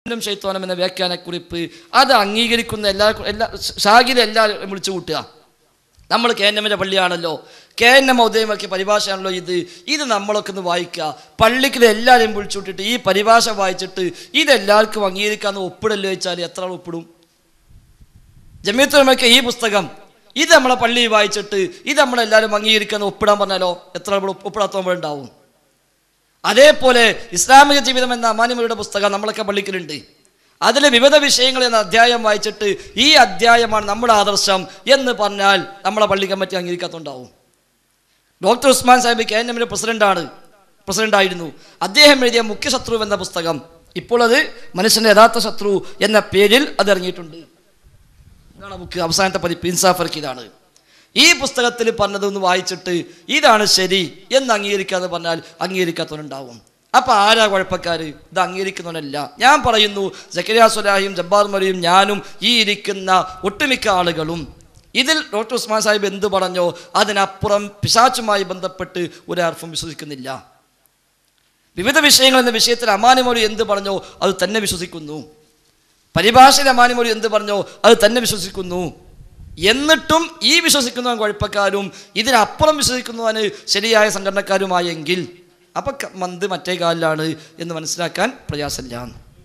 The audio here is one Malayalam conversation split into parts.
ും ശൈത്തോനം എന്ന വ്യാഖ്യാനക്കുറിപ്പ് അത് അംഗീകരിക്കുന്ന എല്ലാ എല്ലാ ഷാഗിലെ എല്ലാവരും വിളിച്ചു കൂട്ടുക നമ്മൾ കെ എൻ എമ്മിൻ്റെ പള്ളിയാണല്ലോ കെ എൻ എം ഔദ്യോഗികമാക്കിയ പരിഭാഷയാണല്ലോ ഇത് ഇത് നമ്മളൊക്കെ ഒന്ന് വായിക്കുക പള്ളിക്കിൽ എല്ലാവരെയും വിളിച്ചു വിട്ടിട്ട് ഈ പരിഭാഷ വായിച്ചിട്ട് ഇതെല്ലാവർക്കും അംഗീകരിക്കാമെന്ന് ഒപ്പിടല്ലോ ചോദിച്ചാൽ എത്ര ആൾ ഒപ്പിടും ജമീത്തുലമയ്ക്ക് ഈ പുസ്തകം ഇത് നമ്മളെ പള്ളിയിൽ വായിച്ചിട്ട് ഇത് നമ്മളെല്ലാവരും അംഗീകരിക്കാമെന്ന് ഒപ്പിടാൻ പറഞ്ഞാലോ എത്ര ആൾ ഒപ്പിടാത്തവരുണ്ടാവും അതേപോലെ ഇസ്ലാമിക ജീവിതം എന്ന അമാനിമയുടെ പുസ്തകം നമ്മളൊക്കെ പള്ളിക്കലുണ്ട് അതിലെ വിവിധ വിഷയങ്ങൾ എന്ന അധ്യായം വായിച്ചിട്ട് ഈ അധ്യായമാണ് നമ്മുടെ ആദർശം എന്ന് പറഞ്ഞാൽ നമ്മളെ പള്ളി കമ്മിറ്റി അംഗീകരിക്കാത്തുണ്ടാവും doctor Usman Sahib K N എമ്മിൻ്റെ പ്രസിഡന്റാണ് പ്രസിഡന്റ് ആയിരുന്നു അദ്ദേഹം എഴുതിയ മുഖ്യശത്രു എന്ന പുസ്തകം ഇപ്പോൾ അത് മനുഷ്യന്റെ യഥാർത്ഥ ശത്രു എന്ന പേരിൽ അത് ഇറങ്ങിയിട്ടുണ്ട് ഇതാണ് ബുക്ക് അവസാനത്തെ പതിപ്പ് ഇൻസാഫ് ഇതാണ് ഈ പുസ്തകത്തിൽ പറഞ്ഞതൊന്ന് വായിച്ചിട്ട് ഇതാണ് ശരി എന്ന് അംഗീകരിക്കാതെ പറഞ്ഞാൽ അംഗീകരിക്കാത്തവനുണ്ടാവും അപ്പൊ ആരാ കുഴപ്പക്കാർ ഇത് അംഗീകരിക്കുന്നവനല്ല ഞാൻ പറയുന്നു ജക്കരിയ സുലാഹിയും ജബ്ബാർ മറിയും ഞാനും ഈ ഇരിക്കുന്ന ഒട്ടുമിക്ക ആളുകളും ഇതിൽ ഡോക്ടർ ഉസ്മാൻ സാഹിബ് എന്ത് പറഞ്ഞോ അതിനപ്പുറം പിശാച്ചുമായി ബന്ധപ്പെട്ട് ഒരാർഫും വിശ്വസിക്കുന്നില്ല വിവിധ വിഷയങ്ങൾ എന്ന വിഷയത്തിൽ അമാനിമൊഴി എന്ത് പറഞ്ഞോ അത് തന്നെ വിശ്വസിക്കുന്നു പരിഭാഷയിൽ അമാനിമൊഴി എന്ത് പറഞ്ഞോ അത് തന്നെ വിശ്വസിക്കുന്നു എന്നിട്ടും ഈ വിശ്വസിക്കുന്നവൻ കുഴപ്പക്കാരും ഇതിനപ്പുറം വിശ്വസിക്കുന്നവന് ശരിയായ സംഘടനക്കാരുമായെങ്കിൽ അപ്പൊ ക- മന്ത് മറ്റേ കാലിലാണ് എന്ന് മനസ്സിലാക്കാൻ പ്രയാസമില്ല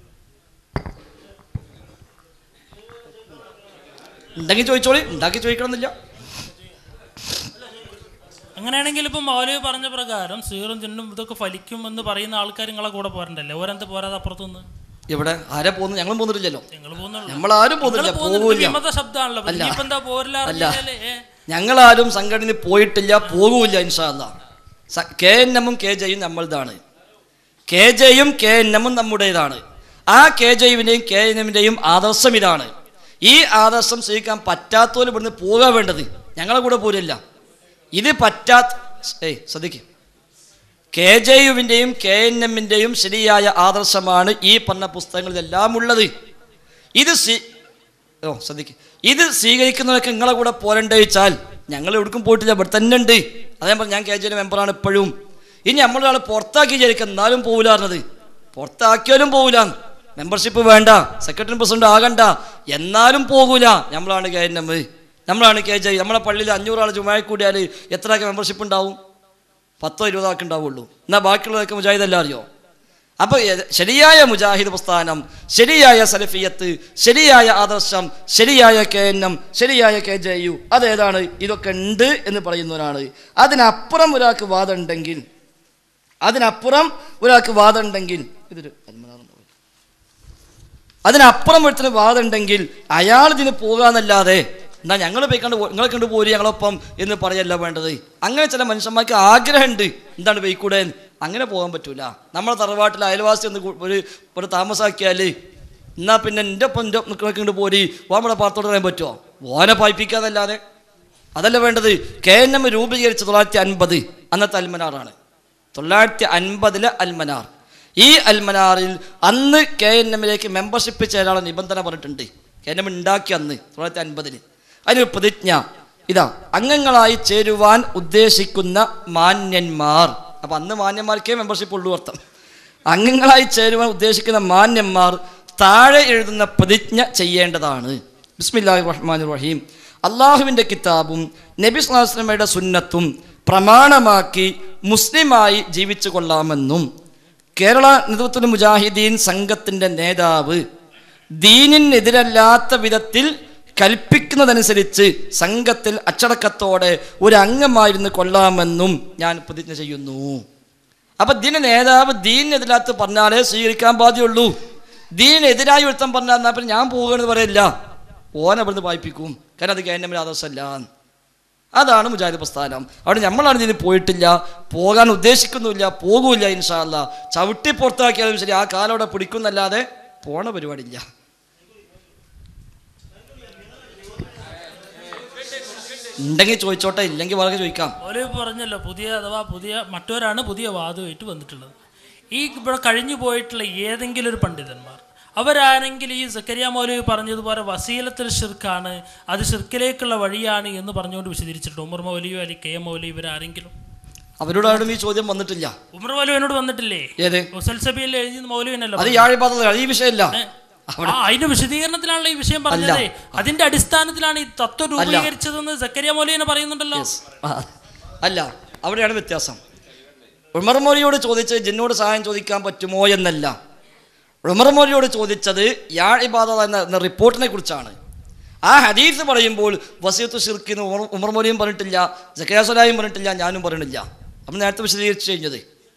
ഉണ്ടെങ്കിൽ ചോദിച്ചോളി ഉണ്ടാക്കി ചോദിക്കണമെന്നില്ല അങ്ങനെയാണെങ്കിൽ ഇപ്പം മൗലവി പറഞ്ഞ പ്രകാരം സീറും ചിന്നും ഇതൊക്കെ ഫലിക്കും എന്ന് പറയുന്ന ആൾക്കാർ നിങ്ങളെ കൂടെ പോരണ്ടല്ലേ ഓരെന്ത് പോരാതെ അപ്പുറത്തുനിന്ന് ഇവിടെ ആരാ പോകുന്നു ഞങ്ങളും പോകുന്നില്ലല്ലോ നിങ്ങൾ പോകുന്നുള്ളൂ നമ്മളാരും പോകുന്നില്ല പോകൂല വിമത ശബ്ദമാണല്ലോ അല്ല. ഇനിയിപ്പോ എന്താ പോരില്ല ഞങ്ങളാരും സംഘടന പോയിട്ടില്ല പോകൂല ഇൻഷാല്ല കെ എൻ എമ്മും കെ ജെയും നമ്മളതാണ് കെ ജെയും കെ എൻ എമ്മും നമ്മുടേതാണ് ആ കെ ജെയുവിൻ്റെയും കെ എൻ എമ്മിൻ്റെയും ആദർശം ഇതാണ് ഈ ആദർശം സ്വീകരിക്കാൻ പറ്റാത്തവർ ഇവിടുന്ന് പോകാൻ വേണ്ടത് ഞങ്ങളെ കൂടെ പോരില്ല ഇത് പറ്റാത്ത ഏയ് ശ്രദ്ധിക്കും കെ ജെ യുവിൻ്റെയും കെ എൻ എമ്മിൻ്റെയും ശരിയായ ആദർശമാണ് ഈ പറഞ്ഞ പുസ്തകങ്ങളിലെല്ലാം ഉള്ളത് ഇത് സ്വീ ഓ ശ്രദ്ധിക്കും ഇത് സ്വീകരിക്കുന്നവരൊക്കെ നിങ്ങളെ കൂടെ പോരണ്ട വെച്ചാൽ ഞങ്ങൾ എവിടേക്കും പോയിട്ടില്ല ഇവിടെ തന്നെ ഉണ്ട് അതേ പറഞ്ഞു ഞാൻ കെ ജെയുടെ മെമ്പറാണ് ഇപ്പോഴും ഇനി നമ്മളൊരാൾ പുറത്താക്കി വിചാരിക്കുക എന്നാലും പോകില്ല പറഞ്ഞത് പുറത്താക്കിയാലും പോകില്ല മെമ്പർഷിപ്പ് വേണ്ട സെക്രട്ടറി പ്രസിഡന്റ് ആകണ്ട എന്നാലും പോകൂല നമ്മളാണ് കെ എൻ എം നമ്മളാണ് കെ ജെ നമ്മളെ പള്ളിയിൽ അഞ്ഞൂറ് ആൾ ചുമഴ കൂടിയാൽ എത്രയൊക്കെ മെമ്പർഷിപ്പ് ഉണ്ടാവും പത്തോ ഇരുപതോ ആൾക്ക് ഉണ്ടാവുള്ളൂ എന്നാൽ ബാക്കിയുള്ളതൊക്കെ മുജാഹിദല്ല അറിയോ അപ്പോൾ എ- ശരിയായ മുജാഹിദ് പ്രസ്ഥാനം ശരിയായ സലഫിയത്ത് ശരിയായ ആദർശം ശരിയായ കെ എൻ എം ശരിയായ കെ ജെ യു അതേതാണ് ഇതൊക്കെ ഉണ്ട് എന്ന് പറയുന്നവരാണ് അതിനപ്പുറം ഒരാൾക്ക് വാദം ഉണ്ടെങ്കിൽ അതിനപ്പുറം ഒരാൾക്ക് വാദം ഉണ്ടെങ്കിൽ ഇതൊരു അൽമനാറുണ്ട്. അതിനപ്പുറം ഒരുത്തിന് വാദം ഉണ്ടെങ്കിൽ അയാൾ ഇതിന് പോകാന്നല്ലാതെ എന്നാ ഞങ്ങൾ പോയിക്കണ്ട് നിങ്ങളെ കണ്ട് പോരി ഞങ്ങളൊപ്പം എന്ന് പറയല്ല വേണ്ടത് അങ്ങനെ ചില മനുഷ്യന്മാർക്ക് ആഗ്രഹമുണ്ട് എന്താണ് പോയിക്കൂടെ അങ്ങനെ പോകാൻ പറ്റൂല നമ്മളെ തറവാട്ടിൽ അയൽവാസി ഒന്ന് കൂ- ഒരു ഒരു താമസാക്കിയാൽ എന്നാ പിന്നെ എൻ്റെ ഒപ്പം എൻ്റെ നിങ്ങളെ കണ്ട് പോരി ഓമ്മടെ പാർത്തോട് പറയാൻ പറ്റുമോ ഓനെ പായിപ്പിക്കാന്നല്ലാതെ അതല്ല വേണ്ടത് കെ എൻ എം രൂപീകരിച്ച തൊള്ളായിരത്തി അൻപത് അന്നത്തെ അൽമനാറാണ് തൊള്ളായിരത്തി അൻപതിലെ അൽമനാർ ഈ അൽമനാറിൽ അന്ന് കെ എൻ എമ്മിലേക്ക് മെമ്പർഷിപ്പ് ചേരാനുള്ള നിബന്ധന പറഞ്ഞിട്ടുണ്ട് കെ എൻ എം ഉണ്ടാക്കി അന്ന് തൊള്ളായിരത്തി അൻപതിന് അതിനൊരു പ്രതിജ്ഞ ഇതാ അംഗങ്ങളായി ചേരുവാൻ ഉദ്ദേശിക്കുന്ന മാന്യന്മാർ അപ്പം അന്ന് മാന്യന്മാർക്കേ മെമ്പർഷിപ്പ് ഉള്ളൂ അർത്ഥം അംഗങ്ങളായി ചേരുവാൻ ഉദ്ദേശിക്കുന്ന മാന്യന്മാർ താഴെ എഴുതുന്ന പ്രതിജ്ഞ ചെയ്യേണ്ടതാണ് ബിസ്മില്ലാഹി റഹ്മാൻ റഹീം അള്ളാഹുവിൻ്റെ കിതാബും നബി സ്ലാസ്ലമയുടെ സുന്നത്തും പ്രമാണമാക്കി മുസ്ലിമായി ജീവിച്ചു കൊള്ളാമെന്നും കേരള നേതൃത്വ മുജാഹിദീൻ സംഘത്തിൻ്റെ നേതാവ് ദീനിനെതിരല്ലാത്ത വിധത്തിൽ കൽപ്പിക്കുന്നതനുസരിച്ച് സംഘത്തിൽ അച്ചടക്കത്തോടെ ഒരു അംഗമായിരുന്നു കൊള്ളാമെന്നും ഞാൻ പ്രതിജ്ഞ ചെയ്യുന്നു അപ്പൊ ദീന നേതാവ് ദീനിനെതിരാത്ത് പറഞ്ഞാലേ സ്വീകരിക്കാൻ ബാധ്യമുള്ളൂ ദീനെതിരായി ഒരുത്തം പറഞ്ഞാൽ എന്നാ പിന്നെ ഞാൻ പോവുകയെന്ന് പറയില്ല ഓനെ ഇവിടുന്ന് വായിപ്പിക്കും കാരണം അത് കഴിഞ്ഞ ആദർശമല്ല അതാണ് മുജാഹിദ് പ്രസ്ഥാനം അവിടെ നമ്മളാണ് ഇതിന് പോയിട്ടില്ല പോകാൻ ഉദ്ദേശിക്കുന്നുമില്ല പോകൂല ഇൻഷാല്ല ചവിട്ടി പുറത്താക്കിയാലും ശരി ആ കാലം അവിടെ പിടിക്കുന്നല്ലാതെ പോണ പരിപാടിയില്ല ഉണ്ടെങ്കിൽ ചോദിച്ചോട്ടെ ഇല്ലെങ്കിൽ വളരെ ചോദിക്കാം മൗലവി പറഞ്ഞല്ലോ പുതിയ അഥവാ പുതിയ മറ്റവരാണ് പുതിയ വാദമായിട്ട് വന്നിട്ടുള്ളത് ഈ ഇവിടെ കഴിഞ്ഞു പോയിട്ടുള്ള ഏതെങ്കിലും ഒരു പണ്ഡിതന്മാർ അവരാണെങ്കിൽ ഈ സക്കരിയ മൗലവി പറഞ്ഞതുപോലെ വസീലത്തിൽ ഷിർക്കാണ് അത് ഷിർക്കിലേക്കുള്ള വഴിയാണ് എന്ന് പറഞ്ഞുകൊണ്ട് വിശദീകരിച്ചിട്ടുണ്ട് ഉമർ മൗലവിയോ അല്ലെങ്കിൽ കെ എം മൗലവി ഇവരാരെങ്കിലും അവരോട് ആരും ഈ ചോദ്യം വന്നിട്ടില്ല ഉമർ മൗലവി എന്നോട് വന്നിട്ടില്ലേ ഏത് മുസൽസബിയിൽ എഴുതി മൗലവിനല്ലോ അത് യാഴിപാത ഈ വിഷയമല്ല ആ അതിന്റെ വിശദീകരണത്തിലാണല്ലോ ഈ വിഷയം പറഞ്ഞത് അതിന്റെ അടിസ്ഥാനത്തിലാണ് ഈ തത്വം രൂപീകരിച്ചതെന്ന് സക്കരിയ മൗലവിനെ പറയുന്നുണ്ടല്ലോ ആ, അല്ല അവിടെയാണ് വ്യത്യാസം ഉമർ മോലിയോട് ചോദിച്ചത് ജിന്നോട് സഹായം ചോദിക്കാൻ പറ്റുമോ എന്നല്ല ഉമർ മോലിയോട് ചോദിച്ചത് യാ ഇബാദ എന്ന എന്ന റിപ്പോർട്ടിനെ കുറിച്ചാണ് ആ ഹദീസ് പറയുമ്പോൾ വസീത്ത് ഷിർക്കിന്ന് ഉമർ ഉമർ മോലിയും പറഞ്ഞിട്ടില്ല ജക്കയാസുലായും പറഞ്ഞിട്ടില്ല ഞാനും പറഞ്ഞിട്ടില്ല അപ്പം നേരത്തെ വിശദീകരിച്ച് കഴിഞ്ഞത്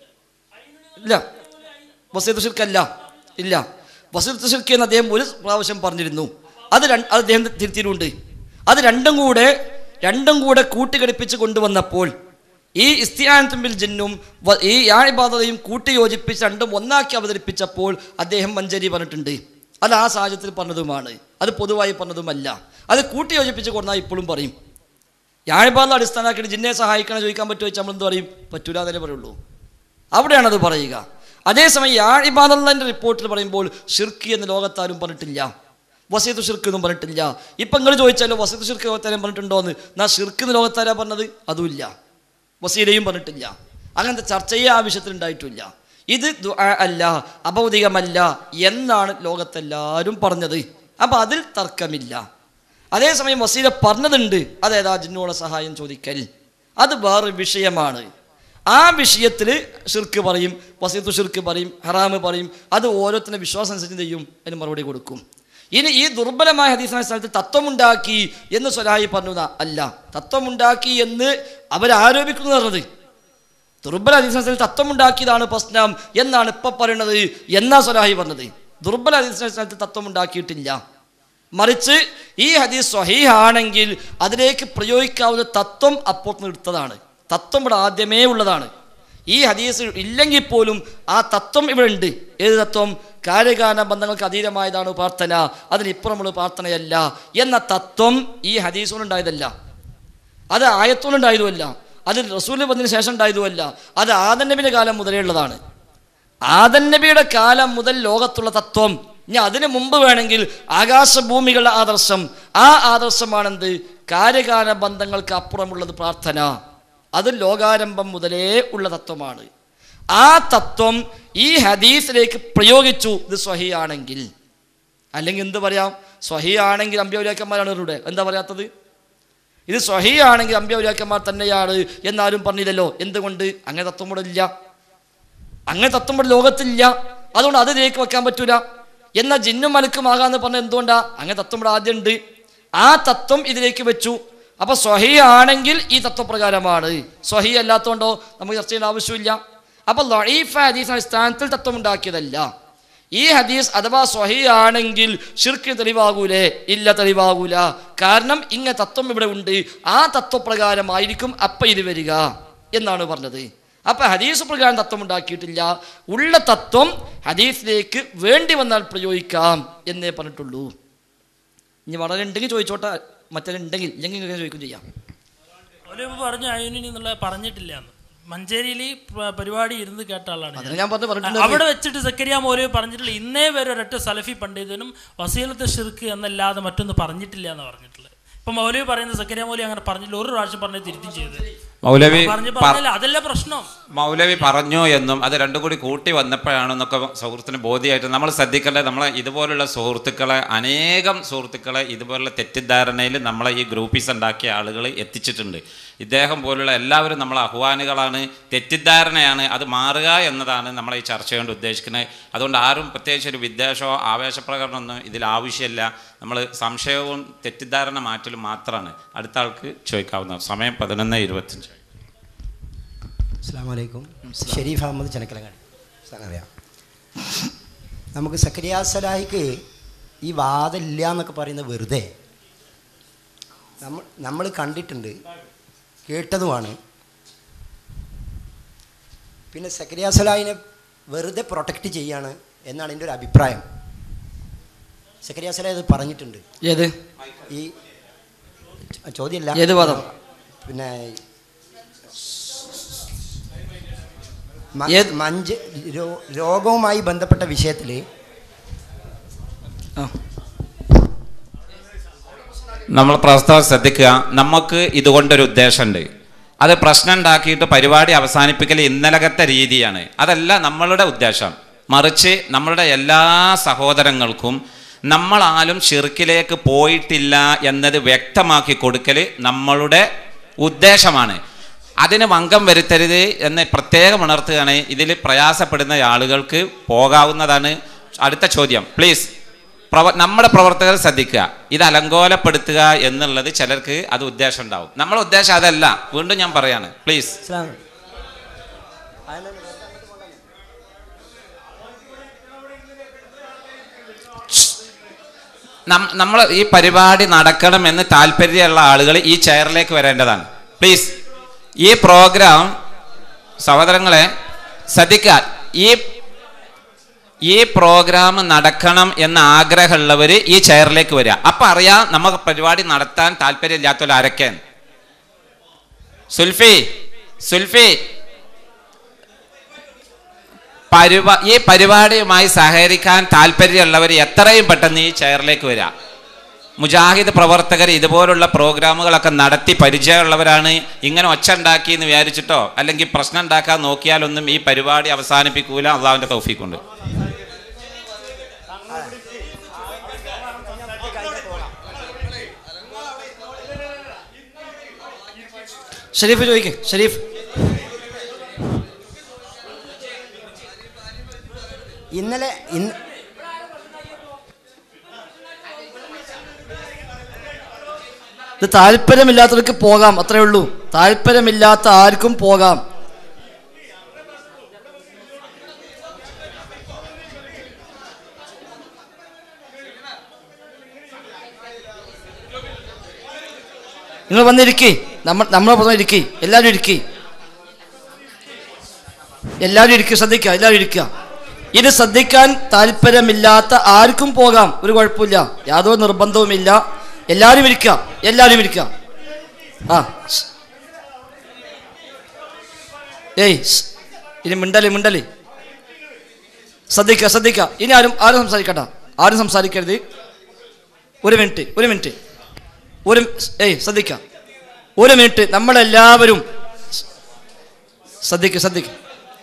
ഇല്ല വസീത്ത് ഷിർക്കല്ല ഇല്ല വസീത്ത് ഷിർക്ക് എന്ന് അദ്ദേഹം ഒരു പ്രാവശ്യം പറഞ്ഞിരുന്നു അത് രണ്ട് അത് അദ്ദേഹം തിരുത്തിയിട്ടുണ്ട് അത് രണ്ടും കൂടെ രണ്ടും കൂടെ കൂട്ടിഘടിപ്പിച്ച് കൊണ്ടുവന്നപ്പോൾ ഈ ഇസ്തിയാനത്തുമ്പിൽ ജിന്നും വ- ഈ യാഴിബാധതയും കൂട്ടി യോജിപ്പിച്ച് രണ്ടും ഒന്നാക്കി അവതരിപ്പിച്ചപ്പോൾ അദ്ദേഹം മഞ്ചേരി പറഞ്ഞിട്ടുണ്ട് അത് ആ സാഹചര്യത്തിൽ പറഞ്ഞതുമാണ് അത് പൊതുവായി പറഞ്ഞതുമല്ല അത് കൂട്ടി യോജിപ്പിച്ച് കൊണ്ടാൽ ഇപ്പോഴും പറയും യാഴിബാധ അടിസ്ഥാനമാക്കിയിട്ട് ജിന്നെ സഹായിക്കണം ചോദിക്കാൻ പറ്റുമോ ചോദിച്ചാൽ നമ്മൾ എന്ത് പറയും പറ്റൂല എന്നേ പറയുള്ളൂ അവിടെയാണ് അത് പറയുക അതേസമയം യാഴിബാദുള്ളതിൻ്റെ റിപ്പോർട്ടിൽ പറയുമ്പോൾ ഷിർക്ക് എന്ന് ലോകത്താരും പറഞ്ഞിട്ടില്ല വസീത്ത് ഷിർക്ക് എന്നും പറഞ്ഞിട്ടില്ല ഇപ്പം നിങ്ങൾ ചോദിച്ചാലോ വസീത്ത് ഷിർക്ക് ലോകത്താരും പറഞ്ഞിട്ടുണ്ടോ എന്ന് എന്നാ ഷിർക്ക് എന്ന് ലോകത്താരാ പറഞ്ഞത് അതുമില്ല വസീലയും പറഞ്ഞിട്ടില്ല അങ്ങനത്തെ ചർച്ചയെ ആ വിഷയത്തിൽ ഉണ്ടായിട്ടില്ല ഇത് ദുആ അല്ല അഭൗതികമല്ല എന്നാണ് ലോകത്തെല്ലാവരും പറഞ്ഞത് അപ്പം അതിൽ തർക്കമില്ല അതേസമയം വസീല പറഞ്ഞതുണ്ട് അതേതാ ജിന്നോടെ സഹായം ചോദിക്കൽ അത് വേറെ വിഷയമാണ് ആ വിഷയത്തിൽ ഷിർക്ക് പറയും വസീത്ത് ഷിർക്ക് പറയും ഹറാമ് പറയും അത് ഓരോരുത്തരുടെ വിശ്വാസം അനുസരിച്ച് ചെയ്യും അതിന് മറുപടി കൊടുക്കും ഇനി ഈ ദുർബലമായ ഹദീസായ സ്ഥലത്ത് തത്വമുണ്ടാക്കി എന്ന് സ്വലാഹി പറഞ്ഞു അല്ല തത്വമുണ്ടാക്കി എന്ന് അവരാരോപിക്കുന്നു പറഞ്ഞത് ദുർബല ഹദീസിൽ തത്വമുണ്ടാക്കിയതാണ് പ്രശ്നം എന്നാണ് ഇപ്പൊ പറയുന്നത് എന്നാ സ്വലാഹി പറഞ്ഞത് ദുർബല ഹദീസിനകത്ത് തത്വമുണ്ടാക്കിയിട്ടില്ല മറിച്ച് ഈ ഹദീസ് സ്വഹീഹാണെങ്കിൽ അതിലേക്ക് പ്രയോഗിക്കാവുന്ന തത്വം അപ്പോൾ എടുത്തതാണ് തത്വം ഇവിടെ ആദ്യമേ ഉള്ളതാണ് ഈ ഹദീസ് ഇല്ലെങ്കിൽ പോലും ആ തത്വം ഇവിടെ ഉണ്ട് ഏത് തത്വം കാര്യകാരണ ബന്ധങ്ങൾക്ക് അതീതമായതാണ് പ്രാർത്ഥന അതിനിപ്പുറമുള്ള പ്രാർത്ഥനയല്ല എന്ന തത്വം ഈ ഹദീസുകൊണ്ടുണ്ടായതല്ല അത് ആയത്തോണ്ടുണ്ടായതുമല്ല അത് റസൂലിന് വന്നതിന് ശേഷം ഉണ്ടായതുമല്ല അത് ആദൻ നബിയുടെ കാലം മുതലേ ഉള്ളതാണ് ആദൻ നബിയുടെ കാലം മുതൽ ലോകത്തുള്ള തത്വം ഇനി അതിനു മുമ്പ് വേണമെങ്കിൽ ആകാശഭൂമികളുടെ ആദർശം ആ ആദർശമാണെന്ത് കാര്യകാല ബന്ധങ്ങൾക്ക് അപ്പുറമുള്ളത് പ്രാർത്ഥന അത് ലോകാരംഭം മുതലേ ഉള്ള തത്വമാണ് ആ തത്വം ഈ ഹദീസിലേക്ക് പ്രയോഗിച്ചു ഇത് സ്വഹിയാണെങ്കിൽ അല്ലെങ്കിൽ എന്ത് പറയാം സ്വഹിയാണെങ്കിൽ അമ്പ്യൗലാക്കന്മാരാണ് ഇവരുടെ എന്താ പറയാത്തത് ഇത് സ്വഹിയാണെങ്കിൽ അമ്പ്യൗലാക്കന്മാർ തന്നെയാണ് എന്നാരും പറഞ്ഞില്ലല്ലോ എന്തുകൊണ്ട് അങ്ങനെ തത്വം ഇവിടെ ഇല്ല അങ്ങനെ തത്വം ഇവിടെ ലോകത്തില്ല അതുകൊണ്ട് അത് ഇതിലേക്ക് വെക്കാൻ പറ്റൂല എന്നാൽ ജിന്നും മലക്കുമാകാന്ന് പറഞ്ഞ എന്തുകൊണ്ടാ അങ്ങനെ തത്വം ഇവിടെ ആദ്യം ഉണ്ട് ആ തത്വം ഇതിലേക്ക് വെച്ചു അപ്പൊ സ്വഹി ആണെങ്കിൽ ഈ തത്വപ്രകാരമാണ് സ്വഹി അല്ലാത്തതുകൊണ്ടോ നമുക്ക് ചർച്ച ചെയ്യേണ്ട ആവശ്യമില്ല അപ്പൊ ലൊഴീഫ് ഹദീസ് അടിസ്ഥാനത്തിൽ തത്വം ഉണ്ടാക്കിയതല്ല ഈ ഹദീസ് അഥവാ സ്വഹി ആണെങ്കിൽ ഷിർക്ക് തെളിവാകൂലേ ഇല്ല തെളിവാകൂല കാരണം ഇങ്ങ തത്വം ഇവിടെ ഉണ്ട് ആ തത്വപ്രകാരമായിരിക്കും അപ്പ ഇത് വരിക എന്നാണ് പറഞ്ഞത് അപ്പൊ ഹദീസ് പ്രകാരം തത്വം ഉണ്ടാക്കിയിട്ടില്ല ഉള്ള തത്വം ഹദീസിലേക്ക് വേണ്ടി വന്നാൽ പ്രയോഗിക്കാം എന്നേ പറഞ്ഞിട്ടുള്ളൂ ഇനി വളരെ ഉണ്ടെങ്കിൽ ചോദിച്ചോട്ടെ മറ്റേ ഉണ്ടെങ്കിൽ ഇല്ലെങ്കിൽ ഇങ്ങനെ ചോദിക്കും ചെയ്യാം അവരിപ്പോ പറഞ്ഞു അയ്യൂനി എന്നുള്ള പറഞ്ഞിട്ടില്ല എന്ന് മഞ്ചേരിയിൽ ഈ പ- പരിപാടി ഇരുന്ന് കേട്ട ആളാണ് ഞാൻ. അതിന് ഞാൻ പറഞ്ഞു പറഞ്ഞിട്ടുണ്ട് അവിടെ വെച്ചിട്ട് സക്കരിയ മൗലവി പറഞ്ഞിട്ടില്ല ഇന്നേ വരെ ഒരൊറ്റ സലഫി പണ്ഡിതനും വസീലത്തെ ഷിർക്ക് എന്നല്ലാതെ മറ്റൊന്ന് പറഞ്ഞിട്ടില്ല എന്ന് പറഞ്ഞിട്ടുള്ളത് ഇപ്പൊ മൗലവി പറയുന്നത് സക്കരിയ മൗലവി അങ്ങനെ പറഞ്ഞില്ല ഒരു പ്രാവശ്യം പറഞ്ഞ് തിരുത്തി ചെയ്ത് മൗലവി പറഞ്ഞു പ- പറഞ്ഞില്ല അതല്ല പ്രശ്നം മൗലവി പറഞ്ഞു എന്നും അത് രണ്ടും കൂടി കൂട്ടി വന്നപ്പോഴാണെന്നൊക്കെ സുഹൃത്തിന് ബോധ്യമായിട്ട് നമ്മൾ ശ്രദ്ധിക്കേണ്ടത് നമ്മളെ ഇതുപോലുള്ള സുഹൃത്തുക്കളെ അനേകം സുഹൃത്തുക്കളെ ഇതുപോലുള്ള തെറ്റിദ്ധാരണയിൽ നമ്മളെ ഈ ഗ്രൂപ്പീസ് ഉണ്ടാക്കിയ ആളുകൾ എത്തിച്ചിട്ടുണ്ട് ഇദ്ദേഹം പോലുള്ള എല്ലാവരും നമ്മളെ അഹ്വാനുകളാണ് തെറ്റിദ്ധാരണയാണ് അത് മാറുക എന്നതാണ് നമ്മളെ ഈ ചർച്ച കൊണ്ട് ഉദ്ദേശിക്കുന്നത് അതുകൊണ്ട് ആരും പ്രത്യേകിച്ച് ഒരു വിദ്വേഷമോ ആവേശപ്രകടനമൊന്നും ഇതിൽ ആവശ്യമില്ല നമ്മൾ സംശയവും തെറ്റിദ്ധാരണ മാറ്റലും മാത്രമാണ് അടുത്ത ആൾക്ക് ചോദിക്കാവുന്ന സമയം പതിനൊന്ന് ഇരുപത്തഞ്ച് അസ്സാം വലൈക്കും ഷെരീഫ് അഹമ്മദ് ചെനക്കലങ്ങാടി സാറിന് അറിയാം നമുക്ക് സക്കരിയ സലാഹിക്ക് ഈ വാദമില്ല എന്നൊക്കെ പറയുന്നത് വെറുതെ നമ്മൾ നമ്മൾ കണ്ടിട്ടുണ്ട് കേട്ടതുമാണ് പിന്നെ സക്കരിയ സലാഹിനെ വെറുതെ പ്രൊട്ടക്റ്റ് ചെയ്യാണ് എന്നാണ് എൻ്റെ ഒരു അഭിപ്രായം സക്കരിയ സലാഹ് ഇത് പറഞ്ഞിട്ടുണ്ട് ഏത് ഈ ചോദ്യമല്ല ഏത് വാദം? പിന്നെ മ- ഏത്? മഞ്ച് രോ- രോഗവുമായി ബന്ധപ്പെട്ട വിഷയത്തിൽ ആ നമ്മൾ പ്രസ്താവം ശ്രദ്ധിക്കുക നമുക്ക് ഇതുകൊണ്ടൊരു ഉദ്ദേശമുണ്ട് അത് പ്രശ്നം ഉണ്ടാക്കിയിട്ട് പരിപാടി അവസാനിപ്പിക്കൽ ഇന്നലകത്തെ രീതിയാണ് അതല്ല നമ്മളുടെ ഉദ്ദേശം മറിച്ച് നമ്മളുടെ എല്ലാ സഹോദരങ്ങൾക്കും നമ്മളാലും ഷിർക്കിലേക്ക് പോയിട്ടില്ല എന്നത് വ്യക്തമാക്കി കൊടുക്കൽ നമ്മളുടെ ഉദ്ദേശമാണ് അതിന് ഭംഗം വരുത്തരുത് എന്ന് പ്രത്യേകം ഉണർത്തുകയാണ് ഇതിൽ പ്രയാസപ്പെടുന്ന ആളുകൾക്ക് പോകാവുന്നതാണ് അടുത്ത ചോദ്യം പ്ലീസ് പ്രവ നമ്മുടെ പ്രവർത്തകർ ശ്രദ്ധിക്കുക ഇത് അലങ്കോലപ്പെടുത്തുക എന്നുള്ളത് ചിലർക്ക് അത് ഉദ്ദേശം ഉണ്ടാവും നമ്മളെ ഉദ്ദേശം അതല്ല വീണ്ടും ഞാൻ പറയാണ് പ്ലീസ് ഇസ്ലാം നമ്മൾ ഈ പരിപാടി നടക്കണമെന്ന് താല്പര്യമുള്ള ആളുകൾ ഈ ചെയറിലേക്ക് വരേണ്ടതാണ് പ്ലീസ് ഈ പ്രോഗ്രാം സഹോദരങ്ങളെ ശ്രദ്ധിക്കുക ഈ ഈ പ്രോഗ്രാം നടക്കണം എന്ന ആഗ്രഹമുള്ളവർ ഈ ചെയറിലേക്ക് വരിക അപ്പം അറിയാം നമുക്ക് പരിപാടി നടത്താൻ താല്പര്യമില്ലാത്തവർ ആരൊക്കെ സുൽഫി സുൽഫി പരിപാ ഈ പരിപാടിയുമായി സഹകരിക്കാൻ താല്പര്യമുള്ളവർ എത്രയും പെട്ടെന്ന് ഈ ചെയറിലേക്ക് വരിക മുജാഹിദ് പ്രവർത്തകർ ഇതുപോലുള്ള പ്രോഗ്രാമുകളൊക്കെ നടത്തി പരിചയമുള്ളവരാണ് ഇങ്ങനെ ഒച്ച ഉണ്ടാക്കി എന്ന് വിചാരിച്ചിട്ടോ അല്ലെങ്കിൽ പ്രശ്നം ഉണ്ടാക്കാൻ നോക്കിയാലൊന്നും ഈ പരിപാടി അവസാനിപ്പിക്കൂല അള്ളാഹുവിൻ്റെ തൗഫീഖുണ്ട് ഷരീഫ് ചോദിക്കേ ഷരീഫ് ഇന്നലെ ഇന്ന് ഇത് താല്പര്യമില്ലാത്തവർക്ക് പോകാം അത്രേ ഉള്ളൂ താല്പര്യമില്ലാത്ത ആർക്കും പോകാം നിങ്ങൾ വന്നിരിക്കേ നമ്മൾ നമ്മളെ പുറമെ ഇരിക്കേ എല്ലാവരും ഇരിക്കേ എല്ലാവരും ഇരിക്കുക ശ്രദ്ധിക്കുക എല്ലാവരും ഇരിക്കുക ഇത് ശ്രദ്ധിക്കാൻ താല്പര്യമില്ലാത്ത ആർക്കും പോകാം ഒരു കുഴപ്പമില്ല യാതൊരു നിർബന്ധവുമില്ല എല്ലാവരും ഇരിക്കുക എല്ലാവരും ഇരിക്കുക ആ സ്. ഏയ് സ്. ഇനി മിണ്ടല് മിണ്ടല് ശ്രദ്ധിക്കുക ശ്രദ്ധിക്കുക ഇനി ആരും ആരും സംസാരിക്കണ്ട ആരും സംസാരിക്കരുത് ഒരു മിനിറ്റ് ഒരു മിനിറ്റ് ഒരു ഏയ് ശ്രദ്ധിക്കുക ഒരു മിനിറ്റ് നമ്മളെല്ലാവരും ശ്രദ്ധിക്കുക ശ്രദ്ധിക്കുക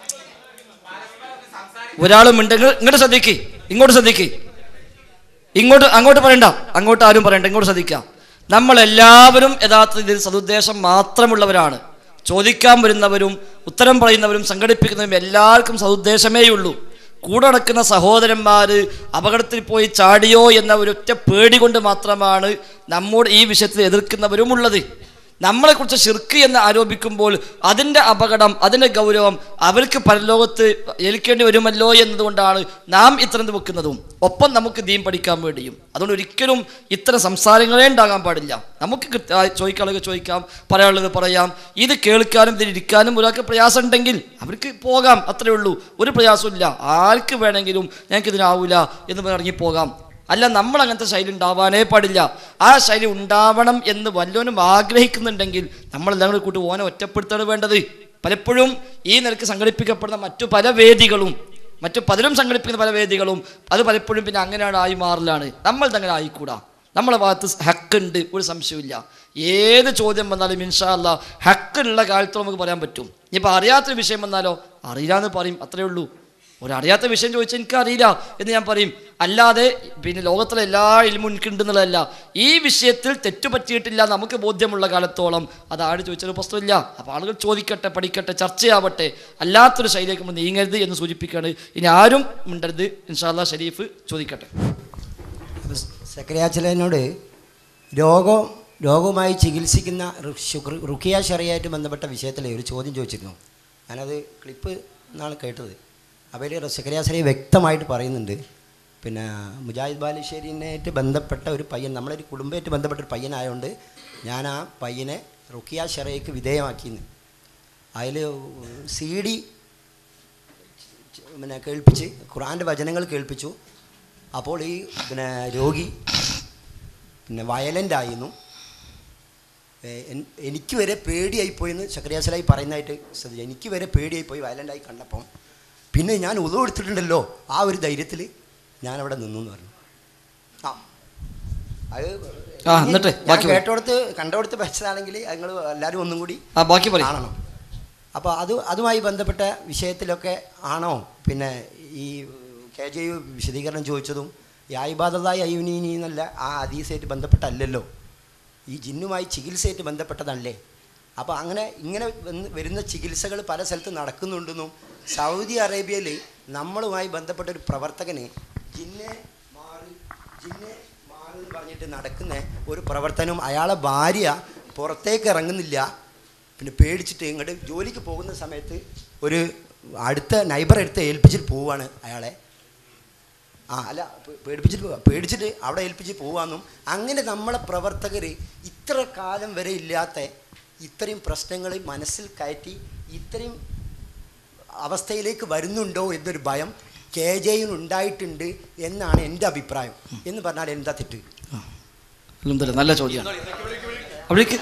ഒരാളും ഉണ്ടെങ്കിൽ ഇങ്ങോട്ട് ശ്രദ്ധിക്ക് ഇങ്ങോട്ട് ശ്രദ്ധിക്ക് ഇങ്ങോട്ട് അങ്ങോട്ട് പറയണ്ട അങ്ങോട്ട് ആരും പറയണ്ട ഇങ്ങോട്ട് ശ്രദ്ധിക്കാം നമ്മളെല്ലാവരും യഥാർത്ഥത്തിൽ സതുദ്ദേശം മാത്രമുള്ളവരാണ് ചോദിക്കാൻ വരുന്നവരും ഉത്തരം പറയുന്നവരും സംഘടിപ്പിക്കുന്നവരും എല്ലാവർക്കും സതുദ്ദേശമേ ഉള്ളൂ കൂടെ നടക്കുന്ന സഹോദരന്മാർ അപകടത്തിൽ പോയി ചാടിയോ എന്ന ഒരൊറ്റ പേടി കൊണ്ട് മാത്രമാണ് നമ്മോട് ഈ വിഷയത്തിൽ എതിർക്കുന്നവരും ഉള്ളത് നമ്മളെക്കുറിച്ച് ഷിർക്ക് എന്ന് ആരോപിക്കുമ്പോൾ അതിൻ്റെ അപകടം അതിൻ്റെ ഗൗരവം അവർക്ക് പരലോകത്ത് ഏൽക്കേണ്ടി വരുമല്ലോ എന്നതുകൊണ്ടാണ് നാം ഇത്തരം വെക്കുന്നതും ഒപ്പം നമുക്ക് ദീൻ പഠിക്കാൻ വേണ്ടിയും അതുകൊണ്ട് ഒരിക്കലും ഇത്തരം സംസാരങ്ങളേ ഉണ്ടാകാൻ പാടില്ല നമുക്ക് കൃത്യ- ചോദിക്കാനുള്ളത് ചോദിക്കാം പറയാനുള്ളത് പറയാം ഇത് കേൾക്കാനും ഇതിലിരിക്കാനും ഒരാൾക്ക് പ്രയാസം ഉണ്ടെങ്കിൽ അവർക്ക് പോകാം അത്രേ ഉള്ളൂ ഒരു പ്രയാസമില്ല ആർക്ക് വേണമെങ്കിലും ഞങ്ങൾക്ക് ഇതിനാവൂല എന്ന് പറഞ്ഞ് ഇറങ്ങിപ്പോകാം അല്ല നമ്മൾ അങ്ങനത്തെ ശൈലി ഉണ്ടാവാനേ പാടില്ല ആ ശൈലി ഉണ്ടാവണം എന്ന് വല്ലവനും ആഗ്രഹിക്കുന്നുണ്ടെങ്കിൽ നമ്മളെല്ലാം കൂടി കൂട്ടി ഓനെ ഒറ്റപ്പെടുത്താണ് വേണ്ടത് പലപ്പോഴും ഈ നിലക്ക് സംഘടിപ്പിക്കപ്പെടുന്ന മറ്റു പല വേദികളും മറ്റു പലരും സംഘടിപ്പിക്കുന്ന പല വേദികളും അത് പലപ്പോഴും പിന്നെ അങ്ങനെയാണ് ആയി മാറലാണ് നമ്മൾ അങ്ങനെ ആയിക്കൂടാ നമ്മളെ ഭാഗത്ത് ഹക്കുണ്ട് ഒരു സംശയമില്ല ഏത് ചോദ്യം വന്നാലും ഇൻഷാ അല്ല ഹക്കുള്ള കാലത്ത് നമുക്ക് പറയാൻ പറ്റും ഇനിയിപ്പോൾ അറിയാത്തൊരു വിഷയം വന്നാലോ അറിയില്ലാന്ന് പറയും അത്രേ ഉള്ളൂ ഒരറിയാത്ത വിഷയം ചോദിച്ചാൽ എനിക്ക് അറിയില്ല എന്ന് ഞാൻ പറയും അല്ലാതെ പിന്നെ ലോകത്തിലെ എല്ലാ ഇൽമും എനിക്കുണ്ടെന്നുള്ളതല്ല ഈ വിഷയത്തിൽ തെറ്റുപറ്റിയിട്ടില്ല നമുക്ക് ബോധ്യമുള്ള കാലത്തോളം അത് ആട് ചോദിച്ചൊരു പ്രശ്നമില്ല അപ്പോൾ ആളുകൾ ചോദിക്കട്ടെ പഠിക്കട്ടെ ചർച്ചയാവട്ടെ അല്ലാത്തൊരു ശൈലിയിലേക്ക് നമ്മൾ നീങ്ങരുത് എന്ന് സൂചിപ്പിക്കുകയാണ് ഇനി ആരും മിണ്ടരുത് ഇൻഷാല്ലാ ഷരീഫ് ചോദിക്കട്ടെ സക്രിയാച്ചലനോട് രോഗം രോഗവുമായി ചികിത്സിക്കുന്ന റുഷ്- റുക്കിയ ഷെറിയായിട്ട് ബന്ധപ്പെട്ട വിഷയത്തിൽ ഒരു ചോദ്യം ചോദിച്ചിരുന്നു ഞാനത് ക്ലിപ്പ് നാളെ കേട്ടത് അപ്പോൾ സക്രിയാസരി വ്യക്തമായിട്ട് പറയുന്നുണ്ട് പിന്നെ മുജാഹിദ് ബാലുശ്ശേരിനായിട്ട് ബന്ധപ്പെട്ട ഒരു പയ്യൻ നമ്മളൊരു കുടുംബമായിട്ട് ബന്ധപ്പെട്ട ഒരു പയ്യനായതുകൊണ്ട് ഞാൻ ആ പയ്യനെ റുക്കിയ ഷെറയ്ക്ക് വിധേയമാക്കിയെന്ന് അതിൽ സി ഡി പിന്നെ കേൾപ്പിച്ച് ഖുറാൻ്റെ വചനങ്ങൾ കേൾപ്പിച്ചു അപ്പോൾ ഈ പിന്നെ രോഗി പിന്നെ വയലൻ്റ് ആയിരുന്നു ഏ, എൻ- എനിക്ക് വരെ പേടിയായിപ്പോയെന്ന് ചക്രിയാസലായി പറയുന്നതായിട്ട് ശ്രദ്ധിച്ചു എനിക്ക് വരെ പേടിയായിപ്പോയി വയലൻ്റായി കണ്ടപ്പം പിന്നെ ഞാൻ ഉദവ് എടുത്തിട്ടുണ്ടല്ലോ ആ ഒരു ധൈര്യത്തിൽ ഞാനവിടെ നിന്നു എന്ന് പറഞ്ഞു ആ അത് ആ എന്നിട്ട് ഞാൻ ബാക്കി പറ. കേട്ടോടത്ത് കണ്ടോടത്ത് വെച്ചതാണെങ്കിൽ നിങ്ങൾ എല്ലാവരും ഒന്നും കൂടി ആ ബാക്കി പറയും കാണണം അപ്പോൾ അത് അതുമായി ബന്ധപ്പെട്ട വിഷയത്തിലൊക്കെ ആണോ പിന്നെ ഈ കെ ജെ യു വിശദീകരണം ചോദിച്ചതും ഈ ആയിബാദായി അയ്യുനീനി എന്നല്ല ആ ഹദീസായിട്ട് ബന്ധപ്പെട്ടല്ലല്ലോ ഈ ജിന്നുമായി ചികിത്സയായിട്ട് ബന്ധപ്പെട്ടതല്ലേ അപ്പോൾ അങ്ങനെ ഇങ്ങനെ വന്ന് വരുന്ന ചികിത്സകൾ പല സ്ഥലത്ത് നടക്കുന്നുണ്ടെന്നും സൗദി അറേബ്യയിൽ നമ്മളുമായി ബന്ധപ്പെട്ട ഒരു പ്രവർത്തകന് ജിന്നെ മാറി ജിന്നെ മാറി എന്ന് പറഞ്ഞിട്ട് നടക്കുന്ന ഒരു പ്രവർത്തനം അയാളെ ഭാര്യ പുറത്തേക്ക് ഇറങ്ങുന്നില്ല പിന്നെ പേടിച്ചിട്ട് ഇങ്ങോട്ട് ജോലിക്ക് പോകുന്ന സമയത്ത് ഒരു അടുത്ത നൈബർ എടുത്ത് ഏൽപ്പിച്ചിട്ട് പോവാണ് അയാളെ ആ അല്ല പേ- പേടിപ്പിച്ചിട്ട് പോവാ പേടിച്ചിട്ട് അവിടെ ഏൽപ്പിച്ച് പോവാന്നും അങ്ങനെ നമ്മളെ പ്രവർത്തകർ ഇത്ര കാലം വരെ ഇല്ലാത്ത ഇത്രയും പ്രശ്നങ്ങൾ മനസ്സിൽ കയറ്റി ഇത്രയും അവസ്ഥയിലേക്ക് വരുന്നുണ്ടോ എന്നൊരു ഭയം കെ ജെയിന് ഉണ്ടായിട്ടുണ്ട് എന്നാണ് എൻ്റെ അഭിപ്രായം എന്ന് പറഞ്ഞാൽ എന്താ തെറ്റ് അൽഹംദുലില്ലാ, നല്ല ചോദ്യമാണ് അവിടേക്ക്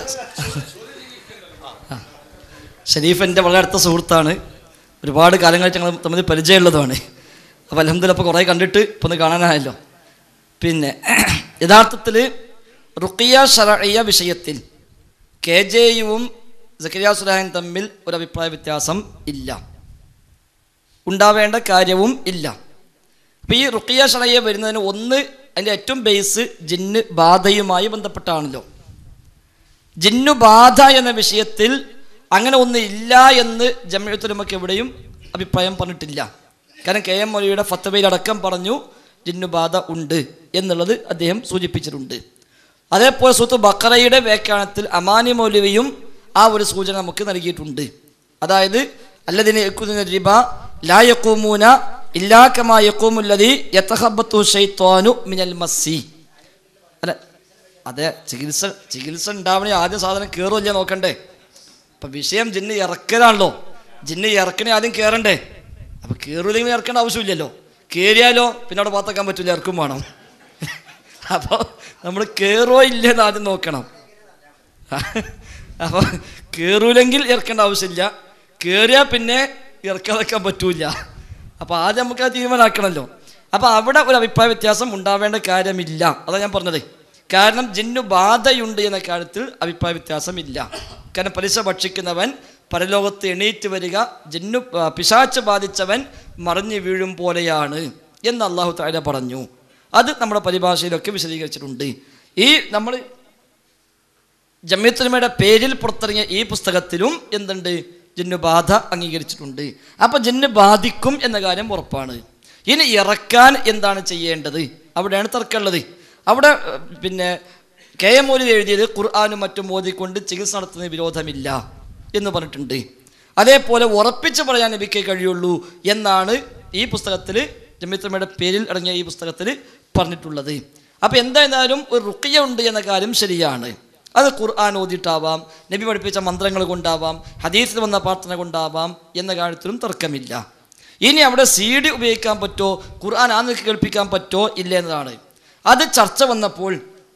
ആ. ഷരീഫ് എൻ്റെ വളരെ അടുത്ത സുഹൃത്താണ് ഒരുപാട് കാലങ്ങളായിട്ട് ഞങ്ങൾ തമ്മിൽ പരിചയമുള്ളതുമാണ് അപ്പോൾ അലഹമ്മദില്ല അപ്പോൾ കുറേ കണ്ടിട്ട് ഇപ്പം ഒന്ന് കാണാനായല്ലോ പിന്നെ യഥാർത്ഥത്തിൽ റുക്കിയ ഷറയ്യ വിഷയത്തിൽ കെ ജെ യുവും സക്കരിയ സുലാഹൻ തമ്മിൽ ഒരു അഭിപ്രായ വ്യത്യാസം ഇല്ല ഉണ്ടാവേണ്ട കാര്യവും ഇല്ല അപ്പം ഈ റുക്കിയ ഷറയ്യ വരുന്നതിന് ഒന്ന് അതിൻ്റെ ഏറ്റവും ബേസ് ജിന്ന് ബാധയുമായി ബന്ധപ്പെട്ടാണല്ലോ ജിന്നു ബാധ എന്ന വിഷയത്തിൽ അങ്ങനെ ഒന്ന് ഇല്ല എന്ന് ജമ്മിയത്തുലമക്ക് എവിടെയും അഭിപ്രായം പറഞ്ഞിട്ടില്ല കാരണം കെ എം മൊഴിയുടെ ഫത്തവയിലടക്കം പറഞ്ഞു ജിന്നു ബാധ ഉണ്ട് എന്നുള്ളത് അദ്ദേഹം സൂചിപ്പിച്ചിട്ടുണ്ട് അതേപോലെ സുഹൃത്ത് ബക്കറയുടെ വ്യാഖ്യാനത്തിൽ അമാനി മൗലവിയും ആ ഒരു സൂചന നമുക്ക് നൽകിയിട്ടുണ്ട് അതായത് അല്ലതിന് യക്കുദിന റിബ ലാ യക്കൂമൂന ഇല്ലാ കമാ യക്കൂമുല്ലതി യത്തഹബത്തു ഷൈത്വാനു മിനൽ മസ്സി അല്ല അതെ ചികിത്സ ചികിത്സ ഉണ്ടാവണേ ആദ്യം സാധനം കയറുമില്ല നോക്കണ്ടേ അപ്പം വിഷയം ജിന്ന് ഇറക്കലാണല്ലോ ജിന്ന് ഇറക്കണേ ആദ്യം കയറണ്ടേ അപ്പം കയറൂലെങ്കിൽ ഇറക്കേണ്ട ആവശ്യമില്ലല്ലോ കയറിയാലോ പിന്നെ അവിടെ പാത്താക്കാൻ പറ്റില്ല ഇറക്കും വേണം അപ്പോൾ നമ്മൾ കയറോ ഇല്ലെന്ന് ആദ്യം നോക്കണം അപ്പോൾ കയറൂലെങ്കിൽ ഇറക്കേണ്ട ആവശ്യമില്ല കയറിയാൽ പിന്നെ ഇറക്കാതെക്കാൻ പറ്റൂല അപ്പോൾ ആദ്യം നമുക്ക് അത് തീരുമാനമാക്കണമല്ലോ അപ്പോൾ അവിടെ ഒരു അഭിപ്രായ വ്യത്യാസം ഉണ്ടാവേണ്ട കാര്യമില്ല അതാണ് ഞാൻ പറഞ്ഞത് കാരണം ജിന്നു ബാധയുണ്ട് എന്ന കാര്യത്തിൽ അഭിപ്രായ വ്യത്യാസമില്ല കാരണം പലിശ ഭക്ഷിക്കുന്നവൻ പരലോകത്ത് എണീറ്റ് വരിക ജിന്നു ആ, പിശാച്ച് ബാധിച്ചവൻ മറിഞ്ഞു വീഴും പോലെയാണ് എന്ന് അള്ളാഹു താര പറഞ്ഞു അത് നമ്മുടെ പരിഭാഷയിലൊക്കെ വിശദീകരിച്ചിട്ടുണ്ട് ഈ നമ്മൾ ജമ്യത്തുലമയുടെ പേരിൽ പുറത്തിറങ്ങിയ ഈ പുസ്തകത്തിലും എന്തുണ്ട് ജിന്നു ബാധ അംഗീകരിച്ചിട്ടുണ്ട് അപ്പോൾ ജിന്ന് ബാധിക്കും എന്ന കാര്യം ഉറപ്പാണ് ഇനി ഇറക്കാൻ എന്താണ് ചെയ്യേണ്ടത് അവിടെയാണ് തർക്കമുള്ളത് അവിടെ ഏഹ്, പിന്നെ കെ എം മൗലി എഴുതിയത് ഖുർആാനും മറ്റും ഓതിക്കൊണ്ട് ചികിത്സ നടത്തുന്ന വിരോധമില്ല എന്ന് പറഞ്ഞിട്ടുണ്ട് അതേപോലെ ഉറപ്പിച്ച് പറയാൻ ലഭിക്കേ കഴിയുള്ളൂ എന്നാണ് ഈ പുസ്തകത്തിൽ ജമ്യത്തുലമയുടെ പേരിൽ അടങ്ങിയ ഈ പുസ്തകത്തിൽ പറഞ്ഞിട്ടുള്ളത് അപ്പോൾ എന്തായിരുന്നാലും ഒരു റുക്കിയ ഉണ്ട് എന്ന കാര്യം ശരിയാണ് അത് ഖുർആൻ ഓതിയിട്ടാവാം നബി പഠിപ്പിച്ച മന്ത്രങ്ങൾ കൊണ്ടാവാം ഹദീസിൽ വന്ന പ്രാർത്ഥന കൊണ്ടാവാം എന്ന കാര്യത്തിലും തർക്കമില്ല ഇനി അവിടെ സി ഡി ഉപയോഗിക്കാൻ പറ്റോ ഖുർആൻ ആ നിൽക്ക് കേൾപ്പിക്കാൻ പറ്റോ ഇല്ല എന്നതാണ് അത് ചർച്ച വന്നപ്പോൾ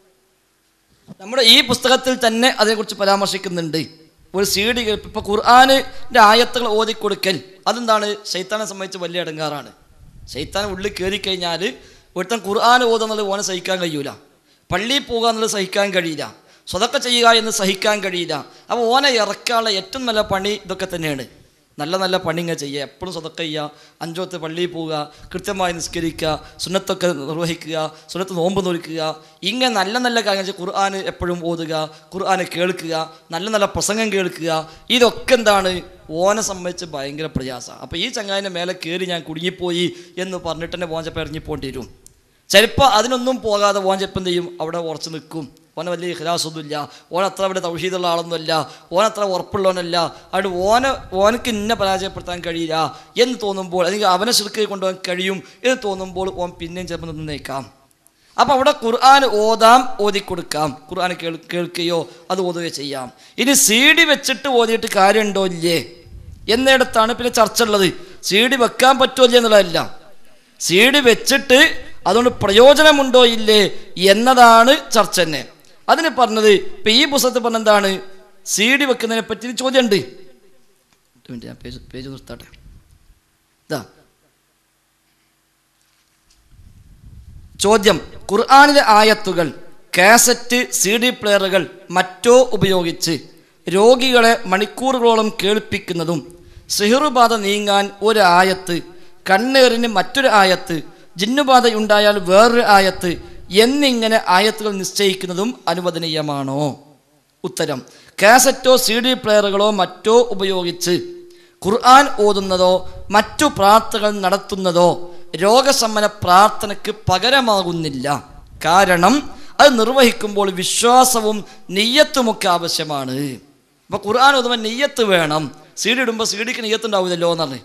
നമ്മുടെ ഈ പുസ്തകത്തിൽ തന്നെ അതിനെക്കുറിച്ച് പരാമർശിക്കുന്നുണ്ട് ഒരു സി ഡി കേൾപ്പ് ഇപ്പോൾ ഖുർആാനിൻ്റെ ആയത്തുകൾ ഓതിക്കൊടുക്കൽ അതെന്താണ് ശൈത്താനെ സംബന്ധിച്ച് വലിയ ഇടങ്ങാറാണ് ശൈത്താൻ ഉള്ളിൽ കയറി കഴിഞ്ഞാൽ ഒരുത്തൻ ഖുർആൻ ഓതുന്നത് ഓനെ സഹിക്കാൻ കഴിയൂല പള്ളിയിൽ പോകുക എന്നുള്ളത് സഹിക്കാൻ കഴിയില്ല സ്വതൊക്കെ ചെയ്യുക എന്ന് സഹിക്കാൻ കഴിയില്ല അപ്പോൾ ഓനെ ഇറക്കാനുള്ള ഏറ്റവും നല്ല പണി ഇതൊക്കെ തന്നെയാണ് നല്ല നല്ല പണി ഇങ്ങനെ ചെയ്യുക എപ്പോഴും സ്വതൊക്കെ ചെയ്യുക അഞ്ചോത്ത് പള്ളിയിൽ പോവുക കൃത്യമായി നിസ്കരിക്കുക സുന്നത്തൊക്കെ നിർവഹിക്കുക സുന്നത്ത് നോമ്പ് നോക്കുക ഇങ്ങനെ നല്ല നല്ല കാര്യങ്ങൾ ചെയ്ത് ഖുർആൻ എപ്പോഴും ഓതുക ഖുർആൻ കേൾക്കുക നല്ല നല്ല പ്രസംഗം കേൾക്കുക ഇതൊക്കെ എന്താണ് ഓനെ സംബന്ധിച്ച് ഭയങ്കര പ്രയാസമാണ് അപ്പോൾ ഈ ചങ്ങാതിൻ്റെ മേലെ കയറി ഞാൻ കുടുങ്ങിപ്പോയി എന്ന് പറഞ്ഞിട്ട് തന്നെ ഓൻ ചിലപ്പോൾ ഇറങ്ങിപ്പോണ്ടി വരും ചിലപ്പോൾ അതിനൊന്നും പോകാതെ ഓൻ ചിലപ്പോൾ എന്ത് ചെയ്യും അവിടെ ഉറച്ച് നിൽക്കും ഓനെ വലിയ ഇഖ്ലാസൊന്നുമില്ല ഓൻ അത്ര അവിടെ തൗഹീദുള്ള ആളൊന്നുമല്ല ഓൻ അത്ര ഉറപ്പുള്ളവനല്ല അതുകൊണ്ട് ഓനെ ഓനക്ക് ഇന്നെ പരാജയപ്പെടുത്താൻ കഴിയില്ല എന്ന് തോന്നുമ്പോൾ അല്ലെങ്കിൽ അവനെ ശുരുക്കി കൊണ്ടുപോകാൻ കഴിയും എന്ന് തോന്നുമ്പോൾ ഓൻ പിന്നെയും ചിലപ്പോൾ നിന്നേക്കാം അപ്പോൾ അവിടെ ഖുർആൻ ഓതാം ഓതിക്കൊടുക്കാം ഖുർആൻ കേൾ കേൾക്കുകയോ അത് ഓതുകയോ ചെയ്യാം ഇനി സി ഡി വെച്ചിട്ട് ഓതിയിട്ട് കാര്യമുണ്ടോ ഇല്ലേ എന്നിടത്താണ് പിന്നെ ചർച്ച ഉള്ളത് സി ഡി വെക്കാൻ പറ്റുമോ ഇല്ലേ എന്നുള്ളതല്ല സി ഡി വെച്ചിട്ട് അതുകൊണ്ട് പ്രയോജനമുണ്ടോ ഇല്ലേ എന്നതാണ് ചർച്ച തന്നെ അതിന് പറഞ്ഞത് ഇപ്പം ഈ പുസ്തകത്തിൽ പറഞ്ഞ എന്താണ് സി ഡി വെക്കുന്നതിനെ പറ്റി ഒരു ചോദ്യമുണ്ട് ഒരു മിനിറ്റ് ഞാൻ പേജ് പേജ് നിർത്താട്ടെ ഇതാ ചോദ്യം ഖുർആാനിലെ ആയത്തുകൾ കാസറ്റ് സി ഡി പ്ലെയറുകൾ മറ്റോ ഉപയോഗിച്ച് രോഗികളെ മണിക്കൂറുകളോളം കേൾപ്പിക്കുന്നതും സിഹിറുബാധ നീങ്ങാൻ ഒരു ആയത്ത് കണ്ണേറിന് മറ്റൊരു ആയത്ത് ജിന്നുബാധയുണ്ടായാൽ വേറൊരു ആയത്ത് എന്നിങ്ങനെ ആയത്തുകൾ നിശ്ചയിക്കുന്നതും അനുവദനീയമാണോ ഉത്തരം കാസറ്റോ സി ഡി പ്ലെയറുകളോ മറ്റോ ഉപയോഗിച്ച് ഖുർആൻ ഓതുന്നതോ മറ്റു പ്രാർത്ഥനകൾ നടത്തുന്നതോ രോഗശമന പ്രാർത്ഥനയ്ക്ക് പകരമാകുന്നില്ല കാരണം അത് നിർവഹിക്കുമ്പോൾ വിശ്വാസവും നെയ്യത്തുമൊക്കെ ആവശ്യമാണ് അപ്പോൾ ഖുർആൻ ഓതുമ്പോൾ നെയ്യത്ത് വേണം സി ഡി ഇടുമ്പോൾ സി ഡിക്ക് നെയ്യത്ത് ഉണ്ടാവില്ലല്ലോ എന്ന് പറഞ്ഞു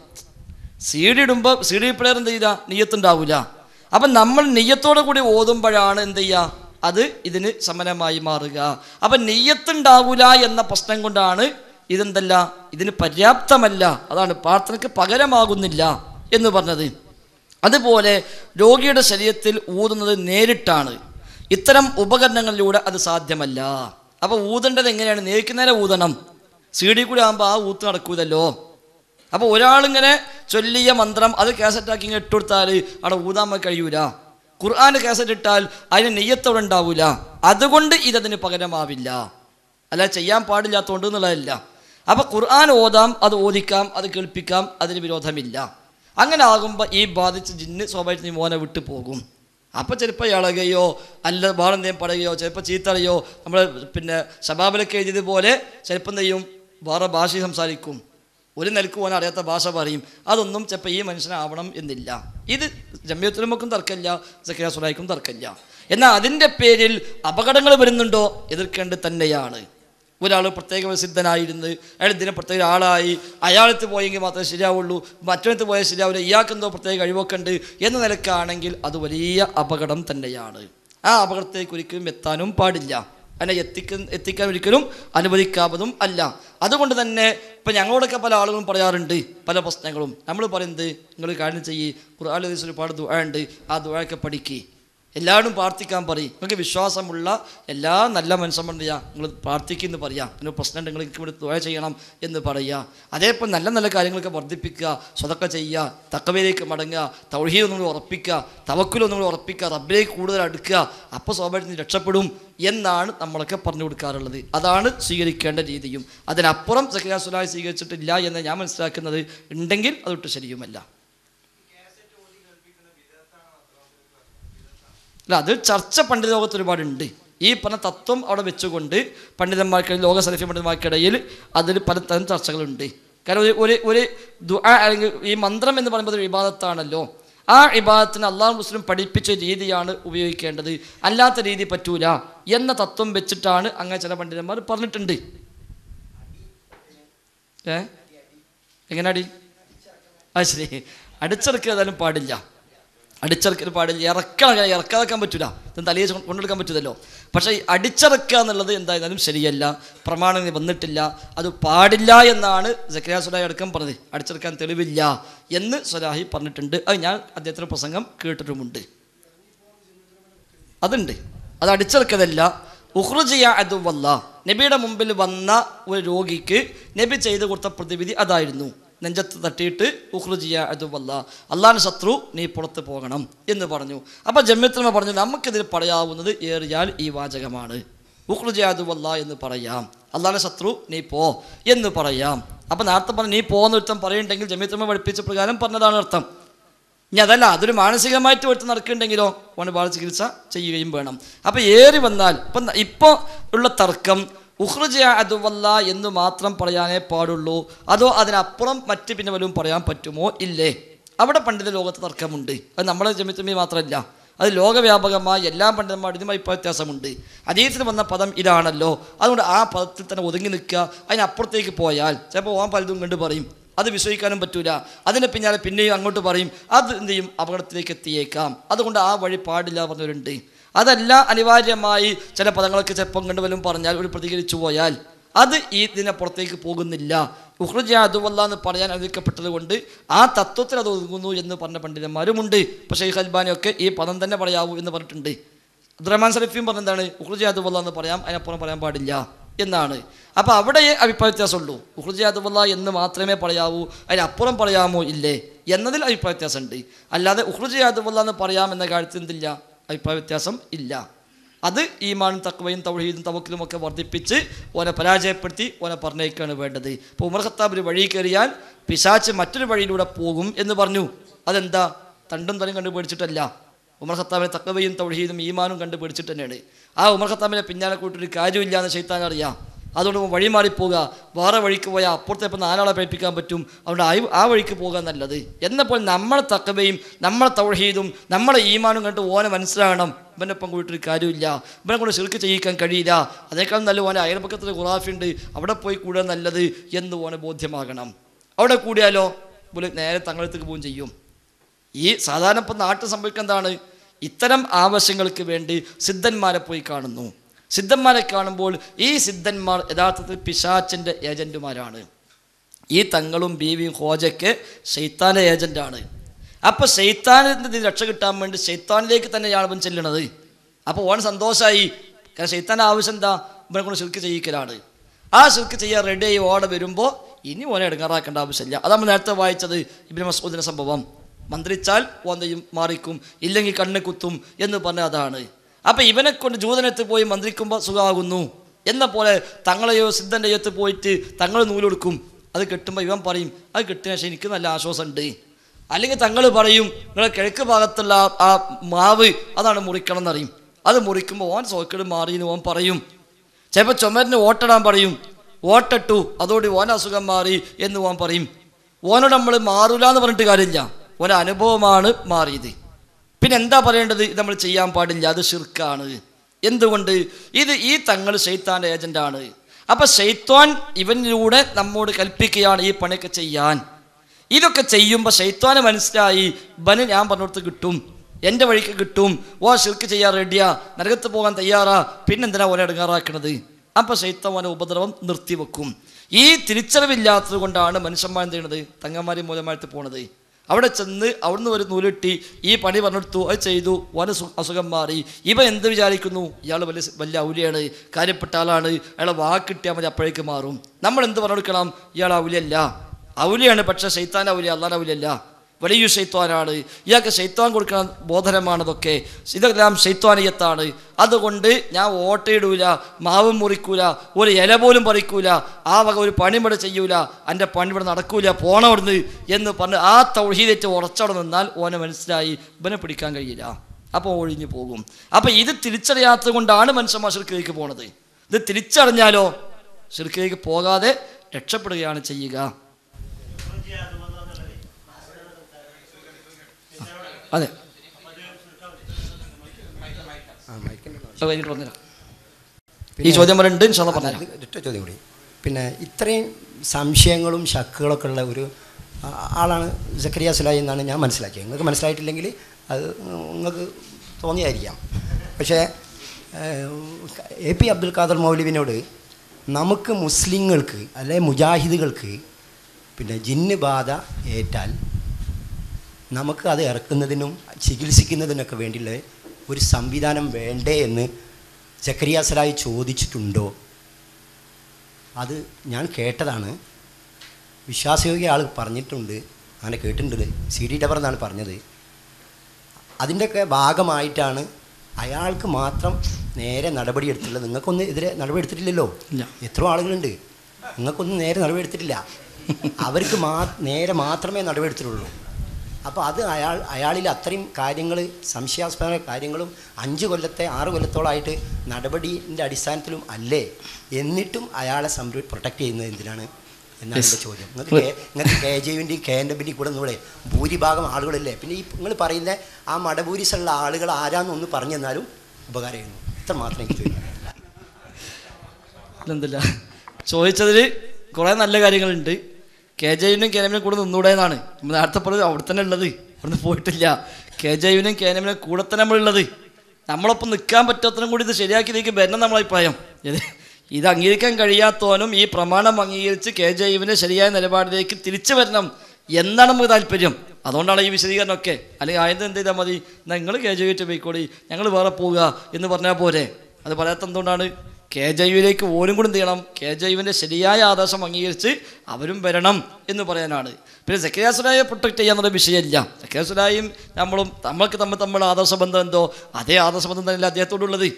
സി ഡി ഇടുമ്പോൾ സി ഡി പ്ലെയർ എന്ത് ചെയ്താ നെയ്യത്തുണ്ടാവില്ല അപ്പം നമ്മൾ നെയ്യത്തോടു കൂടി ഓതുമ്പോഴാണ് എന്ത് ചെയ്യുക അത് ഇതിന് സമനമായി മാറുക അപ്പം നെയ്യത്തുണ്ടാവില്ല എന്ന പ്രശ്നം കൊണ്ടാണ് ഇതെന്തല്ല ഇതിന് പര്യാപ്തമല്ല അതാണ് പ്രാർത്ഥനയ്ക്ക് പകരമാകുന്നില്ല എന്ന് പറഞ്ഞത് അതുപോലെ രോഗിയുടെ ശരീരത്തിൽ ഊതുന്നത് നേരിട്ടാണ് ഇത്തരം ഉപകരണങ്ങളിലൂടെ അത് സാധ്യമല്ല അപ്പോൾ ഊതേണ്ടത് എങ്ങനെയാണ് നേർക്ക് നേരെ ഊതണം സി ഡി കൂടി ആകുമ്പോൾ ആ ഊത്ത് നടക്കൂലല്ലോ അപ്പോൾ ഒരാളിങ്ങനെ ചൊല്ലിയ മന്ത്രം അത് കാസറ്റാക്കി ഇങ്ങനെ ഇട്ടുകൊടുത്താൽ അവിടെ ഊതാൻ നമുക്ക് കഴിയൂല ഖുർആാന് കാസറ്റ് ഇട്ടാൽ അതിന് നെയ്യത്തോടെ ഉണ്ടാവില്ല അതുകൊണ്ട് ഇതതിന് പകരമാവില്ല അല്ല ചെയ്യാൻ പാടില്ലാത്തതുകൊണ്ട് എന്നുള്ളതല്ല അപ്പോൾ ഖുർആൻ ഓതാം അത് ഓദിക്കാം അത് കേൾപ്പിക്കാം അതിന് വിരോധമില്ല അങ്ങനെ ആകുമ്പോൾ ഈ ബാധിച്ച ജിന്ന് സ്വാഭാവികത്തിന് ഈ മോനെ വിട്ടു പോകും അപ്പോൾ ചിലപ്പോൾ ഇളകുകയോ അല്ല വേറെ എന്തെങ്കിലും പറയുകയോ ചിലപ്പോൾ ചീത്തറിയോ നമ്മൾ പിന്നെ ശബാബിലൊക്കെ എഴുതിയതുപോലെ ചിലപ്പോൾ എന്ത് ചെയ്യും വേറെ ഭാഷ സംസാരിക്കും ഒരു നിലക്ക് പോകാൻ അറിയാത്ത ഭാഷ പറയും അതൊന്നും ചിലപ്പോൾ ഈ മനുഷ്യനാവണം എന്നില്ല ഇത് ജമ്യത്തിലുമൊക്കും തർക്കമില്ല സക്കിയ സുലായിക്കും തർക്കമില്ല എന്നാൽ അതിൻ്റെ പേരിൽ അപകടങ്ങൾ വരുന്നുണ്ടോ എതിർക്കേണ്ടത് തന്നെയാണ് ഒരാൾ പ്രത്യേക പ്രസിദ്ധനായിരുന്ന് അയാൾ ഇതിനെ പ്രത്യേക ആളായി അയാളത്ത് പോയെങ്കിൽ മാത്രമേ ശരിയാവുള്ളൂ മറ്റൊരിടത്ത് പോയാൽ ശരിയാവില്ല ഇയാൾക്കെന്തോ പ്രത്യേക കഴിവൊക്കെ ഉണ്ട് എന്ന നിലക്കാണെങ്കിൽ അത് വലിയ അപകടം തന്നെയാണ് ആ അപകടത്തേക്ക് ഒരിക്കലും എത്താനും പാടില്ല അതിനെ എത്തിക്ക എത്തിക്കാൻ ഒരിക്കലും അനുവദിക്കാവതും അല്ല അതുകൊണ്ട് തന്നെ ഇപ്പം ഞങ്ങളോടൊക്കെ പല ആളുകളും പറയാറുണ്ട് പല പ്രശ്നങ്ങളും നമ്മൾ പറയുന്നത് നിങ്ങൾ കാര്യം ചെയ്യ് ഖുർആൻ ഹദീസ് ഒരുപാട് ദുആ ഉണ്ട് ആ ദുആയൊക്കെ പഠിക്കുക എല്ലാവരും പ്രാർത്ഥിക്കാൻ പറയും നിങ്ങൾക്ക് വിശ്വാസമുള്ള എല്ലാ നല്ല മനുഷ്യന്മാരും ചെയ്യാം നിങ്ങൾ പ്രാർത്ഥിക്കുമെന്ന് പറയാം പിന്നെ പ്രശ്നം ഉണ്ടെങ്കിൽ എനിക്ക് ഇവിടെ ദുആ ചെയ്യണം എന്ന് പറയുക അതേപോലെ നല്ല നല്ല കാര്യങ്ങളൊക്കെ വർദ്ധിപ്പിക്കുക സ്വതൊക്കെ ചെയ്യുക തക്കവയിലേക്ക് മടങ്ങുക തൗഹീദ് ഒന്നുകൂടി ഉറപ്പിക്കുക തവക്കുൽ ഒന്നുകൂടി ഉറപ്പിക്കുക റബ്ബിലേക്ക് കൂടുതൽ അടുക്കുക അപ്പോൾ സ്വാഭാവികത്തിന് രക്ഷപ്പെടും എന്നാണ് നമ്മളൊക്കെ പറഞ്ഞു കൊടുക്കാറുള്ളത് അതാണ് സ്വീകരിക്കേണ്ട രീതിയും അതിനപ്പുറം സക്കിയ സുലായി സ്വീകരിച്ചിട്ടില്ല എന്ന് ഞാൻ മനസ്സിലാക്കുന്നത് ഉണ്ടെങ്കിൽ അതൊട്ട് ശരിയുമല്ല അല്ല അത് ചർച്ച പണ്ഡിത ലോകത്ത് ഒരുപാടുണ്ട് ഈ പറഞ്ഞ തത്വം അവിടെ വെച്ചുകൊണ്ട് പണ്ഡിതന്മാർക്കിടയിൽ ലോക സലഫി പണ്ഡിതന്മാർക്കിടയിൽ അതിൽ പലതരം ചർച്ചകളുണ്ട് കാരണം ഒരു ഒരു ഒരു ദുആ അല്ലെങ്കിൽ ഈ മന്ത്രം എന്ന് പറയുമ്പോൾ ഒരു വിവാദത്താണല്ലോ ആ ഇബാദത്തിന് അള്ളാഹു മുസ്ലിം പഠിപ്പിച്ച രീതിയാണ് ഉപയോഗിക്കേണ്ടത് അല്ലാത്ത രീതി പറ്റൂല എന്ന തത്വം വെച്ചിട്ടാണ് അങ്ങനെ ചില പണ്ഡിതന്മാർ പറഞ്ഞിട്ടുണ്ട് ഏ എങ്ങനെ അടി ആ ശരി അടിച്ചെടുക്കുക ഏതായാലും പാടില്ല അടിച്ചിറക്കൽ പാടില്ല ഇറക്കണം അങ്ങനെ ഇറക്കാതെക്കാൻ പറ്റില്ല ഇത് തലയിൽ ചു- കൊണ്ടെടുക്കാൻ പറ്റില്ലല്ലോ പക്ഷേ ഈ അടിച്ചിറക്കുക എന്നുള്ളത് എന്തായാലും ശരിയല്ല പ്രമാണം വന്നിട്ടില്ല അത് പാടില്ല എന്നാണ് ജക്കരിയ സുലാഹി അടക്കം പറഞ്ഞത് അടിച്ചിറക്കാൻ തെളിവില്ല എന്ന് സുലാഹി പറഞ്ഞിട്ടുണ്ട് അത് ഞാൻ അദ്ദേഹത്തിൻ്റെ പ്രസംഗം കേട്ടിട്ടുമുണ്ട് അതുണ്ട് അത് അടിച്ചെടുക്കതല്ല ഉഹ്റുജിയ അതുവല്ല നബിയുടെ മുമ്പിൽ വന്ന ഒരു രോഗിക്ക് നബി ചെയ്തു കൊടുത്ത പ്രതിവിധി അതായിരുന്നു നെഞ്ചത്ത് തട്ടിയിട്ട് ഉഹ്റുജിയ അതുവല്ല അള്ളാഹ് ശത്രു നീ പുറത്ത് പോകണം എന്ന് പറഞ്ഞു അപ്പോൾ ജമ്യത്തിനമ്മ പറഞ്ഞു നമുക്കിതിൽ പറയാവുന്നത് ഏറിയാൽ ഈ വാചകമാണ് ഉഹ്റുജിയ അതുവല്ല എന്ന് പറയാം അള്ളാഹ് ശത്രു നീ പോ എന്ന് പറയാം അപ്പം നേരത്തെ പറഞ്ഞു നീ പോകുന്ന ഒരുത്തം പറയുന്നുണ്ടെങ്കിൽ ജമ്യത്തിനമ്മ പഠിപ്പിച്ച പ്രകാരം പറഞ്ഞതാണ് അർത്ഥം ഇനി അതല്ല അതൊരു മാനസികമായിട്ട് ഒരുത്ത് നടക്കുന്നുണ്ടെങ്കിലോ ഓന് ബാല ചികിത്സ ചെയ്യുകയും വേണം അപ്പം ഏറി വന്നാൽ ഇപ്പം ഇപ്പോൾ ഉള്ള തർക്കം ഉഹ്റുജ അതുവല്ല എന്ന് മാത്രം പറയാനേ പാടുള്ളൂ അതോ അതിനപ്പുറം മറ്റ് പിന്നെ വല്ലതും പറയാൻ പറ്റുമോ ഇല്ലേ അവിടെ പണ്ഡിത ലോകത്ത് തർക്കമുണ്ട് അത് നമ്മളെ ജമിത്തമ്മി മാത്രമല്ല അത് ലോകവ്യാപകമായി എല്ലാ പണ്ഡിതന്മാരും ഇതുമായി ഇപ്പോൾ വ്യത്യാസമുണ്ട് അതീതത്തിൽ വന്ന പദം ഇതാണല്ലോ അതുകൊണ്ട് ആ പദത്തിൽ തന്നെ ഒതുങ്ങി നിൽക്കുക അതിനപ്പുറത്തേക്ക് പോയാൽ ചിലപ്പോൾ ഓൻ പലതും കണ്ട് പറയും അത് വിശ്വസിക്കാനും പറ്റൂല അതിന് പിന്നാലെ പിന്നെയും അങ്ങോട്ട് പറയും അത് എന്ത് ചെയ്യും അപകടത്തിലേക്ക് എത്തിയേക്കാം അതുകൊണ്ട് ആ വഴി പാടില്ല പറഞ്ഞവരുണ്ട് അതല്ല അനിവാര്യമായി ചില പദങ്ങളൊക്കെ ചിലപ്പം കണ്ടുവലും പറഞ്ഞാൽ ഒരു പ്രതികരിച്ചു പോയാൽ അത് ഈ ഇതിനപ്പുറത്തേക്ക് പോകുന്നില്ല ഉഹ്റുജ അതുവല്ല എന്ന് പറയാൻ അനുവദിക്കപ്പെട്ടത് കൊണ്ട് ആ തത്വത്തിൽ അത് ഒതുങ്ങുന്നു എന്ന് പറഞ്ഞ പണ്ഡിതന്മാരുമുണ്ട് പക്ഷേ ഈ ഖൽബാനിയൊക്കെ ഈ പദം തന്നെ പറയാവൂ എന്ന് പറഞ്ഞിട്ടുണ്ട് അബ്ദുറഹ്മാൻ സലഫിയും പറഞ്ഞെന്താണ് ഉഹ്റുജ അതുവല്ല എന്ന് പറയാം അതിനപ്പുറം പറയാൻ പാടില്ല എന്നാണ് അപ്പോൾ അവിടെ അഭിപ്രായ വ്യത്യാസമുള്ളൂ ഉഹ്റുജ അതുവല്ല എന്ന് മാത്രമേ പറയാവൂ അതിനപ്പുറം പറയാമോ ഇല്ലേ എന്നതിൽ അഭിപ്രായ വ്യത്യാസമുണ്ട് അല്ലാതെ ഉഹ്റുജ അതുവല്ല എന്ന് പറയാം എന്ന കാര്യത്തിൽ എന്തില്ല അഭിപ്രായ വ്യത്യാസം ഇല്ല അത് ഈമാനും തക്വയും തൗഹീദും തവക്കിലും ഒക്കെ വർദ്ധിപ്പിച്ച് ഓനെ പരാജയപ്പെടുത്തി ഓനെ പറഞ്ഞേക്കാണ് വേണ്ടത് ഇപ്പോൾ ഉമർ ഖത്താബ് ഒരു വഴി കയറിയാൽ പിശാച്ച് മറ്റൊരു വഴിയിലൂടെ പോകും എന്ന് പറഞ്ഞു അതെന്താ തണ്ടും തലും കണ്ടു പേടിച്ചിട്ടല്ല ഉമർ ഖത്താബിനെ തക്കവയും തൗഹീദും ഈമാനും കണ്ടു പേടിച്ചിട്ട് തന്നെയാണ് ആ ഉമർ ഖത്താബിനെ പിന്നാലെ കൂട്ടൊരു കാര്യമില്ല എന്ന് ശൈത്താൻ അറിയാം അതുകൊണ്ട് അവൻ വഴി മാറിപ്പോവുക വേറെ വഴിക്ക് പോയാൽ അപ്പുറത്തെ ഇപ്പം നാലാളെ പേപ്പിക്കാൻ പറ്റും അതുകൊണ്ട് ആ ആ വഴിക്ക് പോകാൻ നല്ലത് എന്നപ്പോൾ നമ്മളെ തക്കവയും നമ്മളെ തൗഹീദും നമ്മളെ ഈമാനും കണ്ട് ഓനെ മനസ്സിലാകണം ഇവൻ്റെ ഒപ്പം കൂട്ടൊരു കാര്യമില്ല ഇവനെ കൊണ്ട് ശിർക്ക് ചെയ്യിക്കാൻ കഴിയില്ല അതേക്കാൾ നല്ല ഓനെ അയൽപക്കത്തിൽ ഖുറാഫുണ്ട് അവിടെ പോയി കൂടുക നല്ലത് എന്ന് ഓനെ ബോധ്യമാകണം അവിടെ കൂടിയാലോ പോലെ നേരെ തങ്ങളത്തേക്ക് പോവുകയും ചെയ്യും ഈ സാധാരണ ഇപ്പം നാട്ടിൽ സംഭവിക്കുക എന്താണ് ഇത്തരം ആവശ്യങ്ങൾക്ക് വേണ്ടി സിദ്ധന്മാരെ പോയി കാണുന്നു സിദ്ധന്മാരെ കാണുമ്പോൾ ഈ സിദ്ധന്മാർ യഥാർത്ഥത്തിൽ പിശാച്ചിൻ്റെ ഏജൻറ്റുമാരാണ് ഈ തങ്ങളും ബീവിയും ഹോജയ്ക്ക് ഷെയ്ത്താൻ്റെ ഏജൻ്റാണ് അപ്പോൾ ഷെയ്ത്താനിൽ രക്ഷ കിട്ടാൻ വേണ്ടി ഷെയ്ത്താനിലേക്ക് തന്നെയാണ് അവൻ ചെല്ലണത് അപ്പോൾ ഓൻ സന്തോഷമായി കാരണം ഷെയ്ത്താൻ്റെ ആവശ്യം എന്താ ഇവനെ കൊണ്ട് ശിർക്ക് ചെയ്യിക്കലാണ് ആ ശിർക്ക് ചെയ്യാൻ റെഡിയായി ഓടെ വരുമ്പോൾ ഇനി ഓനെ എടുങ്ങാറാക്കേണ്ട ആവശ്യമില്ല അത് നമ്മൾ നേരത്തെ വായിച്ചത് ഇബിന് മസൂദിൻ്റെ സംഭവം മന്ത്രിച്ചാൽ ഓന്തയും മാറിക്കും ഇല്ലെങ്കിൽ കണ്ണ് കുത്തും എന്ന് പറഞ്ഞ അതാണ് അപ്പം ഇവനെ കൊണ്ട് ജൂതനത്ത് പോയി മന്ത്രിക്കുമ്പോൾ സുഖമാകുന്നു എന്ന പോലെ തങ്ങളെയോ സിദ്ധൻ്റെയോ അടുത്ത് പോയിട്ട് തങ്ങൾ നൂലെടുക്കും അത് കെട്ടുമ്പോൾ ഇവൻ പറയും അത് കെട്ടിയ ശേഷം എനിക്ക് നല്ല ആശ്വാസമുണ്ട് അല്ലെങ്കിൽ തങ്ങൾ പറയും നിങ്ങളെ കിഴക്ക് ഭാഗത്തുള്ള ആ- ആ മാവ് അതാണ് മുറിക്കണം എന്നറിയും അത് മുറിക്കുമ്പോൾ ഓൻ സോക്കേട് മാറി എന്ന് ഓൻ പറയും ചിലപ്പോൾ ചുമരിന് ഓട്ടിടാൻ പറയും ഓട്ടട്ടു അതോടെ ഓൻ അസുഖം മാറി എന്ന് ഓൻ പറയും ഓനോട് നമ്മൾ മാറൂല എന്ന് പറഞ്ഞിട്ട് കാര്യമില്ല ഓരോ അനുഭവമാണ് മാറിയത് പിന്നെ എന്താ പറയേണ്ടത് ഇത് നമ്മൾ ചെയ്യാൻ പാടില്ല അത് ഷിർക്കാണ് എന്തുകൊണ്ട് ഇത് ഈ തങ്ങൾ ഷെയ്ത്താൻ്റെ ഏജൻ്റാണ് അപ്പം ഷെയ്ത്താൻ ഇവനിലൂടെ നമ്മോട് കൽപ്പിക്കുകയാണ് ഈ പണിയൊക്കെ ചെയ്യാൻ ഇതൊക്കെ ചെയ്യുമ്പോൾ ഷെയ്ത്താന് മനസ്സിലായി ബന് ഞാൻ പറഞ്ഞിടത്ത് കിട്ടും എൻ്റെ വഴിക്ക് കിട്ടും ഓ ഷിർക്ക് ചെയ്യാൻ റെഡിയാ നരകത്ത് പോകാൻ തയ്യാറാ പിന്നെന്തിനാ ഓനെ ഇടങ്ങാറാക്കണത് അപ്പോൾ ഷെയ്ത്താൻ ഓനെ ഉപദ്രവം നിർത്തിവെക്കും ഈ തിരിച്ചറിവില്ലാത്തത് കൊണ്ടാണ് മനുഷ്യന്മാർ എന്ത് ചെയ്യണത് തങ്ങന്മാരും മൂലമായിട്ട് പോണത് അവിടെ ചെന്ന് അവിടുന്ന് ഒരു നൂലിട്ടി ഈ പണി പറഞ്ഞെടുത്തു അത് ചെയ്തു ഓന സു- അസുഖം മാറി ഇവ എന്ത് വിചാരിക്കുന്നു ഇയാൾ വലിയ സ് വലിയ ഔലിയാണ് കാര്യപ്പെട്ട ആളാണ് അയാളെ വാക്കിട്ടിയാൽ മതി അപ്പോഴേക്ക് മാറും നമ്മൾ എന്ത് പറഞ്ഞു കൊടുക്കണം ഇയാൾ ഔലിയല്ല ഔലിയാണ് പക്ഷേ ശൈത്താൻ ഔലിയ അള്ളാൻ ഔലിയല്ല വലിയ ശൈത്വാനാണ് ഇയാൾക്ക് ശൈത്വാൻ കൊടുക്കുന്ന ബോധനമാണതൊക്കെ ഇതെല്ലാം ശൈത്വാനിയത്താണ് അതുകൊണ്ട് ഞാൻ ഓട്ടയിടൂല മാവും മുറിക്കൂല ഒരു ഇല പോലും പറിക്കൂല ആ വക ഒരു പണിമിടെ ചെയ്യൂല എൻ്റെ പണി ഇവിടെ നടക്കൂല പോണവിടുന്ന് എന്ന് പറഞ്ഞ് ആ തൗഹീദേറ്റ് ഉറച്ചവിടെ നിന്നാൽ ഓനെ മനസ്സിലായി ഇവനെ പിടിക്കാൻ കഴിയില്ല അപ്പോൾ ഒഴിഞ്ഞു പോകും അപ്പോൾ ഇത് തിരിച്ചറിയാത്തത് കൊണ്ടാണ് മനുഷ്യന്മാർ ഷിർക്കിലേക്ക് പോണത് ഇത് തിരിച്ചറിഞ്ഞാലോ ഷിർക്കിലേക്ക് പോകാതെ രക്ഷപ്പെടുകയാണ് ചെയ്യുക അതെ അത് കഴിഞ്ഞിട്ട് പറഞ്ഞുതരാം ഈ ചോദ്യം പറയുന്നുണ്ട് ഇൻഷാല്ല പറഞ്ഞുതരാം അത് ഒറ്റ ചോദ്യം കൂടി പിന്നെ ഇത്രയും സംശയങ്ങളും ശക്കുകളൊക്കെ ഉള്ള ഒരു ആ- ആളാണ് സക്കരിയ സുലായി എന്നാണ് ഞാൻ മനസ്സിലാക്കിയത് നിങ്ങൾക്ക് മനസ്സിലായിട്ടില്ലെങ്കിൽ അത് നിങ്ങൾക്ക് തോന്നിയായിരിക്കാം പക്ഷേ എ പി അബ്ദുൽ ഖാദർ മൗലവിനോട് നമുക്ക് മുസ്ലിങ്ങൾക്ക് അല്ലെ മുജാഹിദുകൾക്ക് പിന്നെ ജിന്ന് ബാധ ഏറ്റാൽ നമുക്ക് അത് ഇറക്കുന്നതിനും ചികിത്സിക്കുന്നതിനൊക്കെ വേണ്ടിയുള്ള ഒരു സംവിധാനം വേണ്ടേ എന്ന് സക്കരിയ സലായി ചോദിച്ചിട്ടുണ്ടോ അത് ഞാൻ കേട്ടതാണ് വിശ്വാസയോഗ്യ ആൾ പറഞ്ഞിട്ടുണ്ട് അങ്ങനെ കേട്ടിട്ടുണ്ട് സി ഡി ടവർ എന്നാണ് പറഞ്ഞത് അതിൻ്റെയൊക്കെ ഭാഗമായിട്ടാണ് അയാൾക്ക് മാത്രം നേരെ നടപടി എടുത്തിട്ടുള്ളത് നിങ്ങൾക്കൊന്നും എതിരെ നടപടി എടുത്തിട്ടില്ലല്ലോ ഇല്ല. എത്രയോ ആളുകളുണ്ട് നിങ്ങൾക്കൊന്നും നേരെ നടപടി എടുത്തിട്ടില്ല അവർക്ക് മാ നേരെ മാത്രമേ നടപടി എടുത്തിട്ടുള്ളൂ അപ്പോൾ അത് അയാൾ അയാളിൽ അത്രയും കാര്യങ്ങൾ സംശയാസ്പദമായ കാര്യങ്ങളും അഞ്ച് കൊല്ലത്തെ ആറ് കൊല്ലത്തോളമായിട്ട് നടപടിൻ്റെ അടിസ്ഥാനത്തിലും അല്ലേ എന്നിട്ടും അയാളെ സംര പ്രൊട്ടക്റ്റ് ചെയ്യുന്നത് എന്തിനാണ് എന്നാണ് എൻ്റെ ചോദ്യം നിങ്ങൾക്ക് കെ- നിങ്ങൾക്ക് കെ ജെയുവിൻ്റെയും കെ എൻ്റെ ബിൻ്റെയും കൂടെ നിങ്ങളെ ഭൂരിഭാഗം ആളുകളല്ലേ പിന്നെ ഈ നിങ്ങൾ പറയുന്ന ആ മടപൂരിസുള്ള ആളുകൾ ആരാന്നൊന്ന് പറഞ്ഞു തന്നാലും ഉപകാരമായിരുന്നു ഇത്ര മാത്രമേ എനിക്ക് ചോദിക്കൂ എന്തില്ല ചോദിച്ചതിൽ കുറേ നല്ല കാര്യങ്ങളുണ്ട് കെ ജെയുവിനും കേനമിനും കൂടെ നിന്നൂടെ എന്നാണ് നമ്മൾ നേരത്തെ പറഞ്ഞത് അവിടെ തന്നെ ഉള്ളത് അവിടുന്ന് പോയിട്ടില്ല കെ ജെയുവിനും കേനമിനും കൂടെ തന്നെ നമ്മളുള്ളത് നമ്മളൊപ്പം നിൽക്കാൻ പറ്റാത്തതിനും കൂടി ഇത് ശരിയാക്കിയതേക്ക് വരണം നമ്മളെ അഭിപ്രായം ഇത് ഇത് അംഗീകരിക്കാൻ കഴിയാത്തവനും ഈ പ്രമാണം അംഗീകരിച്ച് കെ ജെയുവിൻ്റെ ശരിയായ നിലപാടിലേക്ക് തിരിച്ചു വരണം എന്നാണ് നമുക്ക് താല്പര്യം അതുകൊണ്ടാണ് ഈ വിശദീകരണമൊക്കെ അല്ലെങ്കിൽ ആയത് എന്ത് ചെയ്താൽ മതി നിങ്ങൾ കെ ജെ വിറ്റ് പോയിക്കോളി ഞങ്ങൾ വേറെ പോവുക എന്ന് പറഞ്ഞാൽ പോരെ അത് പറയാത്ത എന്തുകൊണ്ടാണ് കെ ജയുവിലേക്ക് ഓരും കൂടി എന്ത് ചെയ്യണം കെ ജയുവിൻ്റെ ശരിയായ ആദർശം അംഗീകരിച്ച് അവരും വരണം എന്ന് പറയാനാണ് പിന്നെ സക്രിയാസുലായെ പ്രൊട്ടക്ട് ചെയ്യാന്നുള്ള വിഷയമില്ല സക്രിയാസുലായും നമ്മളും നമ്മൾക്ക് തമ്മിൽ തമ്മിൽ ആദർശ ബന്ധം എന്തോ അതേ ആദർശ ബന്ധം തന്നെയല്ല അദ്ദേഹത്തോടുള്ളത്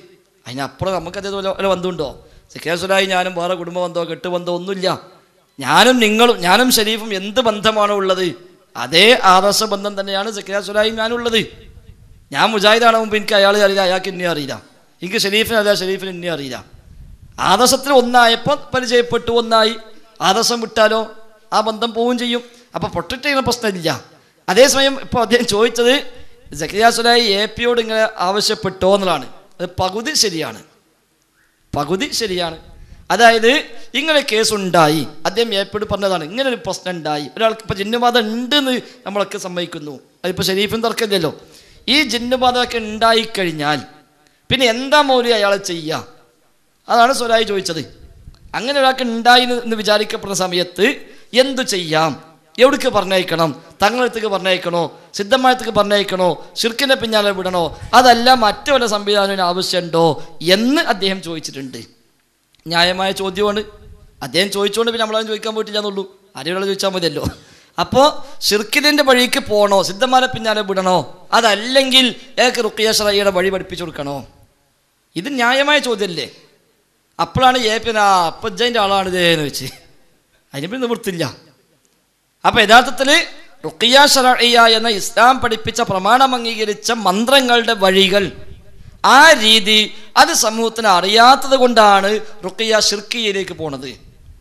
അതിനപ്പുറം നമുക്ക് അതേപോലെ വല്ല ബന്ധമുണ്ടോ സെക്രേശ്വരായി ഞാനും വേറെ കുടുംബ ബന്ധമോ കെട്ടുബന്ധമോ ഒന്നുമില്ല ഞാനും നിങ്ങളും ഞാനും ഷരീഫും എന്ത് ബന്ധമാണോ ഉള്ളത് അതേ ആദർശ ബന്ധം തന്നെയാണ് സെക്രേശ്വരായും ഞാനുള്ളത് ഞാൻ മുജാഹിദാണ് മുമ്പ് എനിക്ക് അയാൾ അറിയില്ല അയാൾക്ക് ഇന്നെ അറിയില്ല എനിക്ക് ഷരീഫിന് അറിയില്ല ഷരീഫിന് ഇന്നെ അറിയില്ല ആദർശത്തിൽ ഒന്നായപ്പോൾ പരിചയപ്പെട്ടു ഒന്നായി ആദർശം വിട്ടാലോ ആ ബന്ധം പോവുകയും ചെയ്യും അപ്പോൾ പ്രൊട്ടക്റ്റ് ചെയ്യുന്ന പ്രശ്നമില്ല അതേസമയം ഇപ്പോൾ അദ്ദേഹം ചോദിച്ചത് ജക്രിയാസുലായി എ പിയോട് ഇങ്ങനെ ആവശ്യപ്പെട്ടോ എന്നുള്ളതാണ് അത് പകുതി ശരിയാണ് പകുതി ശരിയാണ് അതായത് ഇങ്ങനെ കേസ് ഉണ്ടായി അദ്ദേഹം ഏപ്പോഴും പറഞ്ഞതാണ് ഇങ്ങനെ ഒരു പ്രശ്നം ഉണ്ടായി ഒരാൾക്ക് ഇപ്പോൾ ജിന്നുബാധ ഉണ്ടെന്ന് നമ്മളൊക്കെ സമ്മതിക്കുന്നു അതിപ്പോൾ ഷരീഫും തർക്കമില്ലല്ലോ ഈ ജിന്നുബാധയൊക്കെ ഉണ്ടായിക്കഴിഞ്ഞാൽ പിന്നെ എന്താ മൗലി അയാളെ ചെയ്യുക അതാണ് സ്വരായി ചോദിച്ചത് അങ്ങനെ ഒരാൾക്ക് ഉണ്ടായി എന്ന് എന്ന് വിചാരിക്കപ്പെടുന്ന സമയത്ത് എന്തു ചെയ്യാം എവിടേക്ക് പറഞ്ഞയക്കണം തങ്ങളടുത്തേക്ക് പറഞ്ഞയക്കണോ സിദ്ധമായത്തേക്ക് പറഞ്ഞയക്കണോ ഷിർക്കിനെ പിന്നാലെ വിടണോ അതല്ല മറ്റു വല്ല സംവിധാനത്തിന് ആവശ്യമുണ്ടോ എന്ന് അദ്ദേഹം ചോദിച്ചിട്ടുണ്ട് ന്യായമായ ചോദ്യമാണ് അദ്ദേഹം ചോദിച്ചുകൊണ്ട് പിന്നെ നമ്മളാരും ചോദിക്കാൻ പോയിട്ടില്ല എന്നുള്ളൂ ആരെയുള്ള ചോദിച്ചാൽ മതിയല്ലോ അപ്പോൾ ഷിർക്കിൻ്റെ വഴിക്ക് പോകണോ സിദ്ധന്മാരെ പിന്നാലെ വിടണോ അതല്ലെങ്കിൽ ഏക്ക് റുക്കിയ ഷറയ്യയുടെ വഴി പഠിപ്പിച്ചു കൊടുക്കണോ ഇത് ന്യായമായ ചോദ്യമല്ലേ അപ്പോഴാണ് ഏ പിന്നെ ആ അപ്പജൻ്റെ ആളാണ് ഇതേ എന്ന് വെച്ച് അതിനിപ്പോൾ നിവൃത്തില്ല അപ്പോൾ യഥാർത്ഥത്തിൽ റുക്കിയ ഷറയ്യ എന്ന ഇസ്ലാം പഠിപ്പിച്ച പ്രമാണം അംഗീകരിച്ച മന്ത്രങ്ങളുടെ വഴികൾ ആ രീതി അത് സമൂഹത്തിന് അറിയാത്തത് കൊണ്ടാണ് റുക്കിയ ഷിർക്കിയയിലേക്ക് പോണത്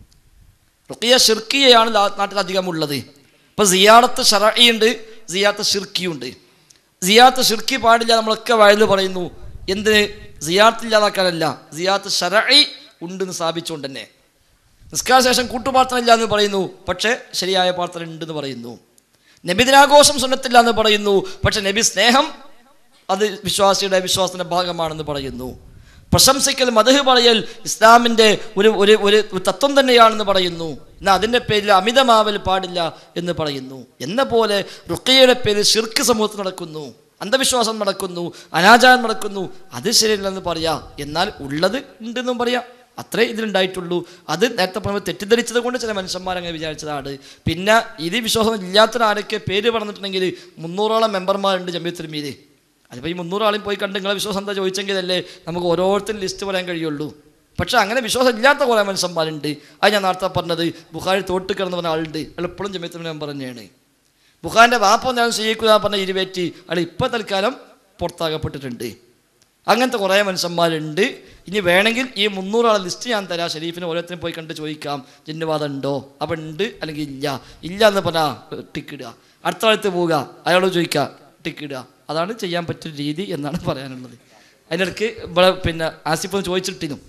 റുക്കിയ ഷിർക്കിയയാണ് നാ- നാട്ടിൽ അധികം ഉള്ളത് ഇപ്പൊ സിയാറത്ത് ഷറയുണ്ട് സിയാറത്ത് ഷിർക്കിയുണ്ട് സിയാറത്ത് ഷിർക്കി പാടില്ല നമ്മളൊക്കെ വയലിൽ പറയുന്നു എന്തിന് സിയാറത്ത് ഇല്ലാതാക്കാനല്ല സിയാറത്ത് ഷറഇ ഉണ്ടെന്ന് സ്ഥാപിച്ചുകൊണ്ട് തന്നെ നിസ്കാര ശേഷം കൂട്ടുപ്രാർത്ഥന ഇല്ല എന്ന് പറയുന്നു പക്ഷേ ശരിയായ പ്രാർത്ഥന ഉണ്ടെന്ന് പറയുന്നു നബിദിനാഘോഷം സുന്നത്തില്ല എന്ന് പറയുന്നു പക്ഷെ നബി സ്നേഹം അത് വിശ്വാസിയുടെ വിശ്വാസത്തിന്റെ ഭാഗമാണെന്ന് പറയുന്നു പ്രശംസിക്കൽ മതഹ് പറയൽ ഇസ്ലാമിൻ്റെ ഒരു ഒരു ഒരു തത്വം തന്നെയാണെന്ന് പറയുന്നു എന്നാൽ അതിൻ്റെ പേരിൽ അമിതമാവൽ പാടില്ല എന്ന് പറയുന്നു എന്ന പോലെ റുക്കയുടെ പേരിൽ ഷിർക്ക് സമൂഹത്തിൽ നടക്കുന്നു അന്ധവിശ്വാസം നടക്കുന്നു അനാചാരം നടക്കുന്നു അത് ശരിയല്ലെന്ന് പറയാം എന്നാൽ ഉള്ളത് ഉണ്ടെന്നും പറയാം അത്രേ ഇതിലുണ്ടായിട്ടുള്ളൂ അത് നേരത്തെ പറഞ്ഞ തെറ്റിദ്ധരിച്ചത് കൊണ്ട് ചില മനുഷ്യന്മാർ അങ്ങനെ വിചാരിച്ചതാണ് പിന്നെ ഇത് വിശ്വാസം ഇല്ലാത്തൊരാരൊക്കെ പേര് പറഞ്ഞിട്ടുണ്ടെങ്കിൽ മുന്നൂറോളം മെമ്പർമാരുണ്ട് ജമ്മിയത്തിന് മീര് അതിപ്പോൾ ഈ മുന്നൂറാളും പോയി കണ്ട് നിങ്ങളെ വിശ്വാസം എന്താ ചോദിച്ചെങ്കിലല്ലേ നമുക്ക് ഓരോരുത്തരും ലിസ്റ്റ് പറയാൻ കഴിയുള്ളൂ പക്ഷേ അങ്ങനെ വിശ്വാസം ഇല്ലാത്ത കുറേ മനുഷ്യന്മാരുണ്ട് അത് ഞാൻ നേരത്തെ പറഞ്ഞത് ബുഖാരി തോട്ട് കിടന്ന് പറഞ്ഞ ആളുണ്ട് അയാൾ എപ്പോഴും ജമ്മിയത്തിന് മെമ്പർ തന്നെയാണ് ബുഖാരിൻ്റെ വാപ്പ ഞാൻ സ്വീകരിക്കുക പറഞ്ഞ ഇരുവേറ്റി അയാൾ ഇപ്പോൾ തൽക്കാലം പുറത്താകപ്പെട്ടിട്ടുണ്ട് അങ്ങനത്തെ കുറേ മനുഷ്യന്മാരുണ്ട് ഇനി വേണമെങ്കിൽ ഈ മുന്നൂറാളെ ലിസ്റ്റ് ഞാൻ തരാം ഷെരീഫിന് ഓരോരുത്തരും പോയി കണ്ട് ചോദിക്കാം ജിന്നുവാദം ഉണ്ടോ അപ്പം ഉണ്ട് അല്ലെങ്കിൽ ഇല്ല ഇല്ല എന്ന് പറഞ്ഞാൽ ടിക്കിടുക അടുത്ത കാലത്ത് പോവുക അയാളോട് ചോദിക്കുക ടിക്കിടുക അതാണ് ചെയ്യാൻ പറ്റിയ രീതി എന്നാണ് പറയാനുള്ളത് അതിനിടയ്ക്ക് ഇവിടെ പിന്നെ ആസിഫ് ഒന്ന് ചോദിച്ചിട്ടിരുന്നു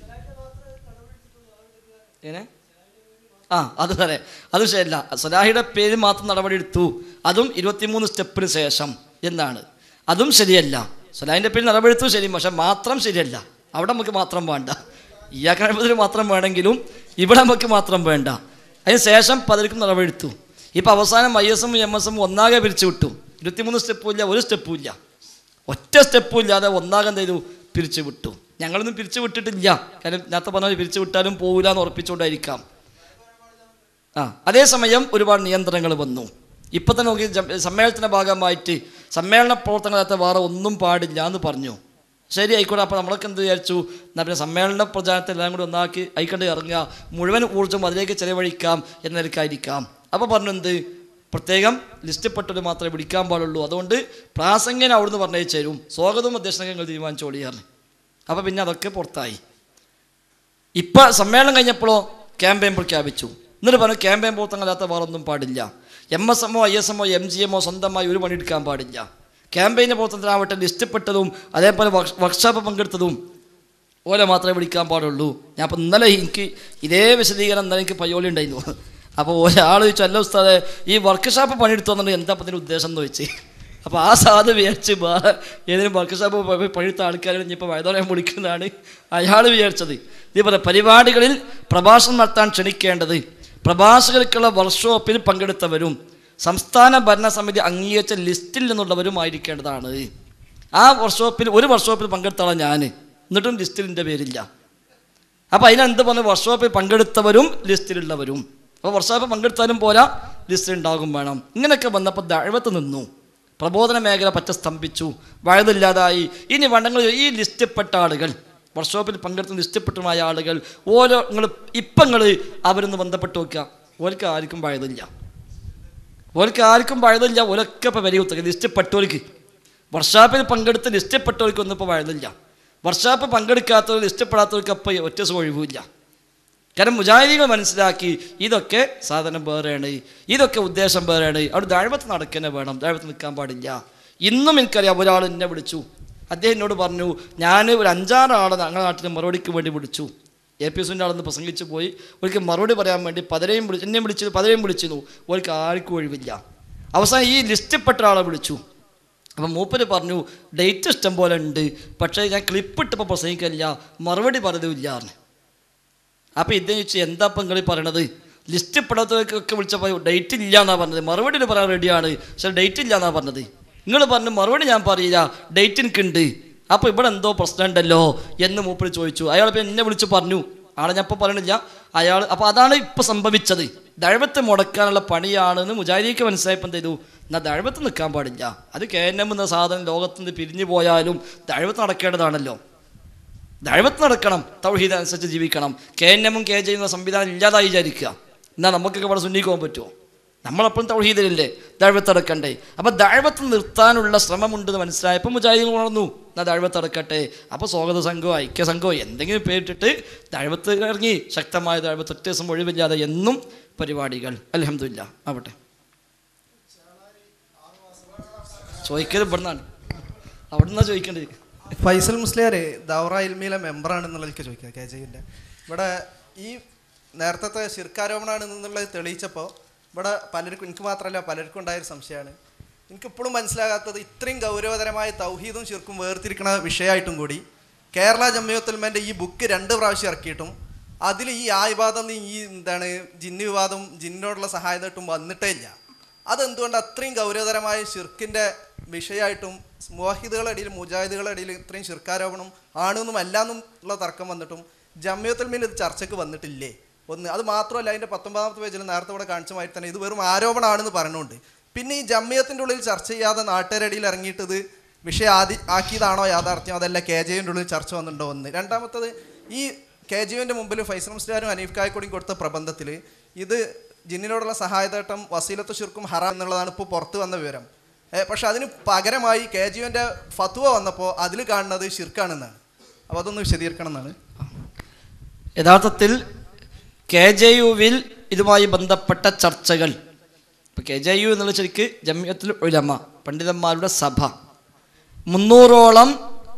എങ്ങനെ ആ അത് തന്നെ അത് ശരിയല്ല സലാഹിയുടെ പേര് മാത്രം നടപടിയെടുത്തു അതും ഇരുപത്തിമൂന്ന് സ്റ്റെപ്പിന് ശേഷം എന്നാണ് അതും ശരിയല്ല സലാഹിൻ്റെ പേരിൽ നടപടിയെടുത്തു ശരി പക്ഷെ മാത്രം ശരിയല്ല അവിടെ നമുക്ക് മാത്രം വേണ്ട ഇയാക്കണത്തിൽ മാത്രം വേണമെങ്കിലും ഇവിടെ നമുക്ക് മാത്രം വേണ്ട അതിന് ശേഷം പലർക്കും നടപടിയെടുത്തു ഇപ്പം അവസാനം I S M M S M ഒന്നാകെ പിരിച്ചു വിട്ടു ഇരുപത്തിമൂന്ന് സ്റ്റെപ്പും ഇല്ല ഒരു സ്റ്റെപ്പും ഇല്ല ഒറ്റ സ്റ്റെപ്പും ഇല്ലാതെ ഒന്നാകെ എന്ത് ചെയ്തു പിരിച്ചു വിട്ടു ഞങ്ങളൊന്നും പിരിച്ചു വിട്ടിട്ടില്ല കാരണം നേരത്തെ പറഞ്ഞ പിരിച്ചു വിട്ടാലും പോകില്ല എന്ന് ഉറപ്പിച്ചുകൊണ്ടായിരിക്കാം ആ അതേസമയം ഒരുപാട് നിയന്ത്രണങ്ങൾ വന്നു ഇപ്പം തന്നെ നോക്കി ജം- സമ്മേളനത്തിൻ്റെ ഭാഗമായിട്ട് സമ്മേളന പ്രവർത്തനങ്ങളത്തെ വേറെ ഒന്നും പാടില്ല എന്ന് പറഞ്ഞു ശരി ആയിക്കോട്ടെ അപ്പോൾ നമ്മളൊക്കെ എന്ത് വിചാരിച്ചു എന്നാൽ പിന്നെ സമ്മേളന പ്രചാരണത്തെ എല്ലാം കൂടി ഒന്നാക്കി അയക്കണ്ട് ഇറങ്ങുക മുഴുവൻ ഊർജ്ജം അതിലേക്ക് ചെലവഴിക്കാം എന്ന നിലക്കായിരിക്കാം അപ്പോൾ പറഞ്ഞു എന്ത് പ്രത്യേകം ലിസ്റ്റ് പെട്ടത് മാത്രമേ വിളിക്കാൻ പാടുള്ളൂ അതുകൊണ്ട് പ്രാസംഗികൻ അവിടുന്ന് പറഞ്ഞു തരും സ്വാഗതവും അധ്യക്ഷങ്ങൾ തീരുമാനിച്ചോളിയാറ് അപ്പോൾ പിന്നെ അതൊക്കെ പുറത്തായി ഇപ്പം സമ്മേളനം കഴിഞ്ഞപ്പോഴോ ക്യാമ്പയിൻ പ്രഖ്യാപിച്ചു എന്നിട്ട് പറഞ്ഞു ക്യാമ്പയിൻ പ്രവർത്തനങ്ങളാത്ത വേറൊന്നും പാടില്ല എം എസ് എമ്മോ ഐ എസ് എമ്മോ എം ജി എമ്മോ സ്വന്തമായി ഒരു പണിയെടുക്കാൻ പാടില്ല ക്യാമ്പയിൻ്റെ പ്രവർത്തനത്തിനാവട്ടെ ലിസ്റ്റപ്പെട്ടതും അതേപോലെ വർക്ക്ഷോപ്പ് പങ്കെടുത്തതും ഓലെ മാത്രമേ വിളിക്കാൻ പാടുള്ളൂ ഞാൻ അപ്പം ഇന്നലെ എനിക്ക് ഇതേ വിശദീകരണം ഇന്നലെ എനിക്ക് പയ്യോളി ഉണ്ടായിരുന്നു അപ്പോൾ ഒരാൾ ചോദിച്ചു അല്ല ഉസ്താദെ ഈ വർക്ക്ഷോപ്പ് പണിയെടുത്തു എന്നുള്ളത് എന്താ അപ്പം ഇതിൻ്റെ ഉദ്ദേശം എന്ന് ചോദിച്ചു അപ്പോൾ ആ സാധു വിചാരിച്ച് വേറെ ഏതെങ്കിലും വർക്ക്ഷോപ്പ് പോയി പണിയെടുത്ത ആൾക്കാരെ ഇനിയിപ്പോൾ വയതോളം വിളിക്കുന്നതാണ് അയാൾ വിചാരിച്ചത് ഇതേപോലെ പരിപാടികളിൽ പ്രഭാഷണം നടത്താൻ ക്ഷണിക്കേണ്ടത് പ്രഭാഷകർക്കുള്ള വർക്ക്ഷോപ്പിൽ പങ്കെടുത്തവരും സംസ്ഥാന ഭരണസമിതി അംഗീകരിച്ച ലിസ്റ്റിൽ നിന്നുള്ളവരുമായിരിക്കേണ്ടതാണ് ആ വർക്ക്ഷോപ്പിൽ ഒരു വർക്ക്ഷോപ്പിൽ പങ്കെടുത്താണ് ഞാൻ എന്നിട്ടും ലിസ്റ്റിൽ എൻ്റെ പേരില്ല അപ്പോൾ അതിനെന്ത് പറഞ്ഞു വർക്ക്ഷോപ്പിൽ പങ്കെടുത്തവരും ലിസ്റ്റിലുള്ളവരും അപ്പോൾ വർക്ക്ഷോപ്പിൽ പങ്കെടുത്താലും പോരാ ലിസ്റ്റിൽ ഉണ്ടാകും വേണം ഇങ്ങനെയൊക്കെ വന്നപ്പോൾ ദഴവത്ത് നിന്നു പ്രബോധന മേഖല പറ്റ സ്തംഭിച്ചു വഴുതില്ലാതായി ഇനി വണ്ടങ്ങൾ ഈ ലിസ്റ്റിൽപ്പെട്ട ആളുകൾ വർക്ക്ഷോപ്പിൽ പങ്കെടുത്തുന്ന ഇഷ്ടപ്പെട്ടുമായ ആളുകൾ ഓരോ നിങ്ങൾ ഇപ്പം നിങ്ങൾ അവരൊന്ന് ബന്ധപ്പെട്ട് നോക്കുക ഓർക്ക് ആർക്കും പഴയതില്ല ഓർക്ക് ആർക്കും പഴയതില്ല ഓരൊക്കെ ഇപ്പോൾ വരി കുത്തുക ഇഷ്ടപ്പെട്ടവർക്ക് വർക്ക്ഷോപ്പിൽ പങ്കെടുത്ത് ഇഷ്ടപ്പെട്ടവർക്ക് ഒന്നും ഇപ്പോൾ പഴയതില്ല വർക്ക്ഷോപ്പ് പങ്കെടുക്കാത്തവർ ഇഷ്ടപ്പെടാത്തവർക്ക് അപ്പോൾ ഒറ്റ ദിവസം ഒഴിവില്ല കാരണം മുജാഹിദികൾ മനസ്സിലാക്കി ഇതൊക്കെ സാധനം വേറെയാണ് ഇതൊക്കെ ഉദ്ദേശം വേറെയാണ് അവിടെ ദാഴ്വത്ത് നടക്കന്നെ വേണം ദാഴ്വത്ത് നിൽക്കാൻ പാടില്ല ഇന്നും എനിക്കറിയാം ഒരാൾ എന്നെ വിളിച്ചു അദ്ദേഹം എന്നോട് പറഞ്ഞു ഞാൻ ഒരു അഞ്ചാറ് ആളെ ഞങ്ങളുടെ നാട്ടിൽ മറുപടിക്ക് വേണ്ടി വിളിച്ചു എ പി എസിൻ്റെ ആളെന്ന് പ്രസംഗിച്ച് പോയി ഒരിക്കൽ മറുപടി പറയാൻ വേണ്ടി പലരെയും വിളിച്ചു എന്നെ വിളിച്ചു പലരെയും വിളിച്ചിരുന്നു ഒരിക്കൽ ആർക്കും ഒഴിവില്ല അവസാനം ഈ ലിസ്റ്റിൽപ്പെട്ട ഒരാളെ വിളിച്ചു അപ്പം മൂപ്പര് പറഞ്ഞു ഡേറ്റ് ഇഷ്ടം പോലെ ഉണ്ട് പക്ഷേ ഞാൻ ക്ലിപ്പ് ഇട്ടപ്പോൾ പ്രസംഗിക്കില്ല മറുപടി പറഞ്ഞതുമില്ല എന്ന് അപ്പോൾ ഇദ്ദേഹം ചോദിച്ചു എന്താ ഇപ്പം നിങ്ങൾ പറയണത് ലിസ്റ്റ് പെടാത്തവർക്കൊക്കെ വിളിച്ചപ്പോൾ ഡേറ്റ് ഇല്ല എന്നാണ് പറഞ്ഞത് മറുപടി പറയാൻ റെഡിയാണ് പക്ഷേ ഡേറ്റ് ഇല്ല എന്നാണ് പറഞ്ഞത് നിങ്ങൾ പറഞ്ഞു മറുപടി ഞാൻ പറയില്ല ഡേറ്റ് എനിക്കുണ്ട് അപ്പോൾ ഇവിടെ എന്തോ പ്രശ്നം ഉണ്ടല്ലോ എന്ന് മൂപ്പര് ചോദിച്ചു അയാൾ ഇപ്പം എന്നെ വിളിച്ച് പറഞ്ഞു ആളെ ഞാൻ ഇപ്പോൾ പറയണില്ല അയാൾ അപ്പോൾ അതാണ് ഇപ്പോൾ സംഭവിച്ചത് ദഴവത്ത് മുടക്കാനുള്ള പണിയാണെന്ന് മുജാരിക്ക് മനസ്സിലായപ്പോൾ എന്ത് ചെയ്തു എന്നാൽ ദഴവത്ത് നിൽക്കാൻ പാടില്ല അത് കെ എൻ എം എന്ന സാധനം ലോകത്ത് നിന്ന് പിരിഞ്ഞു പോയാലും ദഴവത്ത് നടക്കേണ്ടതാണല്ലോ ദഴവത്ത് നടക്കണം തൗഹീദ് അനുസരിച്ച് ജീവിക്കണം കെ എൻ എമ്മും കെ ചെയ്യുന്ന സംവിധാനം ഇല്ലാതായി വിചാരിക്കുക എന്നാൽ നമുക്കൊക്കെ ഇവിടെ സുന്നിക്ക് പോകാൻ പറ്റുമോ നമ്മളെപ്പോഴും തൗഹീദിലല്ലേ ദഴവത്ത് നടക്കണ്ടേ അപ്പം ദഴവത്ത് നിർത്താനുള്ള ശ്രമമുണ്ടെന്ന് മനസ്സിലായപ്പോൾ മുജാഹിദീൻ ഉണർന്നു എന്നാൽ ദഴവത്ത് നടക്കട്ടെ അപ്പോൾ സ്വാഗത സംഘമോ ഐക്യ സംഘമോ എന്തെങ്കിലും പേരിട്ടിട്ട് ദഴവത്ത് ഇറങ്ങി ശക്തമായ ദഴവത്ത് ഒറ്റ ദിവസം ഒഴിവില്ലാതെ എന്നും പരിപാടികൾ അലഹമില്ല ആവട്ടെ ചോദിക്കരുത് ഇവിടുന്നാണ് അവിടുന്നാണ് ചോദിക്കേണ്ടത് ഫൈസൽ മുസ്ലിയാർ ദൗറ ഇൽമിയിലെ മെമ്പറാണെന്നുള്ളതിലേക്ക് ചോദിക്കുക കെ ജെയിൻ്റെ ഇവിടെ ഈ നേരത്തെ ശിർക്കാരോപണമാണ് എന്നുള്ളത് തെളിയിച്ചപ്പോൾ ഇവിടെ പലർക്കും എനിക്ക് മാത്രമല്ല പലർക്കും ഉണ്ടായൊരു സംശയമാണ് എനിക്കിപ്പോഴും മനസ്സിലാകാത്തത് ഇത്രയും ഗൗരവതരമായ തൗഹീദും ശിർക്കും വേർതിരിക്കുന്ന വിഷയമായിട്ടും കൂടി കേരള ജമ്മിയത്തുൽമൻ്റെ ഈ ബുക്ക് രണ്ട് പ്രാവശ്യം ഇറക്കിയിട്ടും അതിൽ ഈ ആയുവാദം ഈ എന്താണ് ജിന്ന് വിവാദം ജിന്നിനോടുള്ള സഹായതായിട്ടും വന്നിട്ടേ ഇല്ല അതെന്തുകൊണ്ട് അത്രയും ഗൗരവതരമായ ഷിർക്കിൻ്റെ വിഷയമായിട്ടും മുവാഹിദുകളുടെ ഇടയിൽ മുജാഹിദുകളുടെ ഇടയിൽ ഇത്രയും ഷിർക്കാരോപണം ആണെന്നും അല്ലാന്നും ഉള്ള തർക്കം വന്നിട്ടും ജമ്മിയത്തുൽ മീൻ ഇത് ചർച്ചയ്ക്ക് വന്നിട്ടില്ലേ ഒന്ന് അത് മാത്രമല്ല അതിൻ്റെ പത്തൊമ്പതാമത്തെ പേജിൽ നേരത്തെ ഇവിടെ കാണിച്ച മാതിരി തന്നെ ഇത് വെറും ആരോപണമാണെന്ന് പറഞ്ഞുകൊണ്ട് പിന്നെ ഈ ജമ്മിയത്തിൻ്റെ ഉള്ളിൽ ചർച്ച ചെയ്യാതെ നാട്ടുകാരുടെ ഇടയിൽ ഇറങ്ങിയിട്ട് ഇത് വിഷയം ആദ്യ ആക്കിയതാണോ യാഥാർത്ഥ്യം അതല്ല കെ ജെയുടെ ഉള്ളിൽ ചർച്ച വന്നിട്ടുണ്ടോ ഒന്ന് രണ്ടാമത്തത് ഈ കെ ജിയുവിൻ്റെ മുമ്പിൽ ഫൈസൽ മുസ്ലിയാരും അനീഫ് കായക്കൊടിയും കൊടുത്ത പ്രബന്ധത്തിൽ ഇത് ജിന്നിനോടുള്ള സഹായതേട്ടം വസീലത്ത് ശുർക്കും ഹറാം എന്നുള്ളതാണ് ഇപ്പോൾ പുറത്ത് വന്ന വിവരം ഏ, പക്ഷെ അതിന് പകരമായി കെ ജിയുവിൻ്റെ ഫത്വ വന്നപ്പോൾ അതിൽ കാണുന്നത് ഷിർക്കാണെന്നാണ് അപ്പോൾ അതൊന്ന് വിശദീകരിക്കണം എന്നാണ് യഥാർത്ഥത്തിൽ കെ ജെ യുവിൽ ഇതുമായി ബന്ധപ്പെട്ട ചർച്ചകൾ ഇപ്പോൾ കെ ജെ യു എന്നുള്ള ശരിക്ക് ജമിയത്തുൽ ഉലമ പണ്ഡിതന്മാരുടെ സഭ മുന്നൂറോളം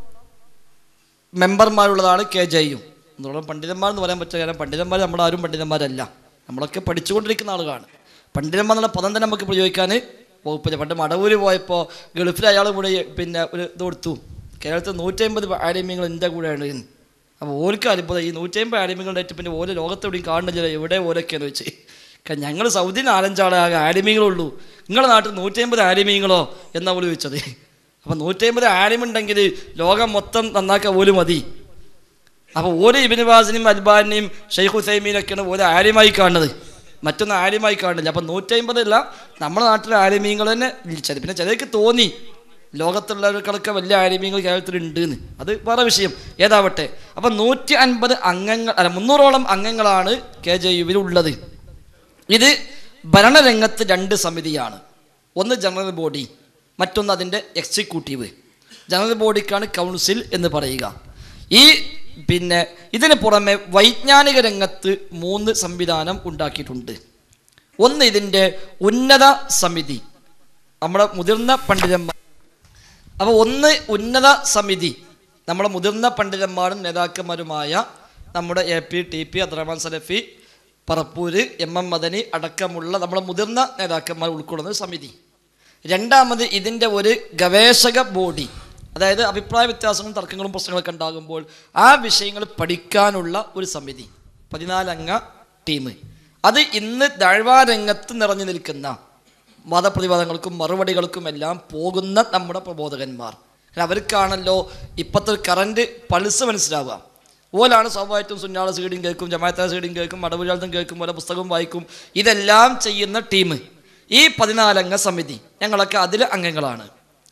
മെമ്പർമാരുള്ളതാണ് കെ ജെ യു മുന്നൂറോളം പണ്ഡിതന്മാർ എന്ന് പറയാൻ പറ്റില്ല കാരണം പണ്ഡിതന്മാർ നമ്മളാരും പണ്ഡിതന്മാരല്ല നമ്മളൊക്കെ പഠിച്ചുകൊണ്ടിരിക്കുന്ന ആളുകളാണ് പണ്ഡിതന്മാർ എന്നുള്ള പദം തന്നെ നമുക്ക് പ്രയോഗിക്കാൻ വകുപ്പില്ല പണ്ട് മടവൂര് പോയപ്പോൾ ഗൾഫിൽ അയാൾ കൂടെ പിന്നെ ഒരു ഇത് കൊടുത്തു കേരളത്തിൽ നൂറ്റമ്പത് ആലിമ്യങ്ങൾ എൻ്റെ കൂടെയാണ് എന്ന് അപ്പോൾ ഓർക്ക് അത്ഭുതം ഈ നൂറ്റമ്പത് ആലിമ്യങ്ങളുണ്ടായിട്ട് പിന്നെ ഓരോ ലോകത്തെവിടെയും കാണുന്നില്ല എവിടെ ഓരൊക്കെയെന്ന് വെച്ച് കാരണം ഞങ്ങൾ സൗദി നാലഞ്ചാളെ ആകെ ആലിമീങ്ങളുള്ളൂ നിങ്ങളുടെ നാട്ടിൽ നൂറ്റമ്പത് ആലിമീങ്ങളോ എന്നാ പോലും ചോദിച്ചത് അപ്പം നൂറ്റമ്പത് ആലിമുണ്ടെങ്കിൽ ലോകം മൊത്തം നന്നാക്കാൻ പോലും മതി അപ്പോൾ ഓരോ ഇബിനുവാസിനെയും അൽബാനെയും ഷെയ്ഖ് ഹുസൈമീനൊക്കെയാണ് ഓരോ ആര്യമായി കാണുന്നത് മറ്റൊന്നും ആര്യമായി കാണില്ല അപ്പം നൂറ്റമ്പതല്ല നമ്മുടെ നാട്ടിലെ ആര്യമീങ്ങൾ തന്നെ വിളിച്ചത് പിന്നെ ചിലർക്ക് തോന്നി ലോകത്തുള്ളവർക്കൊക്കെ വലിയ ആര്യമീങ്ങൾ കേരളത്തിലുണ്ട് എന്ന് അത് വേറെ വിഷയം ഏതാവട്ടെ അപ്പം നൂറ്റി അൻപത് അംഗങ്ങൾ അല്ല മുന്നൂറോളം അംഗങ്ങളാണ് കെ ജെ യുവിൽ ഉള്ളത് ഇത് ഭരണരംഗത്ത് രണ്ട് സമിതിയാണ് ഒന്ന് ജനറൽ ബോഡി മറ്റൊന്ന് അതിൻ്റെ എക്സിക്യൂട്ടീവ് ജനറൽ ബോഡിക്കാണ് കൗൺസിൽ എന്ന് പറയുക ഈ പിന്നെ ഇതിന് പുറമെ വൈജ്ഞാനിക രംഗത്ത് മൂന്ന് സംവിധാനം ഉണ്ടാക്കിയിട്ടുണ്ട് ഒന്ന് ഇതിൻ്റെ ഉന്നത സമിതി നമ്മുടെ മുതിർന്ന പണ്ഡിതന്മാർ അപ്പോൾ ഒന്ന് ഉന്നത സമിതി നമ്മുടെ മുതിർന്ന പണ്ഡിതന്മാരും നേതാക്കന്മാരുമായ നമ്മുടെ A P T P Abdurahman Salafi Parappur M M Madani അടക്കമുള്ള നമ്മുടെ മുതിർന്ന നേതാക്കന്മാർ ഉൾക്കൊള്ളുന്ന സമിതി രണ്ടാമത് ഇതിൻ്റെ ഒരു ഗവേഷക ബോഡി അതായത് അഭിപ്രായ വ്യത്യാസങ്ങളും തർക്കങ്ങളും പ്രശ്നങ്ങളൊക്കെ ഉണ്ടാകുമ്പോൾ ആ വിഷയങ്ങൾ പഠിക്കാനുള്ള ഒരു സമിതി പതിനാലംഗ ടീം അത് ഇന്ന് ദാഴ്വാരംഗത്ത് നിറഞ്ഞു നിൽക്കുന്ന വാദപ്രതിവാദങ്ങൾക്കും മറുപടികൾക്കും എല്ലാം പോകുന്ന നമ്മുടെ പ്രബോധകന്മാർ കാരണം അവർക്കാണല്ലോ ഇപ്പോഴത്തെ കറണ്ട് പൾസ് മനസ്സിലാവുക ഓലാണ് സ്വാഭാവികമായിട്ടും സുന്നാള സീഡിയും കേൾക്കും ജമാഅത്ത സീഡിയും കേൾക്കും മടവുചാലത്തും കേൾക്കും ഓരോ പുസ്തകവും വായിക്കും ഇതെല്ലാം ചെയ്യുന്ന ടീം ഈ പതിനാലംഗ സമിതി ഞങ്ങളൊക്കെ അതിലെ അംഗങ്ങളാണ്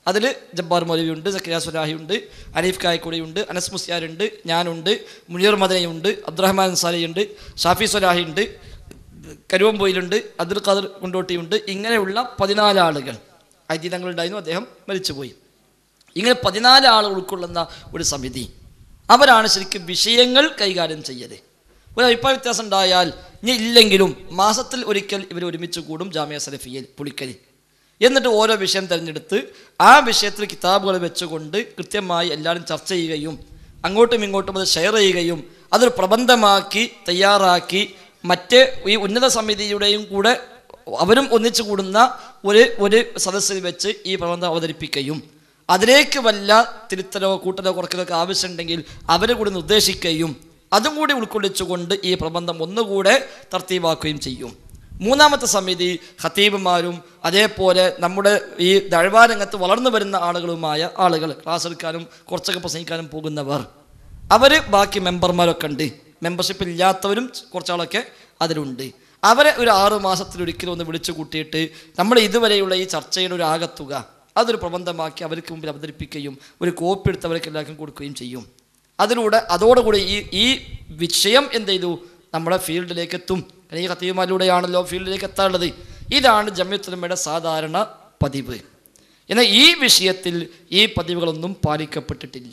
അതിൽ ജബ്ബാർ മൗലവി ഉണ്ട് സക്രിയ സുലാഹി ഉണ്ട് അനീഫ് കായക്കുടി ഉണ്ട് അനസ് മുസ്യാരുണ്ട് ഞാനുണ്ട് മുനീർ മദനയുണ്ട് അബ്ദുറഹ്മാൻ അൻസാരി ഉണ്ട് ഷാഫി സുലാഹി ഉണ്ട് കരുവമ്പൊയിലുണ്ട് അബ്ദുൽ ഖാദർ കൊണ്ടോട്ടിയുണ്ട് ഇങ്ങനെയുള്ള പതിനാല് ആളുകൾ ഐതിഹ്യങ്ങളുണ്ടായിരുന്നു അദ്ദേഹം മരിച്ചുപോയി ഇങ്ങനെ പതിനാല് ആളുകൾ ഉൾക്കൊള്ളുന്ന ഒരു സമിതി അവരാണ് ശരിക്കും വിഷയങ്ങൾ കൈകാര്യം ചെയ്യല് ഒരു അഭിപ്രായ വ്യത്യാസം ഉണ്ടായാൽ ഇനി ഇല്ലെങ്കിലും മാസത്തിൽ ഒരിക്കൽ ഇവർ ഒരുമിച്ച് കൂടും ജാമ്യ സലഫിയയിൽ പുളിക്കലിൽ എന്നിട്ട് ഓരോ വിഷയം തിരഞ്ഞെടുത്ത് ആ വിഷയത്തിൽ കിതാബുകൾ വെച്ചുകൊണ്ട് കൃത്യമായി എല്ലാവരും ചർച്ച ചെയ്യുകയും അങ്ങോട്ടും ഇങ്ങോട്ടും അത് ഷെയർ ചെയ്യുകയും അതൊരു പ്രബന്ധമാക്കി തയ്യാറാക്കി മറ്റ് ഈ ഉന്നത സമിതിയുടെയും കൂടെ അവരും ഒന്നിച്ചു കൂടുന്ന ഒരു ഒരു സദസ്സിൽ വെച്ച് ഈ പ്രബന്ധം അവതരിപ്പിക്കുകയും അതിലേക്ക് വല്ല തിരുത്തലോ കൂട്ടലോ കുറക്കലോ ഒക്കെ ആവശ്യമുണ്ടെങ്കിൽ അവരെ കൂടി നിർദ്ദേശിക്കുകയും അതും കൂടി ഉൾക്കൊള്ളിച്ചുകൊണ്ട് ഈ പ്രബന്ധം ഒന്നുകൂടെ തർത്തീവാക്കുകയും ചെയ്യും മൂന്നാമത്തെ സമിതി ഖത്തീബുമാരും അതേപോലെ നമ്മുടെ ഈ ദഴവാരംഗത്ത് വളർന്നു വരുന്ന ആളുകളുമായ ആളുകൾ ക്ലാസ് എടുക്കാനും കുറച്ചൊക്കെ പ്രസംഗിക്കാനും പോകുന്നവർ അവർ ബാക്കി മെമ്പർമാരൊക്കെ ഉണ്ട് മെമ്പർഷിപ്പ് ഇല്ലാത്തവരും കുറച്ചാളൊക്കെ അതിലുണ്ട് അവരെ ഒരു ആറു മാസത്തിലൊരിക്കലും ഒന്ന് വിളിച്ചു കൂട്ടിയിട്ട് നമ്മുടെ ഇതുവരെയുള്ള ഈ ചർച്ചയുടെ ഒരു ആകത്തുക അതൊരു പ്രബന്ധമാക്കി അവർക്ക് മുമ്പിൽ അവതരിപ്പിക്കുകയും ഒരു കോപ്പി എടുത്ത് അവർക്ക് എല്ലാവർക്കും കൊടുക്കുകയും ചെയ്യും അതിലൂടെ അതോടുകൂടി ഈ ഈ വിഷയം എന്ത് ചെയ്തു നമ്മുടെ ഫീൽഡിലേക്ക് എത്തും കാരണം ഈ കത്തീമാരിലൂടെയാണല്ലോ ഫീൽഡിലേക്ക് എത്താനുള്ളത് ഇതാണ് ജമ്യത്തുലമയുടെ സാധാരണ പതിവ് എന്നാൽ ഈ വിഷയത്തിൽ ഈ പതിവുകളൊന്നും പാലിക്കപ്പെട്ടിട്ടില്ല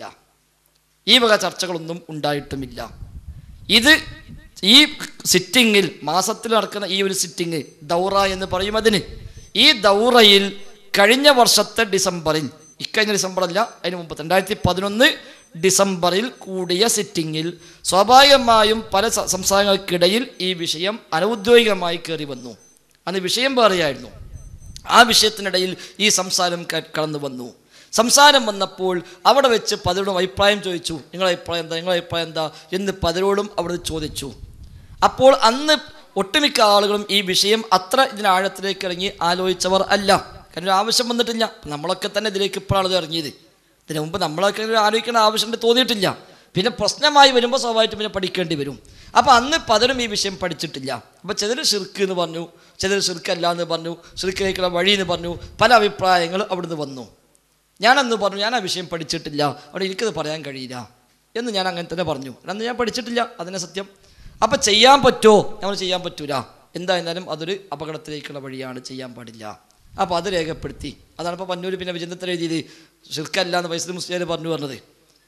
ഈ വക ചർച്ചകളൊന്നും ഉണ്ടായിട്ടുമില്ല ഇത് ഈ സിറ്റിങ്ങിൽ മാസത്തിൽ നടക്കുന്ന ഈ ഒരു സിറ്റിങ് ദൗറ എന്ന് പറയും അതിന് ഈ ദൗറയിൽ കഴിഞ്ഞ വർഷത്തെ ഡിസംബറിൽ ഇക്കഴിഞ്ഞ ഡിസംബർ അല്ല അതിന് മുമ്പ് രണ്ടായിരത്തി പതിനൊന്ന് ഡിസംബറിൽ കൂടിയ സിറ്റിങ്ങിൽ സ്വാഭാവികമായും പല സ- സംസ്ഥാനങ്ങൾക്കിടയിൽ ഈ വിഷയം അനൗദ്യോഗികമായി കയറി വന്നു അന്ന് വിഷയം വേറെയായിരുന്നു ആ വിഷയത്തിനിടയിൽ ഈ സംസാരം ക- കടന്നു വന്നു സംസാരം വന്നപ്പോൾ അവിടെ വെച്ച് പലരോടും അഭിപ്രായം ചോദിച്ചു നിങ്ങളുടെ അഭിപ്രായം എന്താ നിങ്ങളുടെ അഭിപ്രായം എന്താ എന്ന് പലരോടും അവിടെ ചോദിച്ചു അപ്പോൾ അന്ന് ഒട്ടുമിക്ക ആളുകളും ഈ വിഷയം അത്ര ഇതിന് ആഴത്തിലേക്ക് ഇറങ്ങി ആലോചിച്ചവർ അല്ല കാരണം ഒരു ആവശ്യം വന്നിട്ടില്ല നമ്മളൊക്കെ തന്നെ ഇതിലേക്ക് ഇപ്പോഴാണ് ഇത് ഇറങ്ങിയത് ഇതിനു മുമ്പ് നമ്മളൊക്കെ ഇത് ആലോചിക്കേണ്ട ആവശ്യം തോന്നിയിട്ടില്ല പിന്നെ പ്രശ്നമായി വരുമ്പോൾ സ്വാഭാവികമായിട്ടും പിന്നെ പഠിക്കേണ്ടി വരും അപ്പോൾ അന്ന് പലരും ഈ വിഷയം പഠിച്ചിട്ടില്ല അപ്പോൾ ചിലർ ഷിർക്ക് എന്ന് പറഞ്ഞു ചിലർ ഷിർക്കല്ല എന്ന് പറഞ്ഞു ഷിർക്കിലേക്കുള്ള വഴി എന്ന് പറഞ്ഞു പല അഭിപ്രായങ്ങൾ അവിടുന്ന് വന്നു ഞാനന്ന് പറഞ്ഞു ഞാൻ ആ വിഷയം പഠിച്ചിട്ടില്ല അവിടെ എനിക്കത് പറയാൻ കഴിയില്ല എന്ന് ഞാൻ അങ്ങനെ തന്നെ പറഞ്ഞു അന്ന് ഞാൻ പഠിച്ചിട്ടില്ല അതിനെ സത്യം അപ്പം ചെയ്യാൻ പറ്റുമോ നമ്മൾ ചെയ്യാൻ പറ്റൂല എന്തായിരുന്നാലും അതൊരു അപകടത്തിലേക്കുള്ള വഴിയാണ് ചെയ്യാൻ പാടില്ല അപ്പോൾ അത് രേഖപ്പെടുത്തി അതാണ് ഇപ്പോൾ പന്നൂര് പിന്നെ വിചിന്തത്തിൽ എഴുതിയത് ഷിർക്കല്ല എന്ന് വൈസ് മുസ്ലിം പറഞ്ഞു പറഞ്ഞത്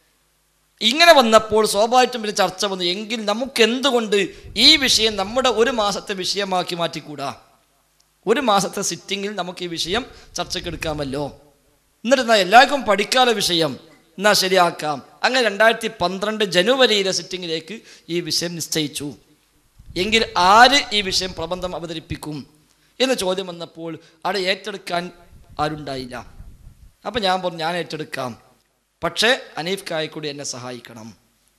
ഇങ്ങനെ വന്നപ്പോൾ സ്വാഭാവികമായിട്ടും പിന്നെ ചർച്ച വന്നു എങ്കിൽ നമുക്ക് എന്തുകൊണ്ട് ഈ വിഷയം നമ്മുടെ ഒരു മാസത്തെ വിഷയമാക്കി മാറ്റിക്കൂടാ ഒരു മാസത്തെ സിറ്റിങ്ങിൽ നമുക്ക് ഈ വിഷയം ചർച്ചയ്ക്കെടുക്കാമല്ലോ എന്നിട്ട് എന്നാ എല്ലാവർക്കും പഠിക്കാനുള്ള വിഷയം എന്നാ ശരിയാക്കാം അങ്ങനെ രണ്ടായിരത്തി പന്ത്രണ്ട് ജനുവരിയിലെ സിറ്റിങ്ങിലേക്ക് ഈ വിഷയം നിശ്ചയിച്ചു എങ്കിൽ ആര് ഈ വിഷയം പ്രബന്ധം അവതരിപ്പിക്കും എന്ന ചോദ്യം വന്നപ്പോൾ അവിടെ ഏറ്റെടുക്കാൻ ആരുണ്ടായില്ല അപ്പം ഞാൻ പറഞ്ഞു ഞാൻ ഏറ്റെടുക്കാം പക്ഷേ അനീഫ് കായക്കൂടി എന്നെ സഹായിക്കണം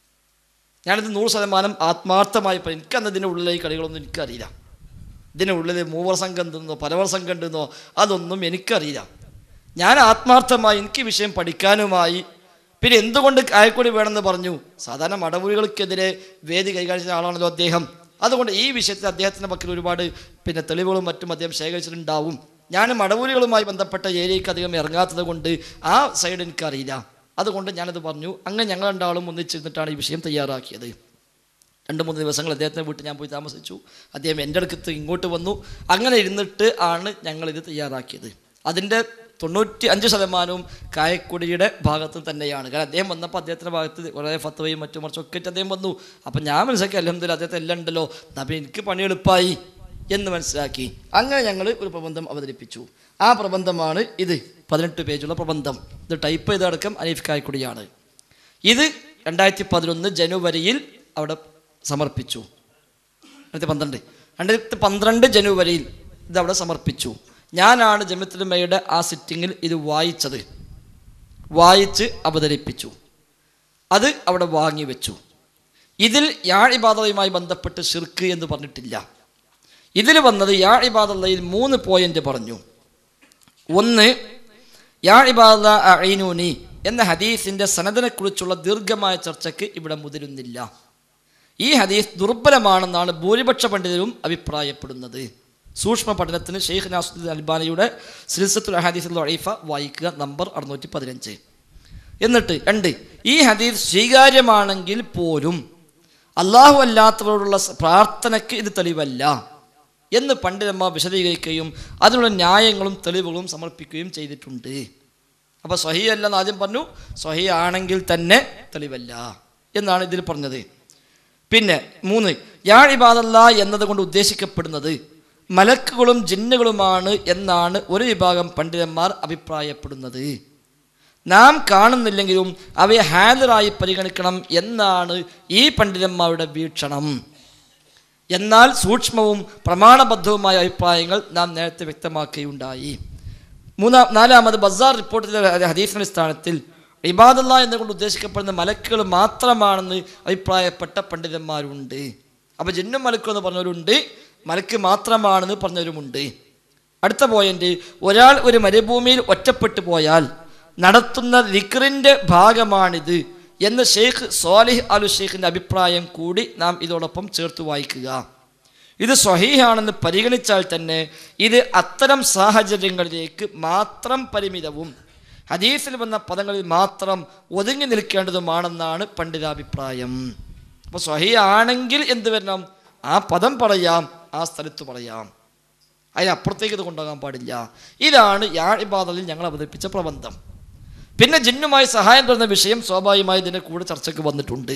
ഞാനിത് നൂറ് ശതമാനം ആത്മാർത്ഥമായി പറയും എനിക്കന്ന് ഇതിൻ്റെ ഉള്ളിലെ ഈ കളികളൊന്നും എനിക്കറിയില്ല ഇതിനുള്ളിൽ മൂവർ സംഘം ഉണ്ടെന്നോ പലവർ സംഘം ഉണ്ടെന്നോ അതൊന്നും എനിക്കറിയില്ല ഞാൻ ആത്മാർത്ഥമായി എനിക്ക് ഈ വിഷയം പഠിക്കാനുമായി പിന്നെ എന്തുകൊണ്ട് കായക്കൊടി വേണമെന്ന് പറഞ്ഞു സാധാരണ മടവുകൾക്കെതിരെ വേദി കൈകാര്യം ചെയ്യുന്ന ആളാണല്ലോ അദ്ദേഹം അതുകൊണ്ട് ഈ വിഷയത്തിൽ അദ്ദേഹത്തിൻ്റെ പക്കൽ ഒരുപാട് പിന്നെ തെളിവുകളും മറ്റും അദ്ദേഹം ശേഖരിച്ചിട്ടുണ്ടാവും ഞാൻ മടവൂരികളുമായി ബന്ധപ്പെട്ട ഏരിയയ്ക്ക് അധികം ഇറങ്ങാത്തത് കൊണ്ട് ആ സൈഡ് എനിക്കറിയില്ല അതുകൊണ്ട് ഞാനത് പറഞ്ഞു അങ്ങനെ ഞങ്ങൾ രണ്ടാളും ഒന്നിച്ചിരുന്നിട്ടാണ് ഈ വിഷയം തയ്യാറാക്കിയത് രണ്ട് മൂന്ന് ദിവസങ്ങൾ അദ്ദേഹത്തിൻ്റെ വീട്ടിൽ ഞാൻ പോയി താമസിച്ചു അദ്ദേഹം എൻ്റെ അടുക്കത്ത് ഇങ്ങോട്ട് വന്നു അങ്ങനെ ഇരുന്നിട്ട് ആണ് ഞങ്ങളിത് തയ്യാറാക്കിയത് അതിൻ്റെ തൊണ്ണൂറ്റി അഞ്ച് ശതമാനവും കായക്കൊടിയുടെ ഭാഗത്ത് തന്നെയാണ് കാരണം അദ്ദേഹം വന്നപ്പോൾ അദ്ദേഹത്തിൻ്റെ ഭാഗത്ത് കുറേ ഫത്തവയും മറ്റും മറിച്ചൊക്കെ ആയിട്ട് അദ്ദേഹം വന്നു അപ്പം ഞാൻ മനസ്സിലാക്കി അലഹമ്മദില്ല അദ്ദേഹത്തെ എല്ലാം ഉണ്ടല്ലോ അപ്പം എനിക്ക് പണി എളുപ്പമായി എന്ന് മനസ്സിലാക്കി അങ്ങനെ ഞങ്ങൾ ഒരു പ്രബന്ധം അവതരിപ്പിച്ചു ആ പ്രബന്ധമാണ് ഇത് പതിനെട്ട് പേജുള്ള പ്രബന്ധം ഇത് ടൈപ്പ് ചെയ്തടക്കം അനീഫ് കായക്കൊടിയാണ് ഇത് രണ്ടായിരത്തി പതിനൊന്ന് ജനുവരിയിൽ അവിടെ സമർപ്പിച്ചു രണ്ടായിരത്തി പന്ത്രണ്ട് രണ്ടായിരത്തി പന്ത്രണ്ട് ജനുവരിയിൽ ഇത് അവിടെ സമർപ്പിച്ചു ഞാനാണ് ജമിത്തുലമയുടെ ആ സിറ്റിങ്ങിൽ ഇത് വായിച്ചത് വായിച്ച് അവതരിപ്പിച്ചു അത് അവിടെ വാങ്ങി വെച്ചു ഇതിൽ യാ ഇബാദയുമായി ബന്ധപ്പെട്ട് ഷിർക്ക് എന്ന് പറഞ്ഞിട്ടില്ല ഇതിൽ വന്നത് യാ ഇബാദയിൽ മൂന്ന് പോയിന്റ് പറഞ്ഞു ഒന്ന് യാ ഇബാദ അഈനൂനി എന്ന ഹദീസിന്റെ സനദിനെക്കുറിച്ചുള്ള ദീർഘമായ ചർച്ചയ്ക്ക് ഇവിടെ മുതിരുന്നില്ല ഈ ഹദീസ് ദുർബലമാണെന്നാണ് ഭൂരിപക്ഷ പണ്ഡിതരും അഭിപ്രായപ്പെടുന്നത് സൂക്ഷ്മ പഠനത്തിന് ഷെയ്ഖ് നാസുദ്ദീൻ അൽബാനിയുടെ സിൽസത്തുൽ ഹദീസ് ലൊഴീഫ വായിക്കുക നമ്പർ അറുന്നൂറ്റി പതിനഞ്ച് എന്നിട്ട് രണ്ട് ഈ ഹദീസ് സ്വീകാര്യമാണെങ്കിൽ പോലും അള്ളാഹു അല്ലാത്തവരോടുള്ള സ- പ്രാർത്ഥനയ്ക്ക് ഇത് തെളിവല്ല എന്ന് പണ്ഡിതന്മാർ വിശദീകരിക്കുകയും അതിനുള്ള ന്യായങ്ങളും തെളിവുകളും സമർപ്പിക്കുകയും ചെയ്തിട്ടുണ്ട് അപ്പോൾ സ്വഹി അല്ലെന്ന് ആദ്യം പറഞ്ഞു സ്വഹി ആണെങ്കിൽ തന്നെ തെളിവല്ല എന്നാണ് ഇതിൽ പറഞ്ഞത് പിന്നെ മൂന്ന് യാ ഇബാദല്ല എന്നതുകൊണ്ട് ഉദ്ദേശിക്കപ്പെടുന്നത് മലക്കുകളും ജിന്നുകളുമാണ് എന്നാണ് ഒരു വിഭാഗം പണ്ഡിതന്മാർ അഭിപ്രായപ്പെടുന്നത് നാം കാണുന്നില്ലെങ്കിലും അവയെ ഹാജറായി പരിഗണിക്കണം എന്നാണ് ഈ പണ്ഡിതന്മാരുടെ വീക്ഷണം എന്നാൽ സൂക്ഷ്മവും പ്രമാണബദ്ധവുമായ അഭിപ്രായങ്ങൾ നാം നേരത്തെ വ്യക്തമാക്കുകയുണ്ടായി മൂന്നാം നാലാമത് ബസാർ റിപ്പോർട്ടിലെ ഹദീഫിന്റെ സ്ഥാനത്തിൽ ഇബാദല്ല എന്നുകൊണ്ട് ഉദ്ദേശിക്കപ്പെടുന്ന മലക്കുകൾ മാത്രമാണെന്ന് അഭിപ്രായപ്പെട്ട പണ്ഡിതന്മാരുണ്ട് അപ്പോൾ ജിന്നും മലക്കും എന്ന് പറഞ്ഞവരുണ്ട് മലക്ക് മാത്രമാണെന്ന് പറഞ്ഞവരുമുണ്ട് അടുത്ത പോയിന്റ് ഒരാൾ ഒരു മരുഭൂമിയിൽ ഒറ്റപ്പെട്ടു പോയാൽ നടത്തുന്ന ദിക്റിൻ്റെ ഭാഗമാണിത് എന്ന് ഷെയ്ഖ് സോലിഹ് അലു ഷെയ്ഖിൻ്റെ അഭിപ്രായം കൂടി നാം ഇതോടൊപ്പം ചേർത്ത് വായിക്കുക ഇത് സ്വഹീഹാണെന്ന് പരിഗണിച്ചാൽ തന്നെ ഇത് അത്തരം സാഹചര്യങ്ങളിലേക്ക് മാത്രം പരിമിതവും ഹദീസിൽ വന്ന പദങ്ങളിൽ മാത്രം ഒതുങ്ങി നിൽക്കേണ്ടതുമാണെന്നാണ് പണ്ഡിതാഭിപ്രായം അപ്പോൾ സ്വഹീ ആണെങ്കിൽ എന്ത് വരണം ആ പദം പറയാം ആ സ്ഥലത്ത് പറയാം അതിനപ്പുറത്തേക്ക് ഇത് കൊണ്ടുപോകാൻ പാടില്ല ഇതാണ് യാ ഇബാദലിൽ ഞങ്ങൾ അവതരിപ്പിച്ച പ്രബന്ധം പിന്നെ ജിന്നുമായി സഹായം തരുന്ന വിഷയം സ്വാഭാവികമായി ഇതിൻ്റെ കൂടെ ചർച്ചയ്ക്ക് വന്നിട്ടുണ്ട്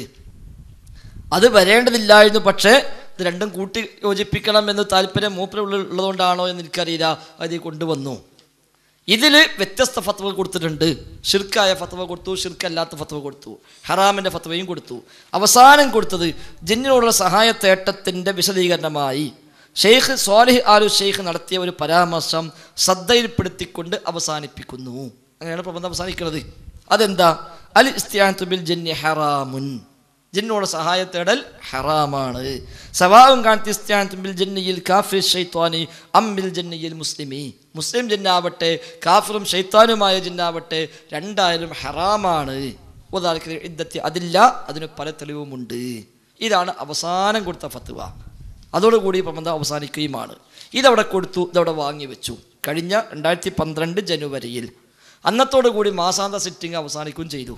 അത് വരേണ്ടതില്ലായിരുന്നു പക്ഷേ ഇത് രണ്ടും കൂട്ടി യോജിപ്പിക്കണം എന്ന് താല്പര്യം മൂപ്പരുള്ളിൽ ഉള്ളതുകൊണ്ടാണോ എന്ന് എനിക്കറിയില്ല അത് കൊണ്ടുവന്നു ഇതിൽ വ്യത്യസ്ത ഫത്വ കൊടുത്തിട്ടുണ്ട് ഷിർക്കായ ഫത്വ കൊടുത്തു ഷിർക്കല്ലാത്ത ഫത്വ കൊടുത്തു ഹറാമിൻ്റെ ഫത്വയും കൊടുത്തു അവസാനം കൊടുത്തത് ജിന്നിനോടുള്ള സഹായത്തേട്ടത്തിൻ്റെ വിശദീകരണമായി ഷെയ്ഖ് സ്വാലിഹ് ആലു ഷെയ്ഖ് നടത്തിയ ഒരു പരാമർശം ശ്രദ്ധയിൽപ്പെടുത്തിക്കൊണ്ട് അവസാനിപ്പിക്കുന്നു അങ്ങനെയാണ് പ്രബന്ധം അവസാനിക്കുന്നത് അതെന്താ അൽ ഇസ്തിയാൻതു ബിൽ ജന്നി ഹറാമുൻ ജിന്നോട് സഹായത്തേടൽ ഹറാമാണ് സവാവും കാണിത്തി ഇസ്തിയാൻതു ബിൽ ജന്നിയിൽ കാഫിർ ഷെയ്ത്വാനി അമ്മിൽ ജന്നിയിൽ മുസ്ലിമി മുസ്ലിം ജിന്നാവട്ടെ കാഫിറും ഷെയ്ത്താനുമായ ജിന്നാവട്ടെ രണ്ടായാലും ഹറാമാണ് ഉദാഹരണത്തിന് ഇദ്ദത്തി അതില്ല അതിന് പല തെളിവുമുണ്ട് ഇതാണ് അവസാനം കൊടുത്ത ഫത്വ അതോടുകൂടി ഈ പ്രബന്ധം അവസാനിക്കുകയുമാണ് ഇതവിടെ കൊടുത്തു ഇതവിടെ വാങ്ങി വെച്ചു കഴിഞ്ഞ രണ്ടായിരത്തി പന്ത്രണ്ട് ജനുവരിയിൽ അന്നത്തോടു കൂടി മാസാന്ത സിറ്റിംഗ് അവസാനിക്കുകയും ചെയ്തു